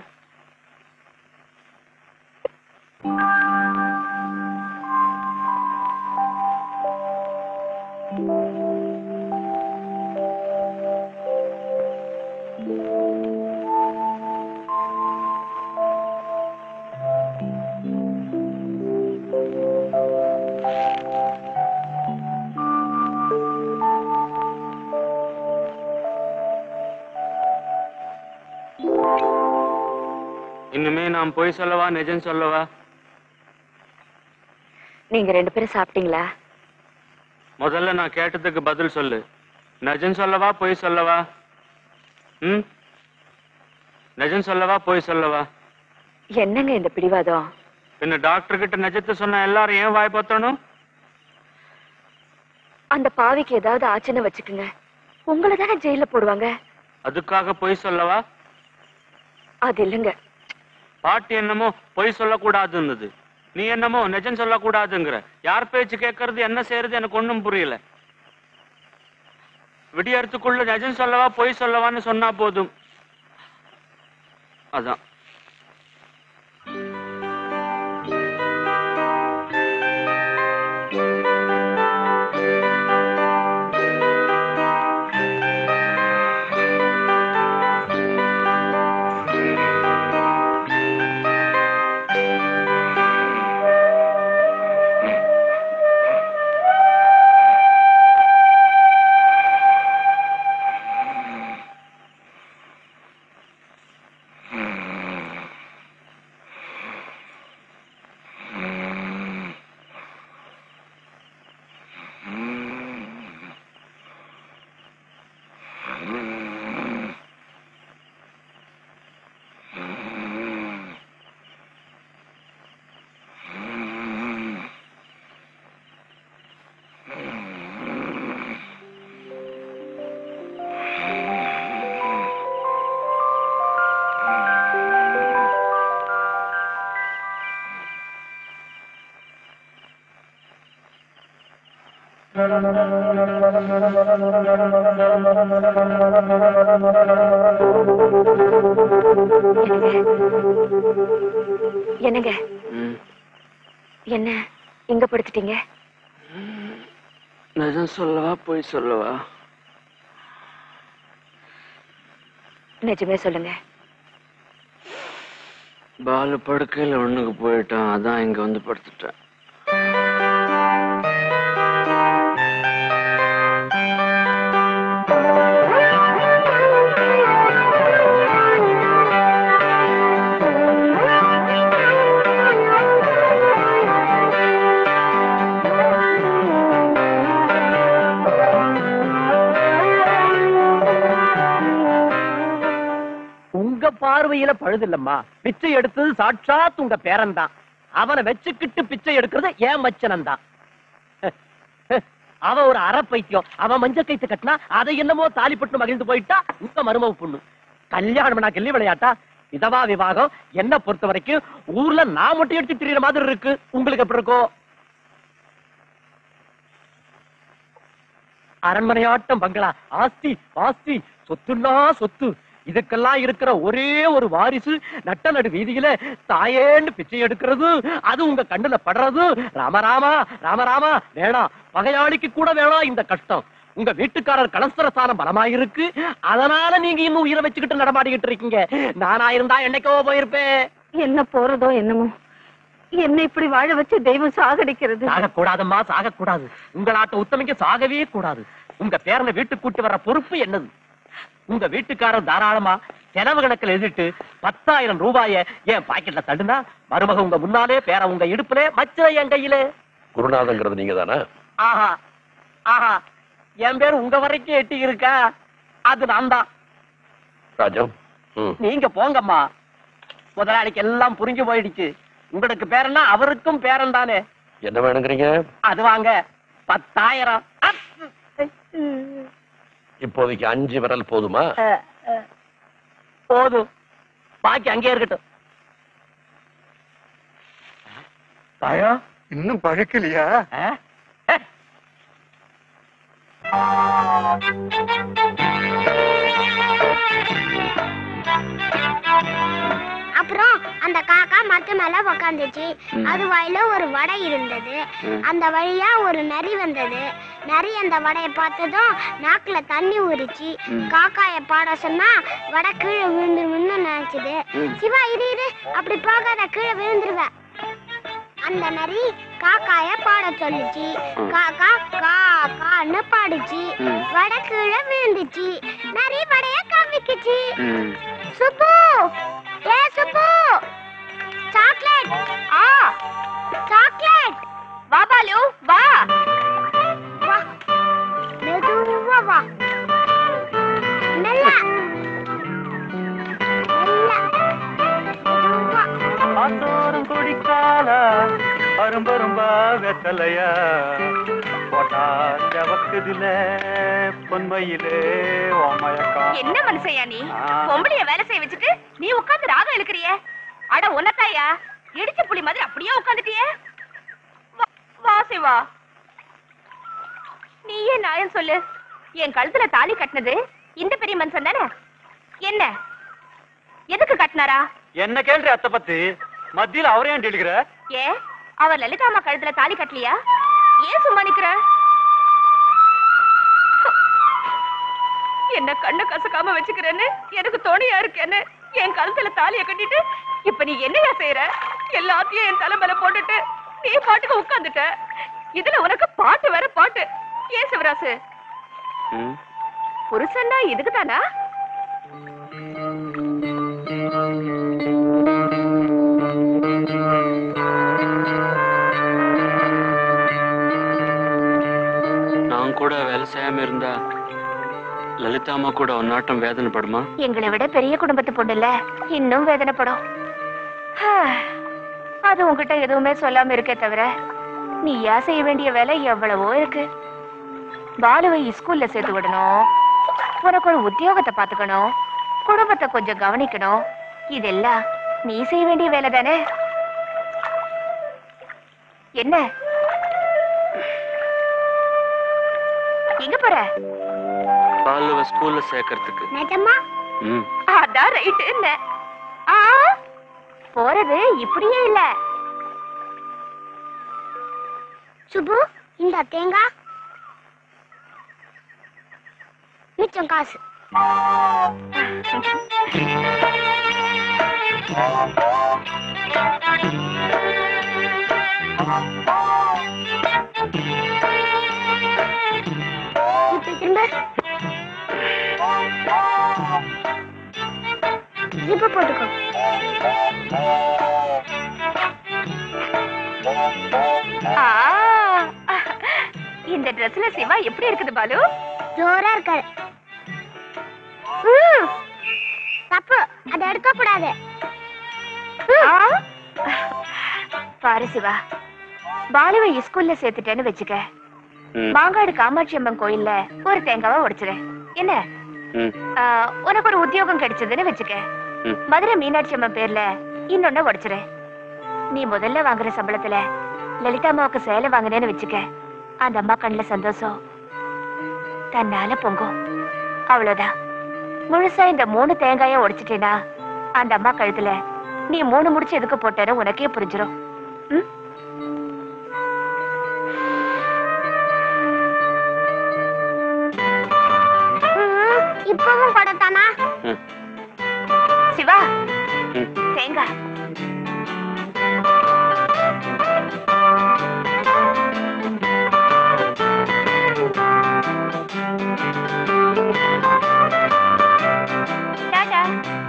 இனிமே நான் பொய் சொல்லவா நிஜம் சொல்லவா நீங்க ரெண்டு பேரும் சாப்பிட்டீங்களா முதல்ல நான் கேட்டதுக்கு பதில் சொல்லு நிஜம் சொல்லவா பொய் சொல்லவா ம் நிஜம் சொல்லவா பொய் சொல்லவா என்னங்க இந்த பிடிவாதம் பின்ன டாக்டர் கிட்ட நிஜத்தை சொன்ன எல்லாரும் ஏன் வாய் பத்தணும் அந்த பாவிக்கு ஏதாவது ஆச்சுன்னு வச்சுக்குங்க உங்களை தானே ஜெயில போடுவாங்க அதுக்காக பொய் சொல்லவா அது இல்லைங்க பாட்டி என்னமோ பொய் சொல்லக்கூடாதுன்னுது நீ என்னமோ நிஜம் சொல்லக்கூடாதுங்கிற யார் பேச்சு கேட்கறது என்ன செய்யறது எனக்கு ஒண்ணும் புரியல விடியறதுக்குள்ள நிஜம் சொல்லவா பொய் சொல்லவான்னு சொன்னா போதும் அதான் என்னங்க என்ன எங்க படுத்துட்டீங்க நிஜம் சொல்லவா போய் சொல்லவா நிஜமே சொல்லுங்க பாலு படுக்கையில ஒண்ணுக்கு போயிட்டான் அதான் இங்க வந்து படுத்துட்டேன் உங்க பார்வையில பழுதில்லம்மா பிச்சை எடுத்தது சாட்சாத் உங்க பேரன் தான் அவனை வச்சுக்கிட்டு பிச்சை எடுக்கிறது ஏன் மச்சனன் தான் அவன் ஒரு அற பைத்தியம் அவன் மஞ்ச கைத்து கட்டினா அதை என்னமோ தாலிப்பட்டு மகிழ்ந்து போயிட்டா உங்க மருமக பொண்ணு கல்யாணம் நான் கிள்ளி விளையாட்டா இதவா விவாகம் என்ன பொறுத்த வரைக்கும் ஊர்ல நான் மட்டும் எடுத்து திரியிற மாதிரி இருக்கு உங்களுக்கு எப்படி இருக்கும் அரண்மனையாட்டம் பங்களா ஆஸ்தி ஆஸ்தி சொத்துன்னா சொத்து இதுக்கெல்லாம் இருக்கிற ஒரே ஒரு வாரிசு நட்ட நடு வீதியில தாயேன்னு பிச்சை எடுக்கிறது அது உங்க கண்ணுல படுறது ராமராமா ராமராமா வேணாம் பகையாளிக்கு கூட வேணாம் இந்த கஷ்டம் உங்க வீட்டுக்காரர் கலஸ்தர ஸ்தானம் பலமாயிருக்கு அதனால நீங்க இன்னும் உயிரை வச்சுக்கிட்டு நடமாடிக்கிட்டு இருக்கீங்க நானா இருந்தா என்னைக்கோ போயிருப்பேன் என்ன போறதோ என்னமோ என்ன இப்படி வாழ வச்சு தெய்வம் சாகடிக்கிறது சாகக்கூடாதம்மா சாகக்கூடாது உங்களாட்ட உத்தமிக்க சாகவே கூடாது உங்க பேரனை வீட்டுக்கு கூட்டி வர்ற பொறுப்பு என்னது உங்க வீட்டுக்காரர் தாராளமா செலவு கணக்கில் எழுதிட்டு பத்தாயிரம் ரூபாய என் பாக்கெட்ல தள்ளுனா மருமக உங்க முன்னாலே பேர உங்க இடுப்புல மச்ச என் கையில குருநாதங்கிறது நீங்க தானே ஆஹா ஆஹா என் பேர் உங்க வரைக்கும் எட்டி இருக்கா அது நான் தான் ராஜம் ம். நீங்க போங்கம்மா முதலாளிக்கு எல்லாம் புரிஞ்சு போயிடுச்சு உங்களுக்கு பேரன்னா அவருக்கும் பேரன் தானே என்ன வேணுங்கிறீங்க அது வாங்க பத்தாயிரம் இப்போதைக்கு அஞ்சு விரல் போதுமா அஹ், அஹ். போதும் பாக்கி அங்கே இருக்கட்டும் தாயா இன்னும் பழக்கலையா அப்புறம் அந்த காக்கா மரத்து மேல உக்காந்துச்சு ம். அது வாயில ஒரு வடை இருந்தது ம். அந்த வழியா ஒரு நரி வந்தது நரி அந்த வடைய பார்த்ததும் நாக்குல தண்ணி ஊறிச்சு ம். காக்காய பாட சொன்னா வடை கீழே விழுந்துருன்னு நினைச்சது ம். சிவா இரு இரு அப்படி போகாத கீழே விழுந்துருவ அந்த நரி காக்காய பாட சொல்லுச்சு ம். காக்கா காக்கான்னு பாடுச்சு ம். வடை கீழே விழுந்துச்சு நரி வடைய காமிக்குச்சு ம். சுப்பு ஏ சுப்பு சாக்லேட் ஆ சாக்லேட் வா பாலு வா வா மெதுவா வா நல்லா ஆத்தோரம் குடிக்கால அரும்பரும்பா வெத்தலையா போட்டா செவக்குதுல பொன்மையிலே ஓமயக்கா என்ன மனுஷையா நீ ஆ. பொம்பளைய வேலை செய்ய வச்சுட்டு நீ உட்கார்ந்து ராகம் இழுக்கிறியே அட உன்னத்தாயா இடிச்ச புலி மாதிரி அப்படியே உட்காந்துட்டியே வா- வா சிவா நீயே நியாயம் சொல்லு என் கழுத்துல தாலி கட்டினது இந்த பெரிய மனுஷன் தானே என்ன எதுக்கு கட்டினாரா என்ன கேள்வி அத்தை பத்தி மத்தியில அவரே ஏன் இழுக்கிற ஏ அவர் லலிதாமா கழுத்துல தாலி கட்டலையா ஏன் சும்மா நிக்கிற என்ன கண்ணு கசக்காம வச்சுக்கிறேன்னு எனக்கு துணையா இருக்கேன்னு என் கழுத்துல தாலிய கட்டிட்டு இப்ப நீ என்னையா செய்யற எல்லாத்தையும் என் தலை மேல போட்டுட்டு நீ பாட்டுக்கு உட்கார்ந்துட்ட இதுல உனக்கு பாட்டு வேற பாட்டு ஏன் சிவராசு ம் புருஷன்னா இதுக்கு தானா நான் கூட வேலை செய்யாம இருந்தா லலிதா அம்மா கூட ஒன்னாட்டம் வேதனைப்படுமா எங்களை விட பெரிய குடும்பத்து பொண்ணு இல்ல இன்னும் வேதனைப்படும் ஹா, அது உன்கிட்ட எதுவுமே சொல்லாம இருக்கே தவிர நீயா செய்ய வேண்டிய வேலை எவ்வளவோ இருக்கு பாலுவை ஸ்கூல்ல சேர்த்து விடணும் உனக்கு ஒரு உத்தியோகத்தை பாத்துக்கணும் குடும்பத்தை கொஞ்சம் கவனிக்கணும் இதெல்லாம் நீ செய்ய வேண்டிய வேலை தானே என்ன எங்க போற பாலுவ ஸ்கூல்ல சேர்க்கறதுக்கு நிஜமா ம் அதான் ரைட்டு இல்ல ஆ போறது இப்படியே இல்ல சுபு இந்த தேங்காய் மிச்சம் காசு இப்ப திரும்ப ஜிப்பு போட்டுக்கோ ஆ, இந்த ட்ரெஸ்ல சிவா எப்படி இருக்குது பாலு ஜோரா இருக்காரு தப்பு அதை எடுக்க கூடாது ஆ, பாரு சிவா பாலுவை ஸ்கூல்ல சேர்த்துட்டேன்னு வச்சுக்க ம். மாங்காடு காமாட்சி அம்மன் கோயில்ல ஒரு தேங்காவை உடைச்சிரு என்ன ம் ஆ, உனக்கு ஒரு உத்தியோகம் கிடைச்சதுன்னு வச்சுக்க ம். மதுரை மீனாட்சி அம்மன் பேர்ல இன்னொன்னு உடைச்சிரு நீ முதல்ல வாங்குற சம்பளத்துல லலிதா அம்மாவுக்கு சேலை வாங்கினேன்னு வச்சுக்க அந்த அம்மா கண்ணுல சந்தோஷம் தன்னால பொங்கும் அவ்வளவுதான் முழுசா இந்த மூணு தேங்காய உடைச்சிட்டேனா அந்த அம்மா கழுத்துல நீ மூணு முடிச்சு எதுக்கு போட்டேன்னு உனக்கே புரிஞ்சிரும் ம்? ம், இப்பவும் கொடுத்தானா ம் சிவா ம் தேங்காய் டாடா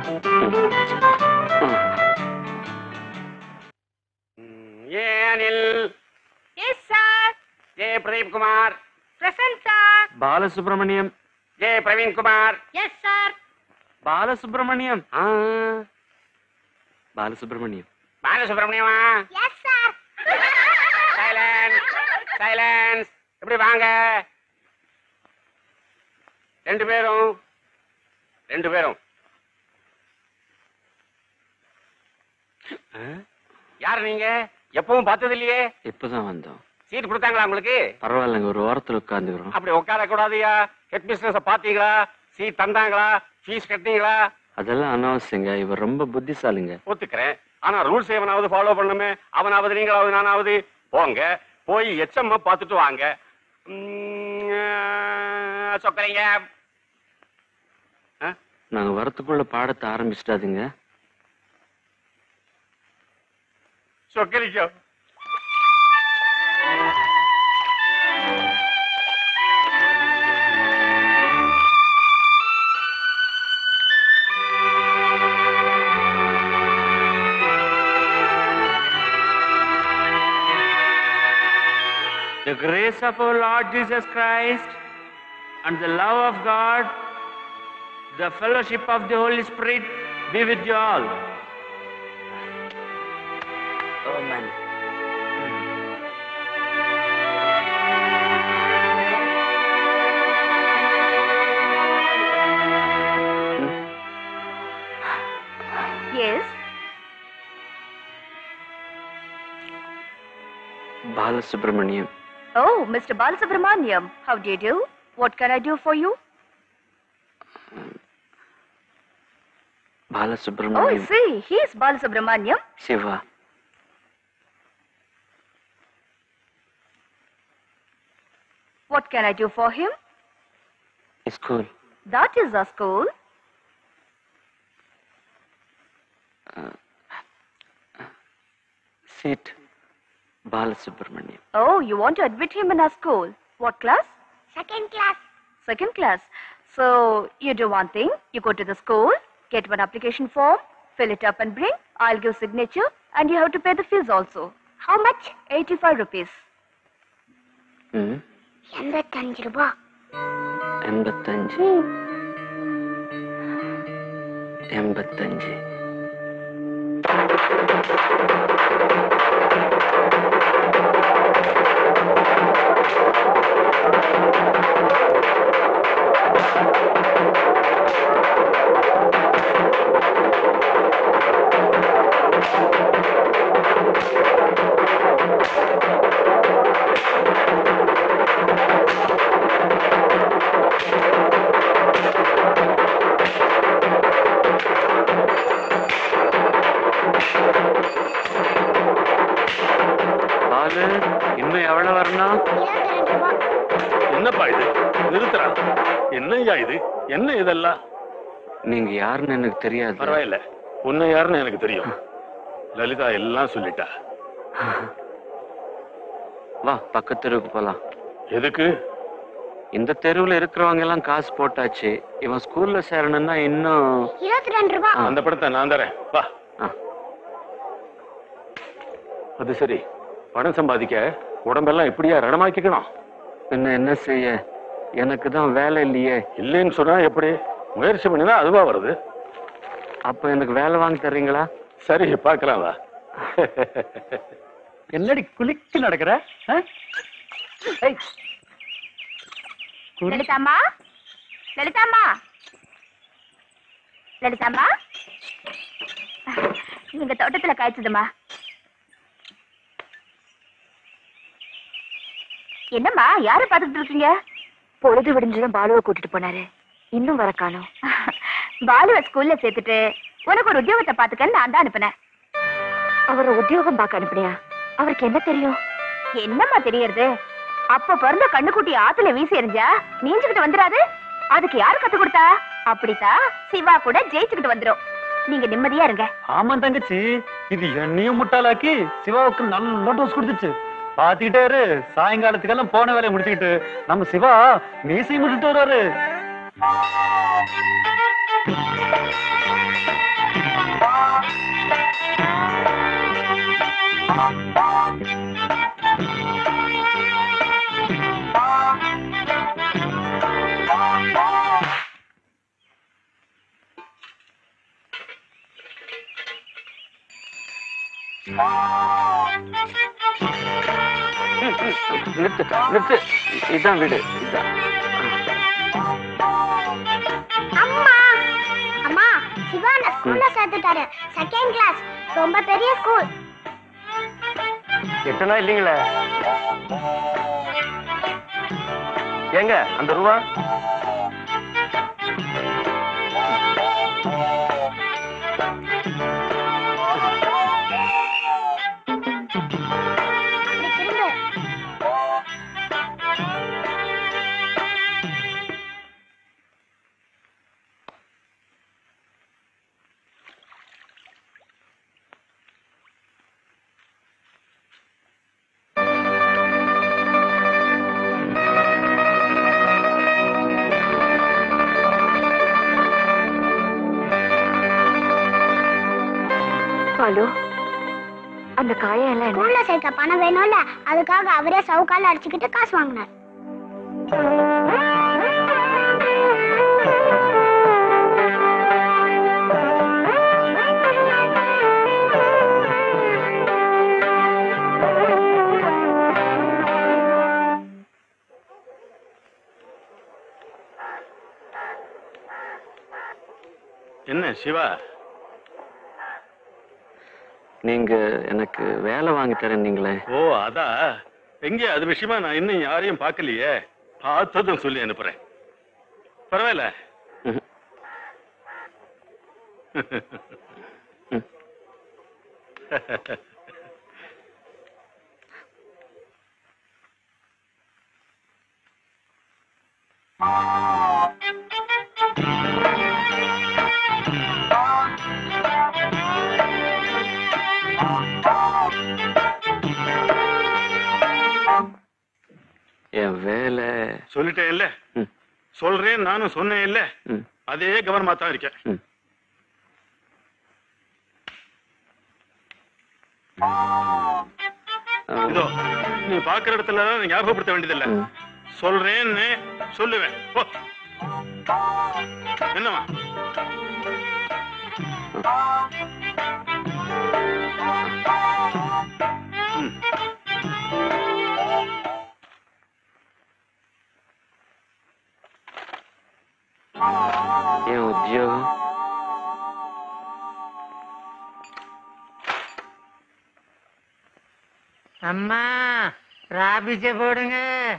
ஏ அனில் எஸ் சார் ஏ பிரதீப் குமார் பிரசன்ட் சார் பாலசுப்ரமணியம் ஏ பிரவீன் குமார் எஸ் சார் பாலசுப்ரமணியம் ஆ பாலசுப்ரமணியம் பாலசுப்ரமணியமா எஸ் சார் சைலன்ஸ் சைலன்ஸ் இப்படி வாங்க ரெண்டு பேரும் ரெண்டு பேரும் யார் நீங்க எப்பவும் பார்த்தது இல்லையே இப்பதான் வந்தோம் சீட் கொடுத்தாங்களா உங்களுக்கு பரவாயில்லைங்க ஒரு ஓரத்துல உட்காந்துக்கிறோம் அப்படி உட்கார கூடாதுயா ஹெட் பிசினஸ் பாத்தீங்களா சீட் தந்தாங்களா ஃபீஸ் கட்டினீங்களா அதெல்லாம் அனாவசியங்க இவர் ரொம்ப புத்திசாலிங்க ஒத்துக்கிறேன் ஆனா ரூல்ஸ் எவனாவது ஃபாலோ பண்ணுமே அவனாவது நீங்களாவது நானாவது போங்க போய் எச்சம்மா பார்த்துட்டு வாங்க உம், சொக்கறீங்க நாங்க வரத்துக்குள்ள பாடத்தை ஆரம்பிச்சிட்டாதுங்க சொக்கரிக்க The grace of our Lord Jesus Christ and the love of God, the fellowship of the Holy Spirit be with you all. Amen. Yes. Balasubramaniam. Oh, Mr. Balasubramaniam, how do you do? What can I do for you? Oh, I Balasubramaniam. see. He is Balasubramaniam. Shiva. What can I do for him? School. That is a school. Seat. Balasubramaniam. Oh, you want to admit him in our school. What class? Second class. Second class. So, you do one thing. You go to the school, get one application form, fill it up and bring. I'll give signature and you have to pay the fees also. How much? 85 rupees. ம் எண்பத்தஞ்சு ரூபா எண்பத்தஞ்சு எண்பத்தஞ்சு ஆ பாலு இன்னும் எவ்வளவு வரணும் என்னப்பா இது நிறுத்துறா என்னய்யா இது என்ன இதெல்லாம் நீங்க யாருன்னு எனக்கு தெரியாது பரவாயில்ல உன்னை யாருன்னு எனக்கு தெரியும் லலிதா எல்லாம் சொல்லிட்டா வா பக்கத்து தெருவுக்கு போலாம் எதுக்கு இந்த தெருவுல இருக்கிறவங்க எல்லாம் காசு போட்டாச்சு இவன் ஸ்கூல்ல சேரணும்னா இன்னும் இருபத்தி ரெண்டு ரூபாய் அந்த படத்தை நான் தரேன் வா அது சரி பணம் சம்பாதிக்க உடம்பெல்லாம் இப்படியா ரணமாக்கிக்கணும் என்ன என்ன செய்ய எனக்கு தான் வேலை இல்லையே இல்லைன்னு சொன்னா எப்படி முயற்சி பண்ணினா அதுவா வருது அப்ப எனக்கு வேலை வாங்கி தர்றீங்களா சரி பார்க்கலாம் வா என்னடி குளிக்கு நடக்கிற ஆ? ஏய், குளி- லலிதாம்மா லலிதாம்மா லலிதாம்மா நீங்க தோட்டத்துல காய்ச்சதுமா என்னம்மா யார பாத்துட்டு இருக்கீங்க பொழுது விடிஞ்சதும் பாலுவை கூட்டிட்டு போனாரு இன்னும் வர காணோம் பாலுவை ஸ்கூல்ல சேர்த்துட்டு உனக்கு ஒரு உத்தியோகத்தை பாத்துக்கன்னு நான் தான் அனுப்புனேன் அவரை உத்தியோகம் பார்க்க அனுப்புனியா அவருக்கு என்ன தெரியும் என்னம்மா தெரியறது அப்ப பிறந்த கண்ணுக்குட்டி ஆத்துல வீசி எறிஞ்சா நீஞ்சுக்கிட்டு வந்துராது அதுக்கு யாரு கத்து கொடுத்தா அப்படித்தான் சிவா கூட ஜெயிச்சுக்கிட்டு வந்துரும் நீங்க நிம்மதியா இருங்க ஆமா தங்கச்சி இது என்னையும் முட்டாளாக்கி சிவாவுக்கு நல்ல டோஸ் கொடுத்துச்சு பாத்துக்கிட்டே இரு சாயங்காலத்துக்கெல்லாம் போன வேலையை முடிச்சுக்கிட்டு நம்ம சிவா மீசை முடிச்சுட்டு வருவாரு நிறுத்து நிறுத்து இதான் வீடு இதான். அம்மா அம்மா சிவா நான் ஸ்கூல்ல சேர்த்துட்டாரு செகண்ட் கிளாஸ் ரொம்ப பெரிய ஸ்கூல் எட்டனா இல்லீங்களே ஏங்க அந்த ரூபா திரும்ப பாலு அந்த காயம் எல்லாம் என்ன ஸ்கூல்ல சேர்க்க பணம் வேணும்ல அதுக்காக அவரே சவுக்கால அடிச்சுக்கிட்டு காசு வாங்கினார் என்ன சிவா நீங்க எனக்கு வேலை வாங்கி தரீங்களே ஓ அதா எங்க அது விஷயமா நான் இன்னும் யாரையும் பார்க்கலையே பார்த்ததும் சொல்லி அனுப்புறேன் பரவாயில்ல என் வேலை சொல்லிட்டேன் இல்ல சொல்றேன் நானும் சொன்னேன் இல்ல அதே கவனமா தான் இருக்கேன் இதோ நீ பாக்குற இடத்துல எல்லாம் ஞாபகப்படுத்த வேண்டியதில்ல சொல்றேன்னு சொல்லுவேன் போ. என்னவா ம். என் உத்தியோகம் அம்மா ராபிச்ச போடுங்க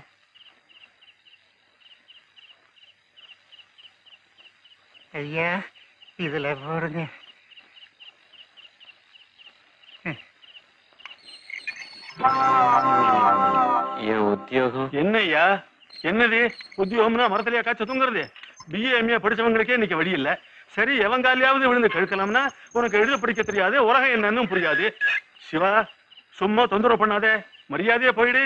ஐயா இதுல போடுங்க என் உத்தியோகம் என்னய்யா என்னது உத்தியோகம்னா மரத்திலேயே காய்ச்ச தூங்குறது பிஏ எம்ஏ படிச்சவங்களுக்கே இன்னைக்கு வழி இல்ல சரி எவங்காலியாவது விழுந்து கெடுக்கலாம்னா உனக்கு எழுத படிக்க தெரியாது உலகம் என்னன்னு புரியாது சிவா சும்மா தொந்தரவு பண்ணாதே மரியாதையா போயிடு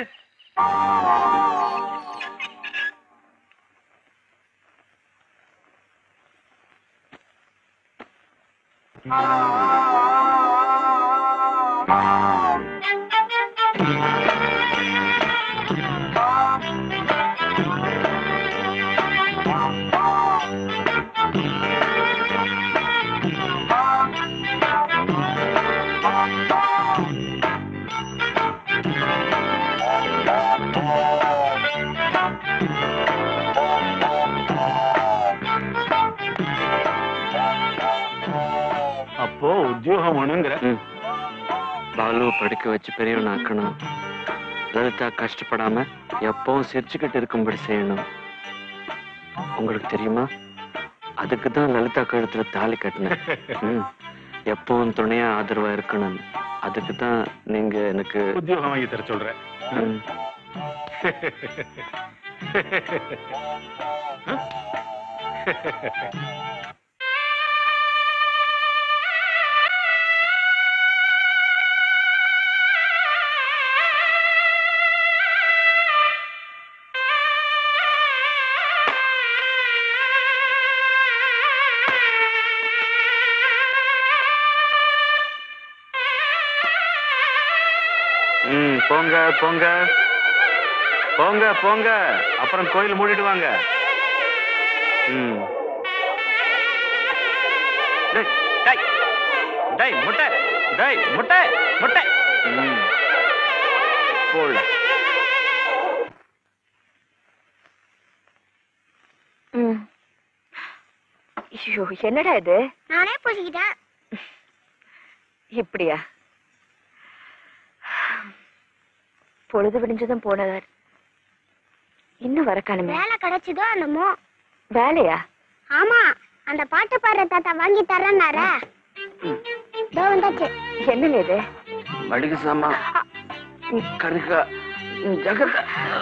அப்போ உத்தியோகம் வேணுங்கிற பாலு படிக்க வச்சு பெரியவன் ஆக்கணும் லலிதா கஷ்டப்படாம எப்பவும் சிரிச்சுக்கிட்டு இருக்கும்படி செய்யணும் உங்களுக்கு தெரியுமா அதுக்கு தான் லலிதா கழுத்துல தாலி கட்டினேன் ம். எப்பவும் துணையா ஆதரவா இருக்கணும் அதுக்கு தான் நீங்க எனக்கு உத்தியோகம் வாங்கி தர சொல்றேன் ம். ம் போங்க போங்க போங்க போங்க அப்புறம் கோயில் மூடிடுவாங்க ம் டேய் டேய் டேய் முட்டை டேய் முட்டை முட்டை ம் போல ம். ஐயோ என்னடா இது நானே பூசிக்கிட்டேன் இப்படியா பொழுது விடிஞ்சதும் போனவர் இன்னும் வர காணுமே வேலை கிடைச்சதோ என்னமோ வேலையா ஆமா அந்த பாட்டு பாடுற தாத்தா வாங்கி தரேன்னார இதோ வந்தாச்சு என்னங்க இது மளிகை சாமா கருக்கா ஜகத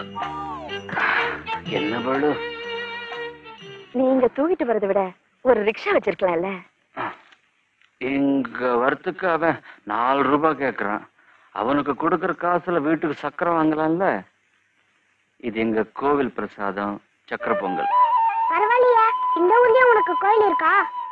என்ன பாடு நீங்க தூக்கிட்டு வரதை விட ஒரு ரிக்ஷா வச்சிருக்கலாம்ல இங்க வரத்துக்கு அவன் நாலு ரூபாய் கேக்குறான் அவனுக்கு கொடுக்கற காசுல வீட்டுக்கு சக்கரை வாங்கலாம்ல இது எங்க கோவில் பிரசாதம் சக்கரை பொங்கல் பரவாயில்லையே இந்த ஊர்லயே உனக்கு கோயில் இருக்கா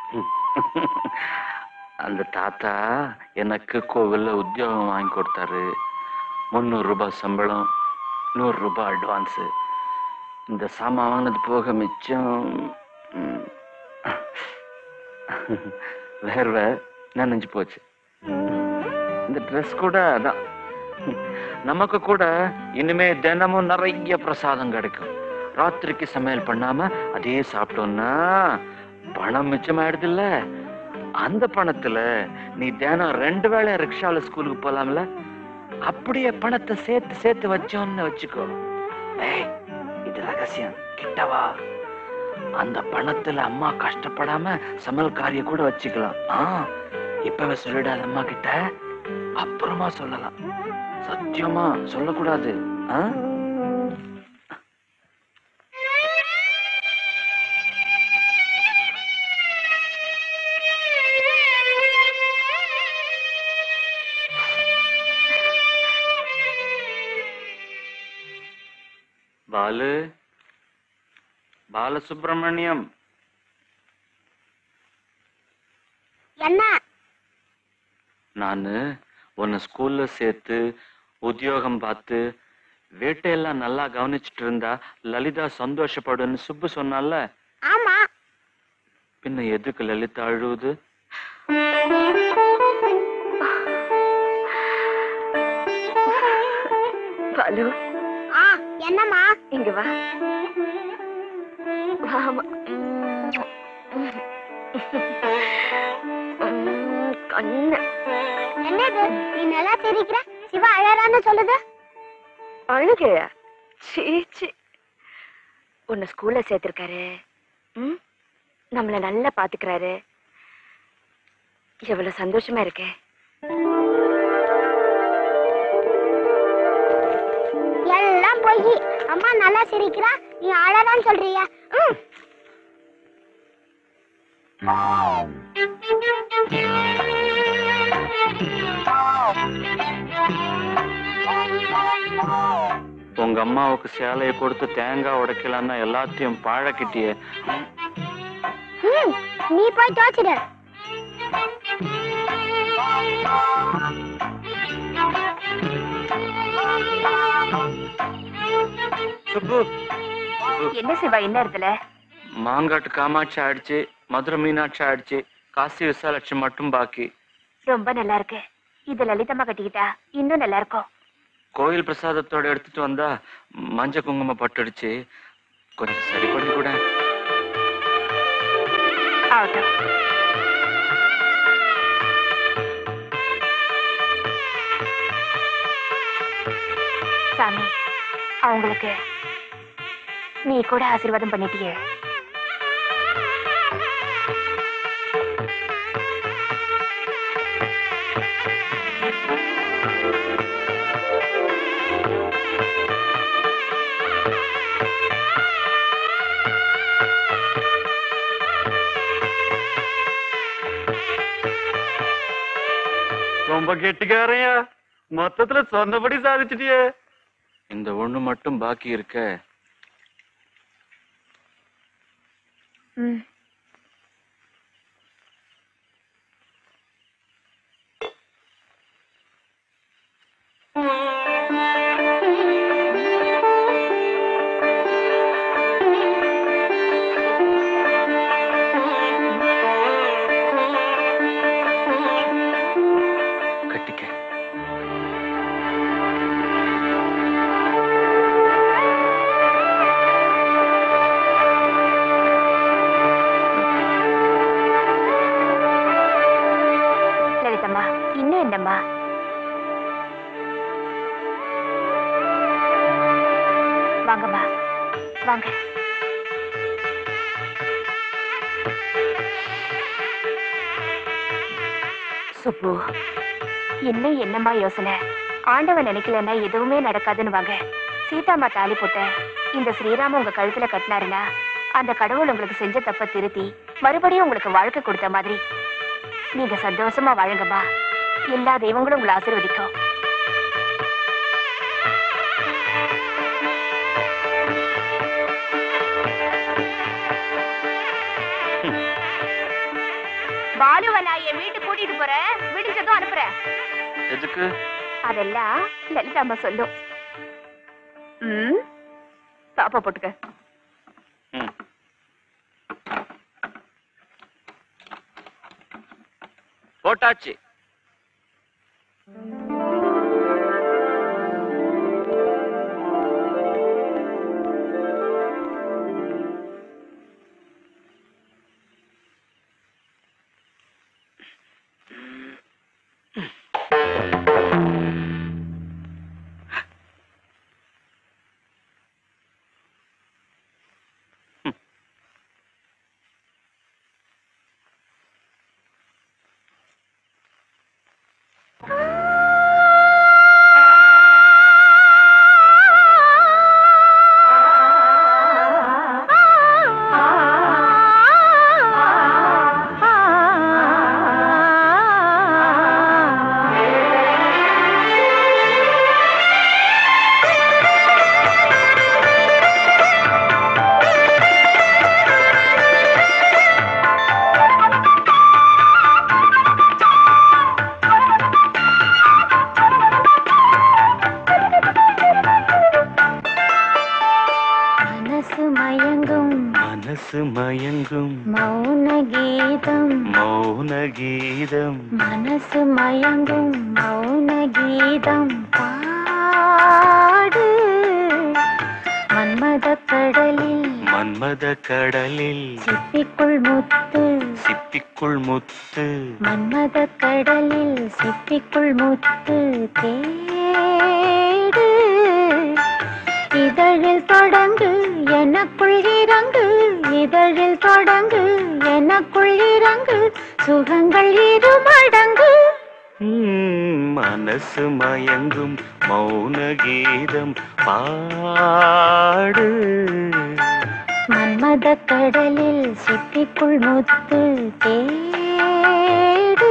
அந்த தாத்தா எனக்கு கோவில்ல உத்தியோகம் வாங்கி கொடுத்தாரு முந்நூறு ரூபாய் சம்பளம் நூறு ரூபாய் அட்வான்ஸ் இந்த சாமான் வாங்கினது போக மிச்சம் ம், வேர்வை நனைஞ்சு போச்சு இந்த ட்ரெஸ் கூட அதான் நமக்கு கூட இனிமே தினமும் நிறைய பிரசாதம் கிடைக்கும் ராத்திரிக்கு சமையல் பண்ணாம அதே சாப்பிட்டோம்னா பணம் மிச்சமாயிடுது இல்ல அந்த பணத்துல நீ தினம் ரெண்டு வேளை ரிக்ஷால ஸ்கூலுக்கு போலாம்ல அப்படியே பணத்தை சேர்த்து சேர்த்து வச்சோம்னு வச்சுக்கோ ஏய் இது ரகசியம் கிட்டவா அந்த பணத்துல அம்மா கஷ்டப்படாம சமையல்காரிய கூட வச்சுக்கலாம் ஆ இப்பவே சொல்லிடாத அம்மா கிட்ட அப்புறமா சொல்லலாம் சத்தியமா சொல்லக்கூடாது ஆ பாலு பாலசுப்ரமணியம் என்ன நானு உன்னை ஸ்கூல்ல சேர்த்து உத்தியோகம் பார்த்து வீட்டையெல்லாம் நல்லா கவனிச்சிட்டு இருந்தா லலிதா சந்தோஷப்படுன்னு சுப்பு சொன்னால ஆமா பின்ன எதுக்கு லலிதா அழுவுது பாலு ஆ என்னம்மா இங்க வா ஆமா கண்ணு என்னது நீ நல்லா தெரிவிக்கிற சிவா அழறான்னு சொல்லுது அழுகையா சீ சீ உன்னை ஸ்கூல்ல சேர்த்திருக்காரு ம் நம்மள நல்லா பாத்துக்கிறாரு எவ்வளவு சந்தோஷமா இருக்கே சிரிக்கிறா நீ அழறான்னு சொல்றியா ம். உங்க அம்மாவுக்கு சேலையை கொடுத்து தேங்காய் உடைக்கலான்னா எல்லாத்தையும் பாழக்கிட்டியே ம், நீ போய் துவச்சிடு சுப்பு என்ன சிவா என்ன இடத்துல மாங்காட்டு காமாட்சி ஆயிடுச்சு மதுரை மீனாட்சி ஆயிடுச்சு காசி விசாலாட்சி மட்டும் பாக்கி ரொம்ப நல்லா இருக்கு இது லலிதம்மா கட்டிக்கிட்டா இன்னும் நல்லா இருக்கும் கோயில் பிரசாதத்தோட எடுத்துட்டு வந்தா மஞ்ச குங்குமம் பட்டுடுச்சு கொஞ்சம் சரி பண்ணி கூட ஆகட்டும் சாமி அவங்களுக்கு நீ கூட ஆசீர்வாதம் பண்ணிட்டியே ரொம்ப கெட்டிக்காரையா மொத்தத்துல சொன்னபடி சாதிச்சிட்டியே இந்த ஒண்ணு மட்டும் பாக்கி இருக்க ம் கட்டிக்க லலிதம்மா இன்னும் என்னம்மா வாங்கம்மா வாங்க சுப்பு இன்னும் என்னம்மா யோசனை ஆண்டவன் நினைக்கலன்னா எதுவுமே நடக்காதுன்னு வாங்க சீதாம்மா தாலி போட்ட இந்த ஸ்ரீராம உங்க கழுத்துல கட்டினாருன்னா அந்த கடவுள் உங்களுக்கு செஞ்ச தப்ப திருத்தி மறுபடியும் உங்களுக்கு வாழ்க்கை கொடுத்த மாதிரி நீங்க சந்தோஷமா வாழுங்கம்மா எல்லா தெய்வங்களும் உங்களை ஆசீர்வதிக்கும் பாலுவை நான் என் வீட்டுக்கு கூட்டிட்டு போறேன் விடிஞ்சதும் அனுப்புறேன் எதுக்கு அதெல்லாம் லலிதாம்மா சொல்லும் ம் சாப்பா போட்டுக்க ம். போட்டாச்சு மனசு மயங்கும் மனசு மயங்கும் மௌன கீதம் மௌன கீதம் மனசு மயங்கும் மௌன கீதம் பாடு மன்மத கடலில் மன்மத கடலில் சிப்பிக்குள் முத்து சிப்பிக்குள் முத்து மன்மத கடலில் சிப்பிக்குள் முத்து தேடு இதழில் தொடங்கு எனக்குள் இறங்கு இதழில் தொடங்கு எனக்குள் இறங்கு சுகங்கள் இரு மடங்கு ம், மனசு மயங்கும் மௌன கீதம் பாடு மன்மத கடலில் சிப்பிக்குள் முத்து தேடு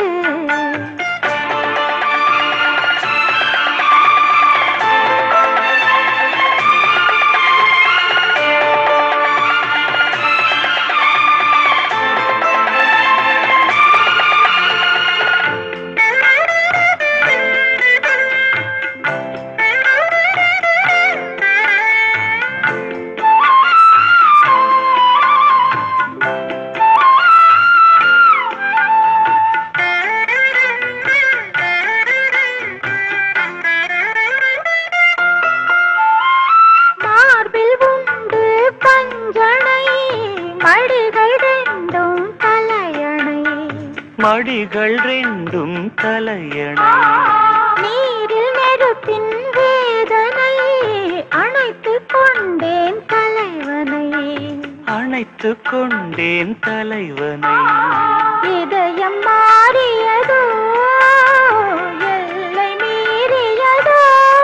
மார்பில் உண்டு பஞ்சனை மடிகள் ரெண்டும் தலையணை மடிகள் ரெண்டும் தலையணை நீரில் நெருப்பின் வேதனை அணைத்து கொண்டேன் தலைவனை அணைத்து கொண்டேன் தலைவனை இதயம் மாறியதோ எல்லை மீறியதோ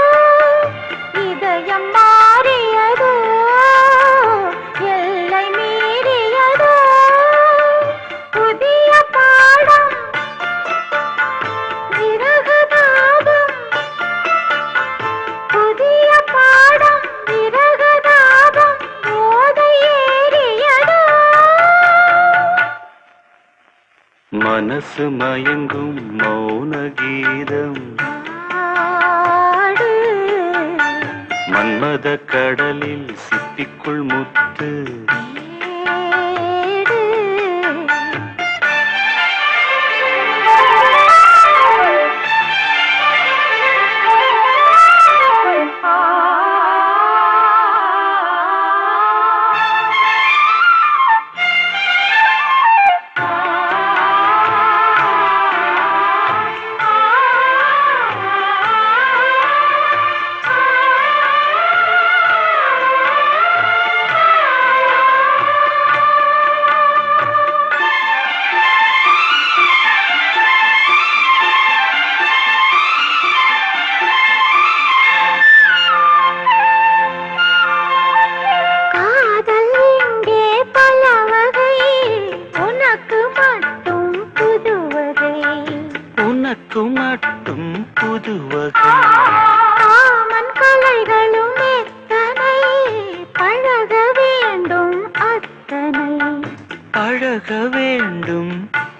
இதயம் மாறியதோ எல்லை மீறியதோ புதிய பாடம் விரகதாபம் புதிய பாடம் விரகதாபம் போதை ஏறியதோ மனசு மயங்கும் மௌன கீதம் ஆடு மன்மத கடலில் சிப்பிக்குள் முத்து காதல் இங்கே பல வகை உனக்கு மட்டும் புது வகை உனக்கு மட்டும் புது வகை காமன் கலைகளும் எத்தனை பழக வேண்டும் அத்தனை பழக வேண்டும்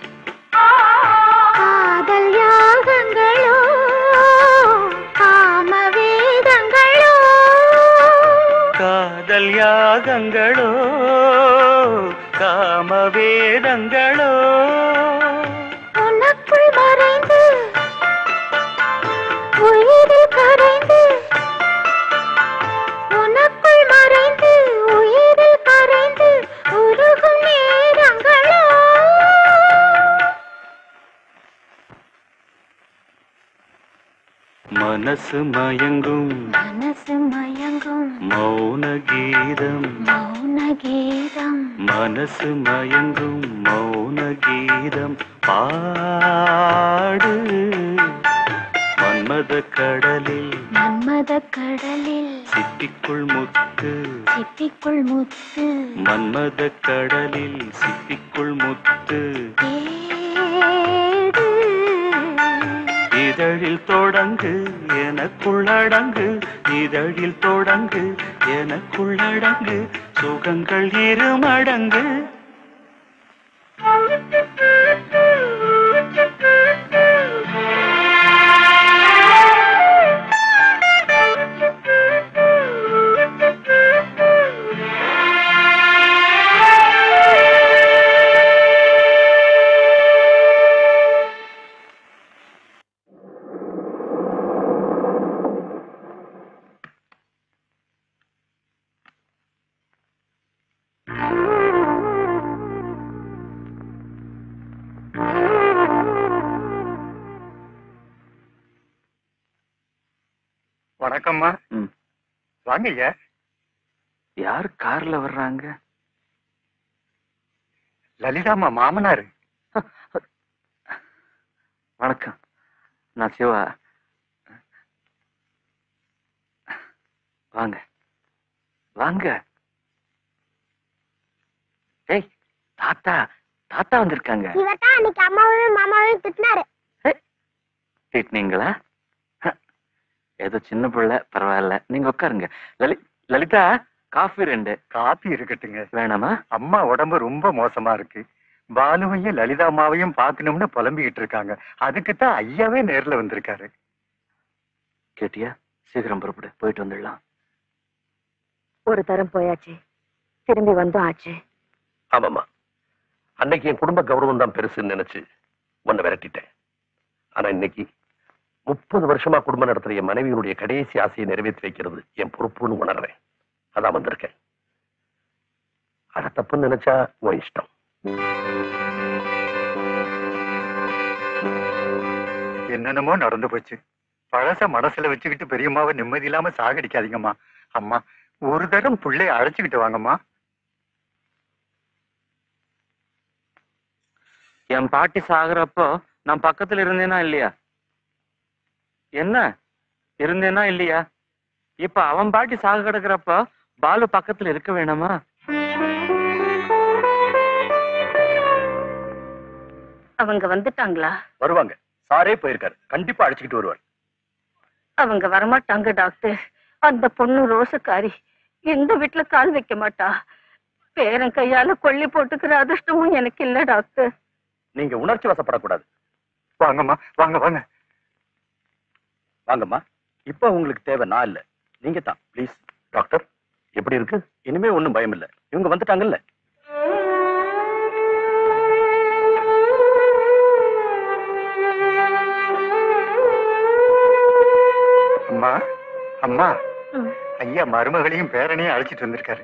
காதல் யாகங்களோ காம வேதங்களோ காதல் யாகங்களோ காம வேதங்களோ உனக்குள் மறைந்து உயிரில் கரைந்து உனக்குள் மறைந்து உயிரில் கரைந்து உருகும் நேரங்களோ மனசு மயங்கும் மனசு மயங்கும் மௌன கீதம் மௌன கீதம் மனசு மயங்கும் மௌன கீதம் பாடு மன்மத கடலில் மன்மத கடலில் சிப்பிக்குள் முத்து சிப்பிக்குள் முத்து மன்மத கடலில் சிப்பிக்குள் முத்து தேடு இதழில் தொடங்கு எனக்குள்ளடங்கு இதழில் தொடங்கு எனக்குள்ளடங்கு சுகங்கள் இரு மடங்கு வணக்கம்மா வாங்கய்ய யார் கார்ல வர்றாங்க லலிதாம்மா மாமனாரு வணக்கம் நான் சிவா வாங்க வாங்க ஏய் தாத்தா தாத்தா வந்திருக்காங்க இவர்தான் அன்னைக்கு அம்மாவையும் மாமாவையும் திட்டினாரு திட்டினீங்களா ஏதோ சின்ன பிள்ளை பரவாயில்ல நீங்க உட்காருங்க லலி லலிதா காஃபி ரெண்டு காப்பி இருக்கட்டுங்க வேணாமா அம்மா உடம்பு ரொம்ப மோசமா இருக்கு பாலுவையும் லலிதா அம்மாவையும் பார்க்கணும்னு புலம்பிக்கிட்டு இருக்காங்க அதுக்குத்தான் ஐயாவே நேர்ல வந்திருக்காரு கேட்டியா சீக்கிரம் புறப்படு போயிட்டு வந்துடலாம் ஒரு தரம் போயாச்சு திரும்பி வந்தோம் ஆச்சு ஆமாம்மா அன்னைக்கு என் குடும்ப கௌரவம் தான் பெருசுன்னு நினைச்சு உன்னை விரட்டிட்டேன் ஆனா இன்னைக்கு முப்பது வருஷமா குடும்பம் நடத்துற என் மனைவியினுடைய கடைசி ஆசையை நிறைவேற்றி வைக்கிறது என் பொறுப்புன்னு உணர்றேன் அதான் வந்திருக்கேன் அத தப்புன்னு நினைச்சா உன் இஷ்டம் என்னென்னமோ நடந்து போச்சு பழச மனசுல வச்சுக்கிட்டு பெரியம்மாவை நிம்மதி இல்லாம சாகடிக்காதீங்கம்மா அம்மா ஒரு தரம் புள்ளைய அழைச்சுக்கிட்டு வாங்கம்மா என் பாட்டி சாகுறப்போ நான் பக்கத்துல இருந்தேனா இல்லையா என்ன இருந்தேனா இல்லையா இப்ப அவன் பாட்டி சாக கிடக்குறப்போ பாலு பக்கத்துல இருக்க வேணாமா அவங்க வந்துட்டாங்களா வருவாங்க சாரே போயிருக்காரு கண்டிப்பா அழைச்சிக்கிட்டு வருவார் அவங்க வரமாட்டாங்க டாக்டர் அந்த பொண்ணு ரோசக்காரி எந்த வீட்டுல கால் வைக்க மாட்டா பேரன் கையால கொல்லி போட்டுக்கிற அதிர்ஷ்டமும் எனக்கு இல்ல டாக்டர் நீங்க உணர்ச்சி வசப்படக்கூடாது வாங்கம்மா வாங்க வாங்க வாங்கம்மா இப்ப உங்களுக்கு தேவை நான் இல்ல நீங்க தான் ப்ளீஸ் டாக்டர் எப்படி இருக்கு இனிமே ஒண்ணும் பயம் இல்ல இவங்க வந்துட்டாங்கல்ல அம்மா அம்மா ஐயா மருமகளையும் பேரனையும் அழைச்சிட்டு வந்திருக்காரு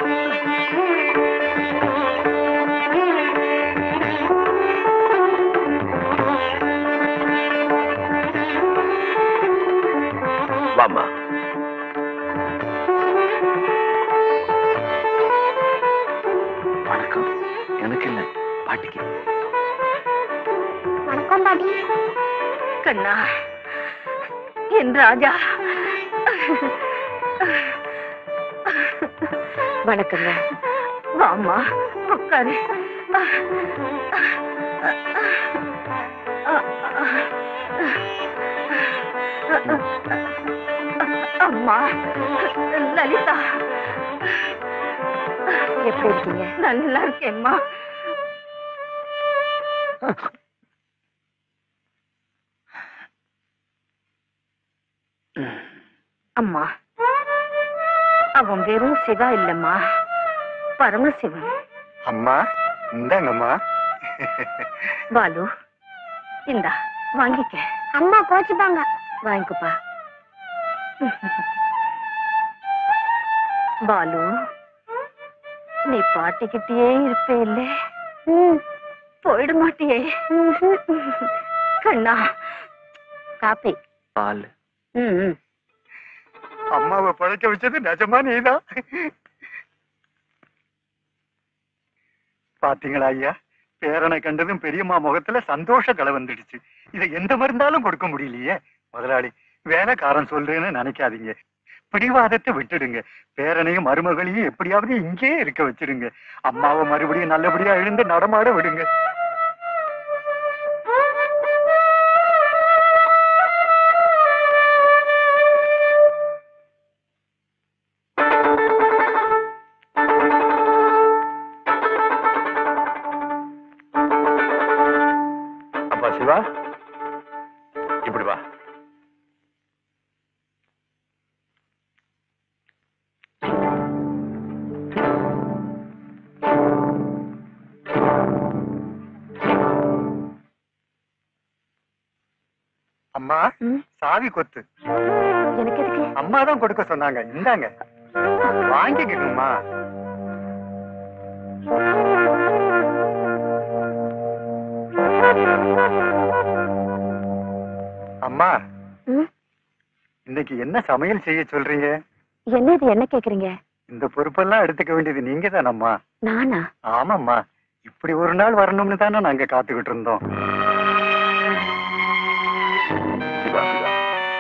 வாம்மா வணக்கம் எனக்கு இல்ல பாட்டிக்கு வணக்கம் பாட்டி கண்ணா என் ராஜா வணக்கங்க வாம்மா உட்காரு அம்மா லலிதா எப்படி இருக்கீங்க நல்லா இருக்கேன்மா அம்மா அவன் வெறும் சிவா இல்லம்மா பரமசிவன் அம்மா இந்தாங்கம்மா பாலு இந்தா வாங்கிக்க அம்மா கோச்சுப்பாங்க வாங்கிக்கப்பா பாலு நீ பாட்டிக்கிட்டே இருப்பே இல்ல போயிட மாட்டியே கண்ணா காப்பி பால் ம் அம்மாவை பழக்க வச்சது நிஜமா நீதான் பாத்தீங்களா ஐயா பேரனை கண்டதும் பெரியம்மா முகத்துல சந்தோஷ கலை வந்துடுச்சு இதை எந்த மருந்தாலும் கொடுக்க முடியலையே முதலாளி வேலைக்காரன் சொல்றேன்னு நினைக்காதீங்க பிடிவாதத்தை விட்டுடுங்க பேரனையும் மருமகளையும் எப்படியாவது இங்கே இருக்க வச்சிடுங்க அம்மாவை மறுபடியும் நல்லபடியா எழுந்து நடமாட விடுங்க அப்பா சிவா இப்படி வா அம்மா சாவி கொத்து எனக்கு எதுக்கு அம்மா தான் கொடுக்க சொன்னாங்க இந்தாங்க வாங்கிக்கணுமா அம்மா இன்னைக்கு என்ன சமையல் செய்ய சொல்றீங்க என்ன இது என்ன கேக்குறீங்க இந்த பொறுப்பெல்லாம் எடுத்துக்க வேண்டியது நீங்க தானம்மா நானா ஆமாம்மா இப்படி ஒரு நாள் வரணும்னு தானே நாங்க காத்துக்கிட்டு இருந்தோம்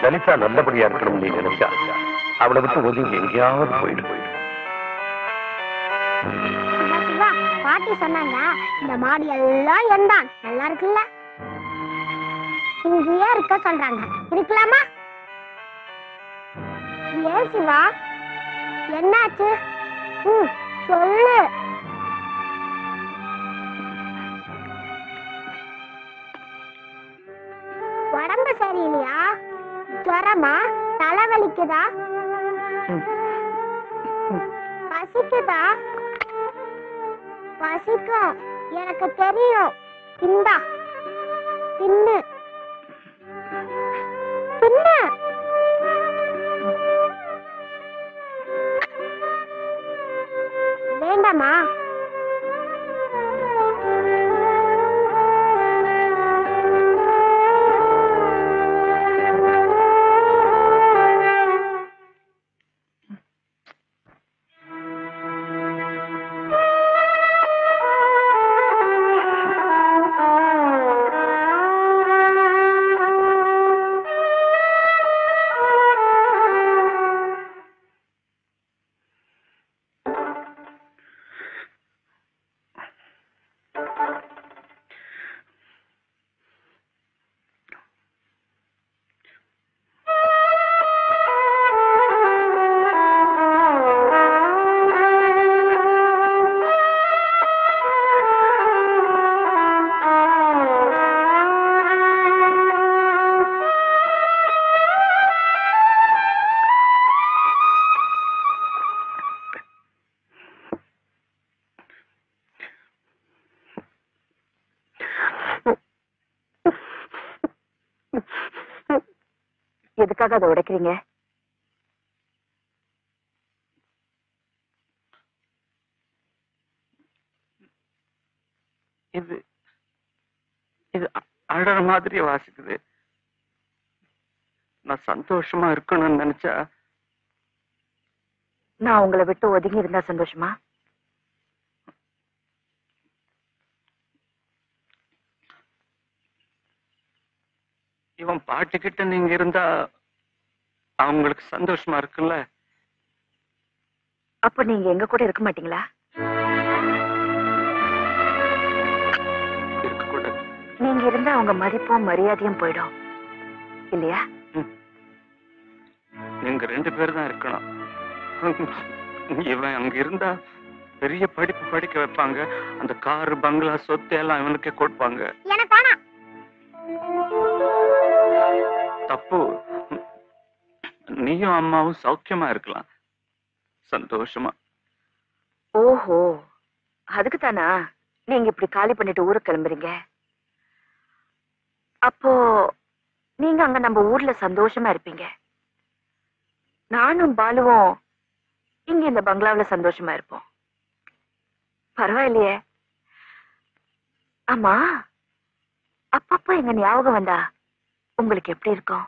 லலிதா நல்லபடியா இருக்கணும் நீ நினைச்சா அவளை விட்டு ஒதுங்கி எங்கேயாவது போயிடு சிவா, சிவா பாட்டி சொன்னாங்க இந்த மாடு எல்லாம் எந்தான் நல்லா இருக்குல்ல இங்கேயே இருக்க சொல்றாங்க இருக்கலாமா ஏன் சிவா என்னாச்சு ம் சொல்லு உடம்பு சரியில்லையா ஜுரமா தலைவலிக்குதா பசிக்குதா பசிக்கும் எனக்கு தெரியும் இந்தா தின்னு தின்னு வேண்டாமா எதுக்காக அதை உடைக்கிறீங்க இது இது அ- அழற மாதிரி வாசிக்குது நான் சந்தோஷமா இருக்கணும்னு நினைச்சா நான் உங்களை விட்டு ஒதுங்கி இருந்தா சந்தோஷமா இவன் பாட்டுக்கிட்ட நீங்க இருந்தா அவங்களுக்கு சந்தோஷமா இருக்குல்ல அப்ப நீங்க எங்க கூட இருக்க மாட்டீங்களா இருக்கக்கூடாது நீங்க இருந்தா அவங்க மதிப்பும் மரியாதையும் போயிடும் இல்லையா நீங்க ரெண்டு பேர் தான் இருக்கணும் இவன் அங்க இருந்தா பெரிய படிப்பு படிக்க வைப்பாங்க அந்த கார் பங்களா சொத்து எல்லாம் இவனுக்கே கொடுப்பாங்க எனக்கு வேணாம் தப்பு நீயும் அம்மாவும் சௌக்கியமா இருக்கலாம் சந்தோஷமா ஓஹோ அதுக்கு தானா நீங்க இப்படி காலி பண்ணிட்டு ஊருக்கு கிளம்புறீங்க அப்போ நீங்க அங்க நம்ம ஊர்ல சந்தோஷமா இருப்பீங்க நானும் பாலுவும் இங்க இந்த பங்களாவுல சந்தோஷமா இருப்போம் பரவாயில்லையே ஆமா அப்பப்போ எங்க ஞாபகம் வந்தா உங்களுக்கு எப்படி இருக்கும்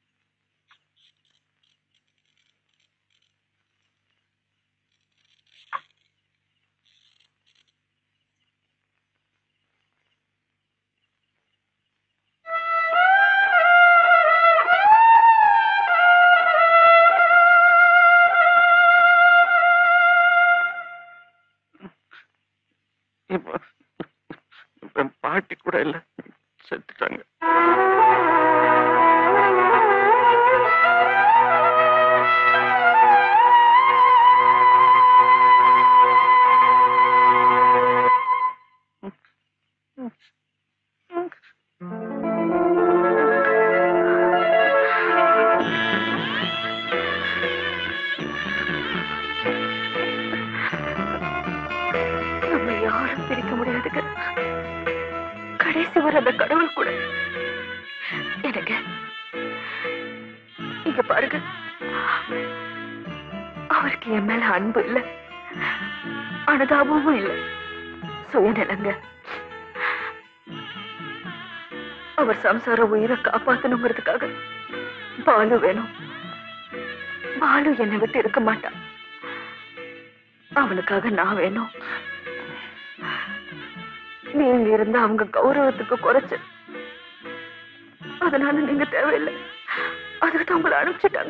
இப்ப இப்ப என் பாட்டி கூட இல்ல செத்துட்டாங்க நம்ம யாரும் பிரிக்க முடியாதுங்க கடைசி வர அந்த கடவுள் கூட எனக்கு இங்க பாருங்க அவருக்கு என் மேல அன்பு இல்ல அனுதாபமும் இல்ல சுயநலங்க அவர் சம்சார உயிரை காப்பாத்தணுங்கிறதுக்காக பாலு வேணும் பாலு என்னை விட்டு இருக்க மாட்டான் அவனுக்காக நான் வேணும் நீங்க இருந்தா அவங்க கௌரவத்துக்கு குறைச்சு அதனால நீங்க தேவையில்லை அதுக்கு தான் உங்களை அனுப்பிச்சிட்டாங்க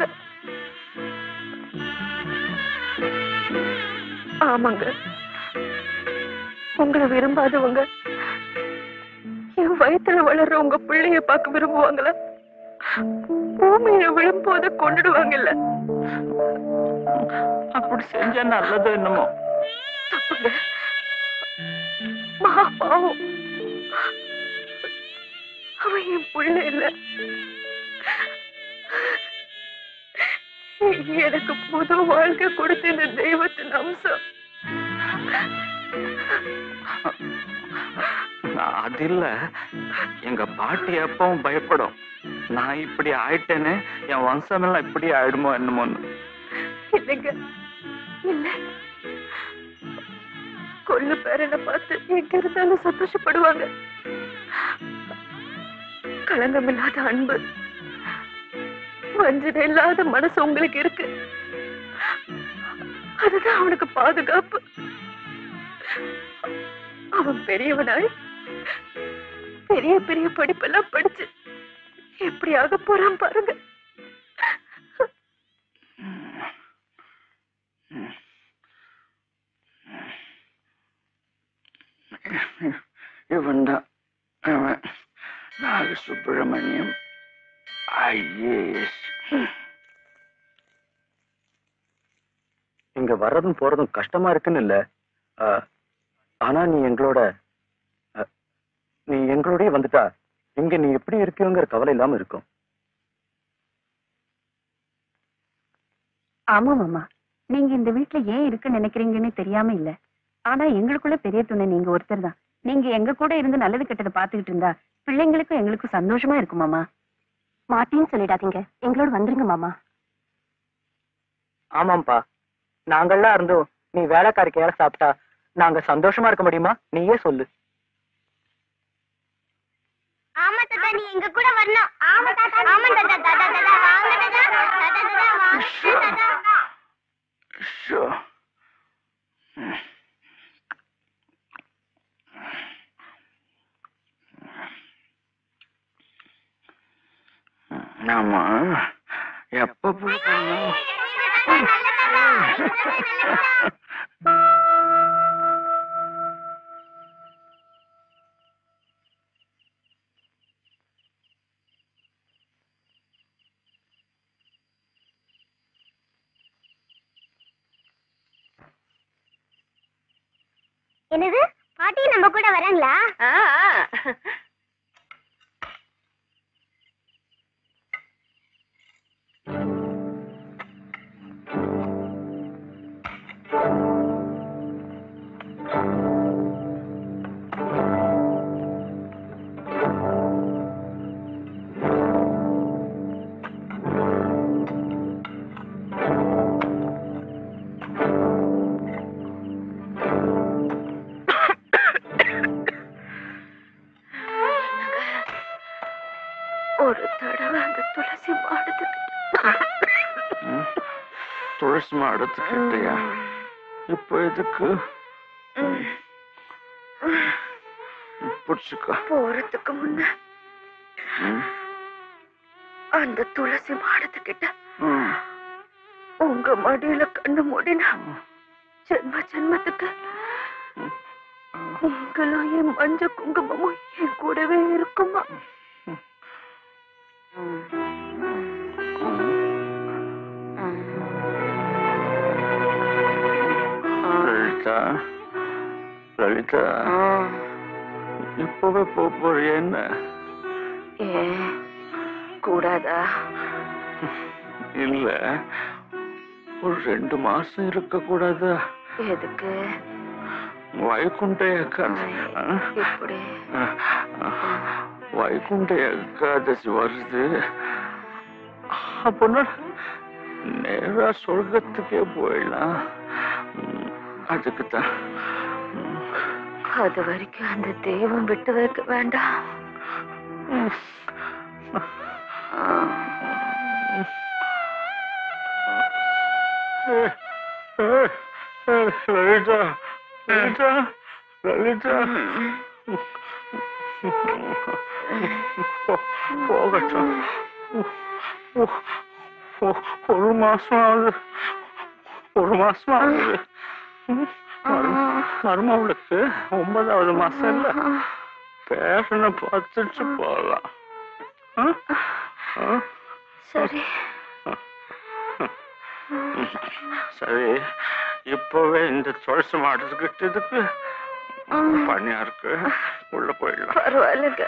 ஆமாங்க உங்களை விரும்பாதவங்க என் வயித்துல வளர்ற உங்க பிள்ளைய பார்க்க விரும்புவாங்களா பூமியில விழும்போது கொண்டுடுவாங்கல்ல அப்படி செஞ்சா நல்லதோ என்னமோ தப்புங்க மகா பாவம் அவன் என் புள்ள இல்ல எனக்கு புது வாழ்க்கை கொடுத்த இந்த தெய்வத்தின் அம்சம் அது இல்ல எங்க பாட்டி எப்பவும் பயப்படும் நான் இப்படி ஆயிட்டேன்னு என் வம்சமெல்லாம் இப்படி ஆயிடுமோ என்னமோன்னு இல்லைங்க இல்ல கொள்ளு பேரனை பார்த்து எங்க இருந்தாலும் சந்தோஷப்படுவாங்க களங்கமில்லாத அன்பு வஞ்சனை இல்லாத மனசு உங்களுக்கு இருக்கு அதுதான் அவனுக்கு பாதுகாப்பு அவன் பெரியவனாய் பெரிய பெரிய படிப்பெல்லாம் படிச்சு எப்படி ஆக போறான் பாருங்க இவன் தான் அவன் நாக சுப்பிரமணியம் ஐஏஎஸ் இங்க வர்றதும் போறதும் கஷ்டமா இருக்குன்னு இல்ல ஆ, ஆனா நீ எங்களோட அ, நீ எங்களோடயே வந்துட்டா இங்க நீ எப்படி இருக்கியோங்கிற கவலை இல்லாம இருக்கும் ஆமா மாமா நீங்க இந்த வீட்ல ஏன் இருக்குன்னு நினைக்கிறீங்கன்னு தெரியாம இல்ல ஆனா எங்களுக்குள்ள பெரிய துணை நீங்க ஒருத்தர் தான் நீங்க எங்க கூட இருந்து நல்லது கெட்டதை பாத்துக்கிட்டு இருந்தா பிள்ளைங்களுக்கும் எங்களுக்கும் சந்தோஷமா இருக்கும் மாமா மாட்டின்னு சொல்லிடாதீங்க எங்களோட வந்துருங்க மாமா ஆமாம்பா நாங்கெல்லாம் இருந்தோம் நீ வேலைக்காரி கையால சாப்பிட்டா நாங்க சந்தோஷமா இருக்க முடியுமா நீயே சொல்லு ஆமா தாத்தா நீ எங்க கூட வரணும் ஆமா தாத்தா ஆமா தாத்தா தாத்தா தாத்தா வாங்க தாத்தா தாத்தா தாத்தா வாங்க தாத்தா ஷோ. நாம எப்ப போகணும் என்னது பாட்டி நம்ம கூட வராங்களா ஒரு தடவை அந்த துளசி மாடத்துக்கு துளசி மாடத்துக்கிட்டயா இப்ப எதுக்கு பிடிச்சுக்கோ போறதுக்கு முன்ன அந்த துளசி மாடத்துக்கிட்ட ம். உங்க மடியில கண்ணு மூடினா ஜென்ம ஜென்மத்துக்கு நீங்களும் என் மஞ்ச குங்குமமும் என் கூடவே இருக்குமா லலிதா லலிதா இப்பவே போக போறிய என்ன ஏன் கூடாதா இல்ல ஒரு ரெண்டு மாசம் இருக்க கூடாதா எதுக்கு வைகுண்ட ஏகாதசி இப்படி வைகுண்ட ஏகாதசி வருது அப்போனா நேரா சொர்க்கத்துக்கே போயிடலாம் ம், அதுக்கு தான் அது வரைக்கும் அந்த தெய்வம் விட்டு வைக்க வேண்டாம் லலிதா லலிதா லலிதா போ- போகட்டும் ஒ- ஒ- ஒரு மாசம் ஆகுது ஒரு மாசம் ஆகுது ம், மரு- மருமகளுக்கு ஒன்பதாவது மாசம் இல்ல பேஷனை பார்த்துட்டு போகலாம் ஆ? ஆ? சரி சரி இப்பவே இந்த துளசி மாடுறதுக்கு இதுக்கு பனியா இருக்கு உள்ள போயிடலாம் பரவாயில்லைங்க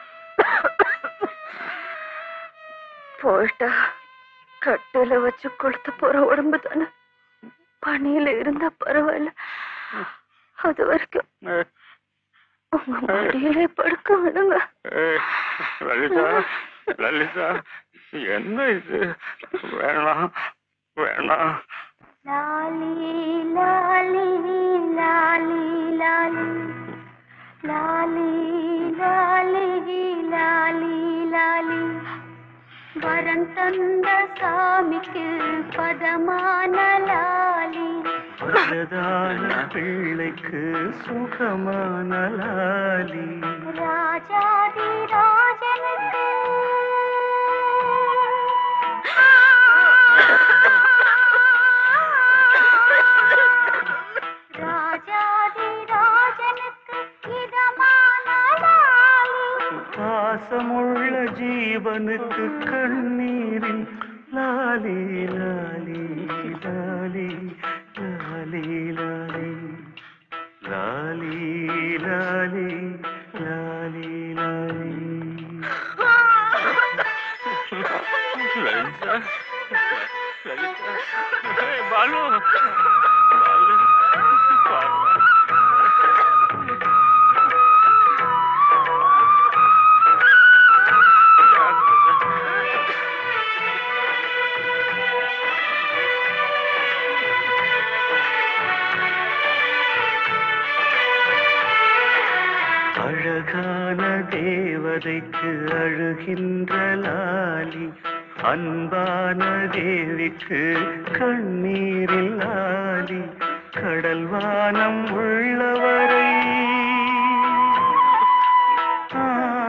போயிட்டா கட்டில வச்சு கொளுத்த போற உடம்பு தானே பனியில இருந்தா பரவாயில்ல அது வரைக்கும் உங்க மடியிலே படுக்க விடுங்க ஏய், லலிதா லலிதா என்ன இது வேணாம் வேணாம் லாலி லாலி லாலி லாலி லாலி லாலி லாலி லாலி வரன் தந்த சாமிக்கு பதமான லாலி வயதான பிள்ளைக்கு சுகமான லாலி ராஜாதி ராஜனுக்கு ராஜாதி ராஜனுக்கு இதமான லாலி பாசமுள்ள ஜீவனுக்கு கண்ணீரில் லாலி லாலி லாலி லாலி லாலி லாலி லாலி லாலி லாலி லலிதா லலிதா ஏய், பாலு பாலு பாலு அழகான தேவதைக்கு அழுகின்ற லாலி அன்பான தேவிக்கு கண்ணீரில் லாலி கடல் வானம் உள்ளவரை ஆ,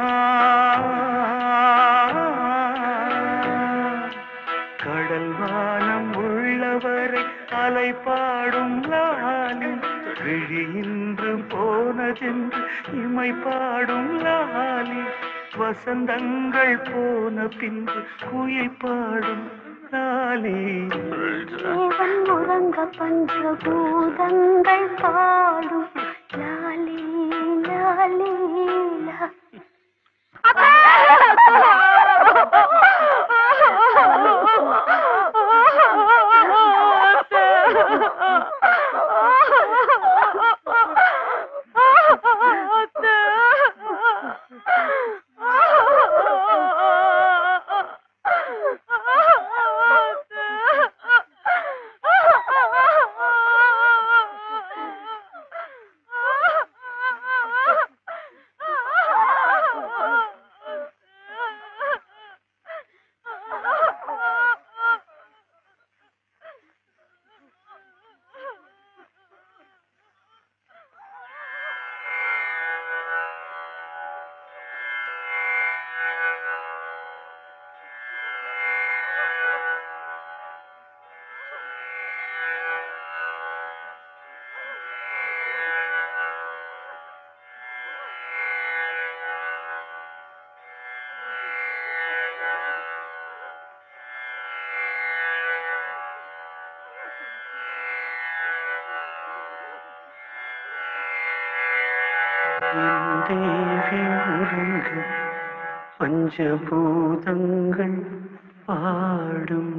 கடல் வானம் உள்ளவரை அலை பாடும் லாலி விழி இன்று போனதென்று இமை பாடும் லாலி வசந்தங்கள் போன பின்பு குயில் பாடும் லாலி தேவன் உறங்க பஞ்சபூதங்கள் பாடும் லாலி லாலி லா என் தேவி உறங்க பஞ்சபூதங்கள் பாடும்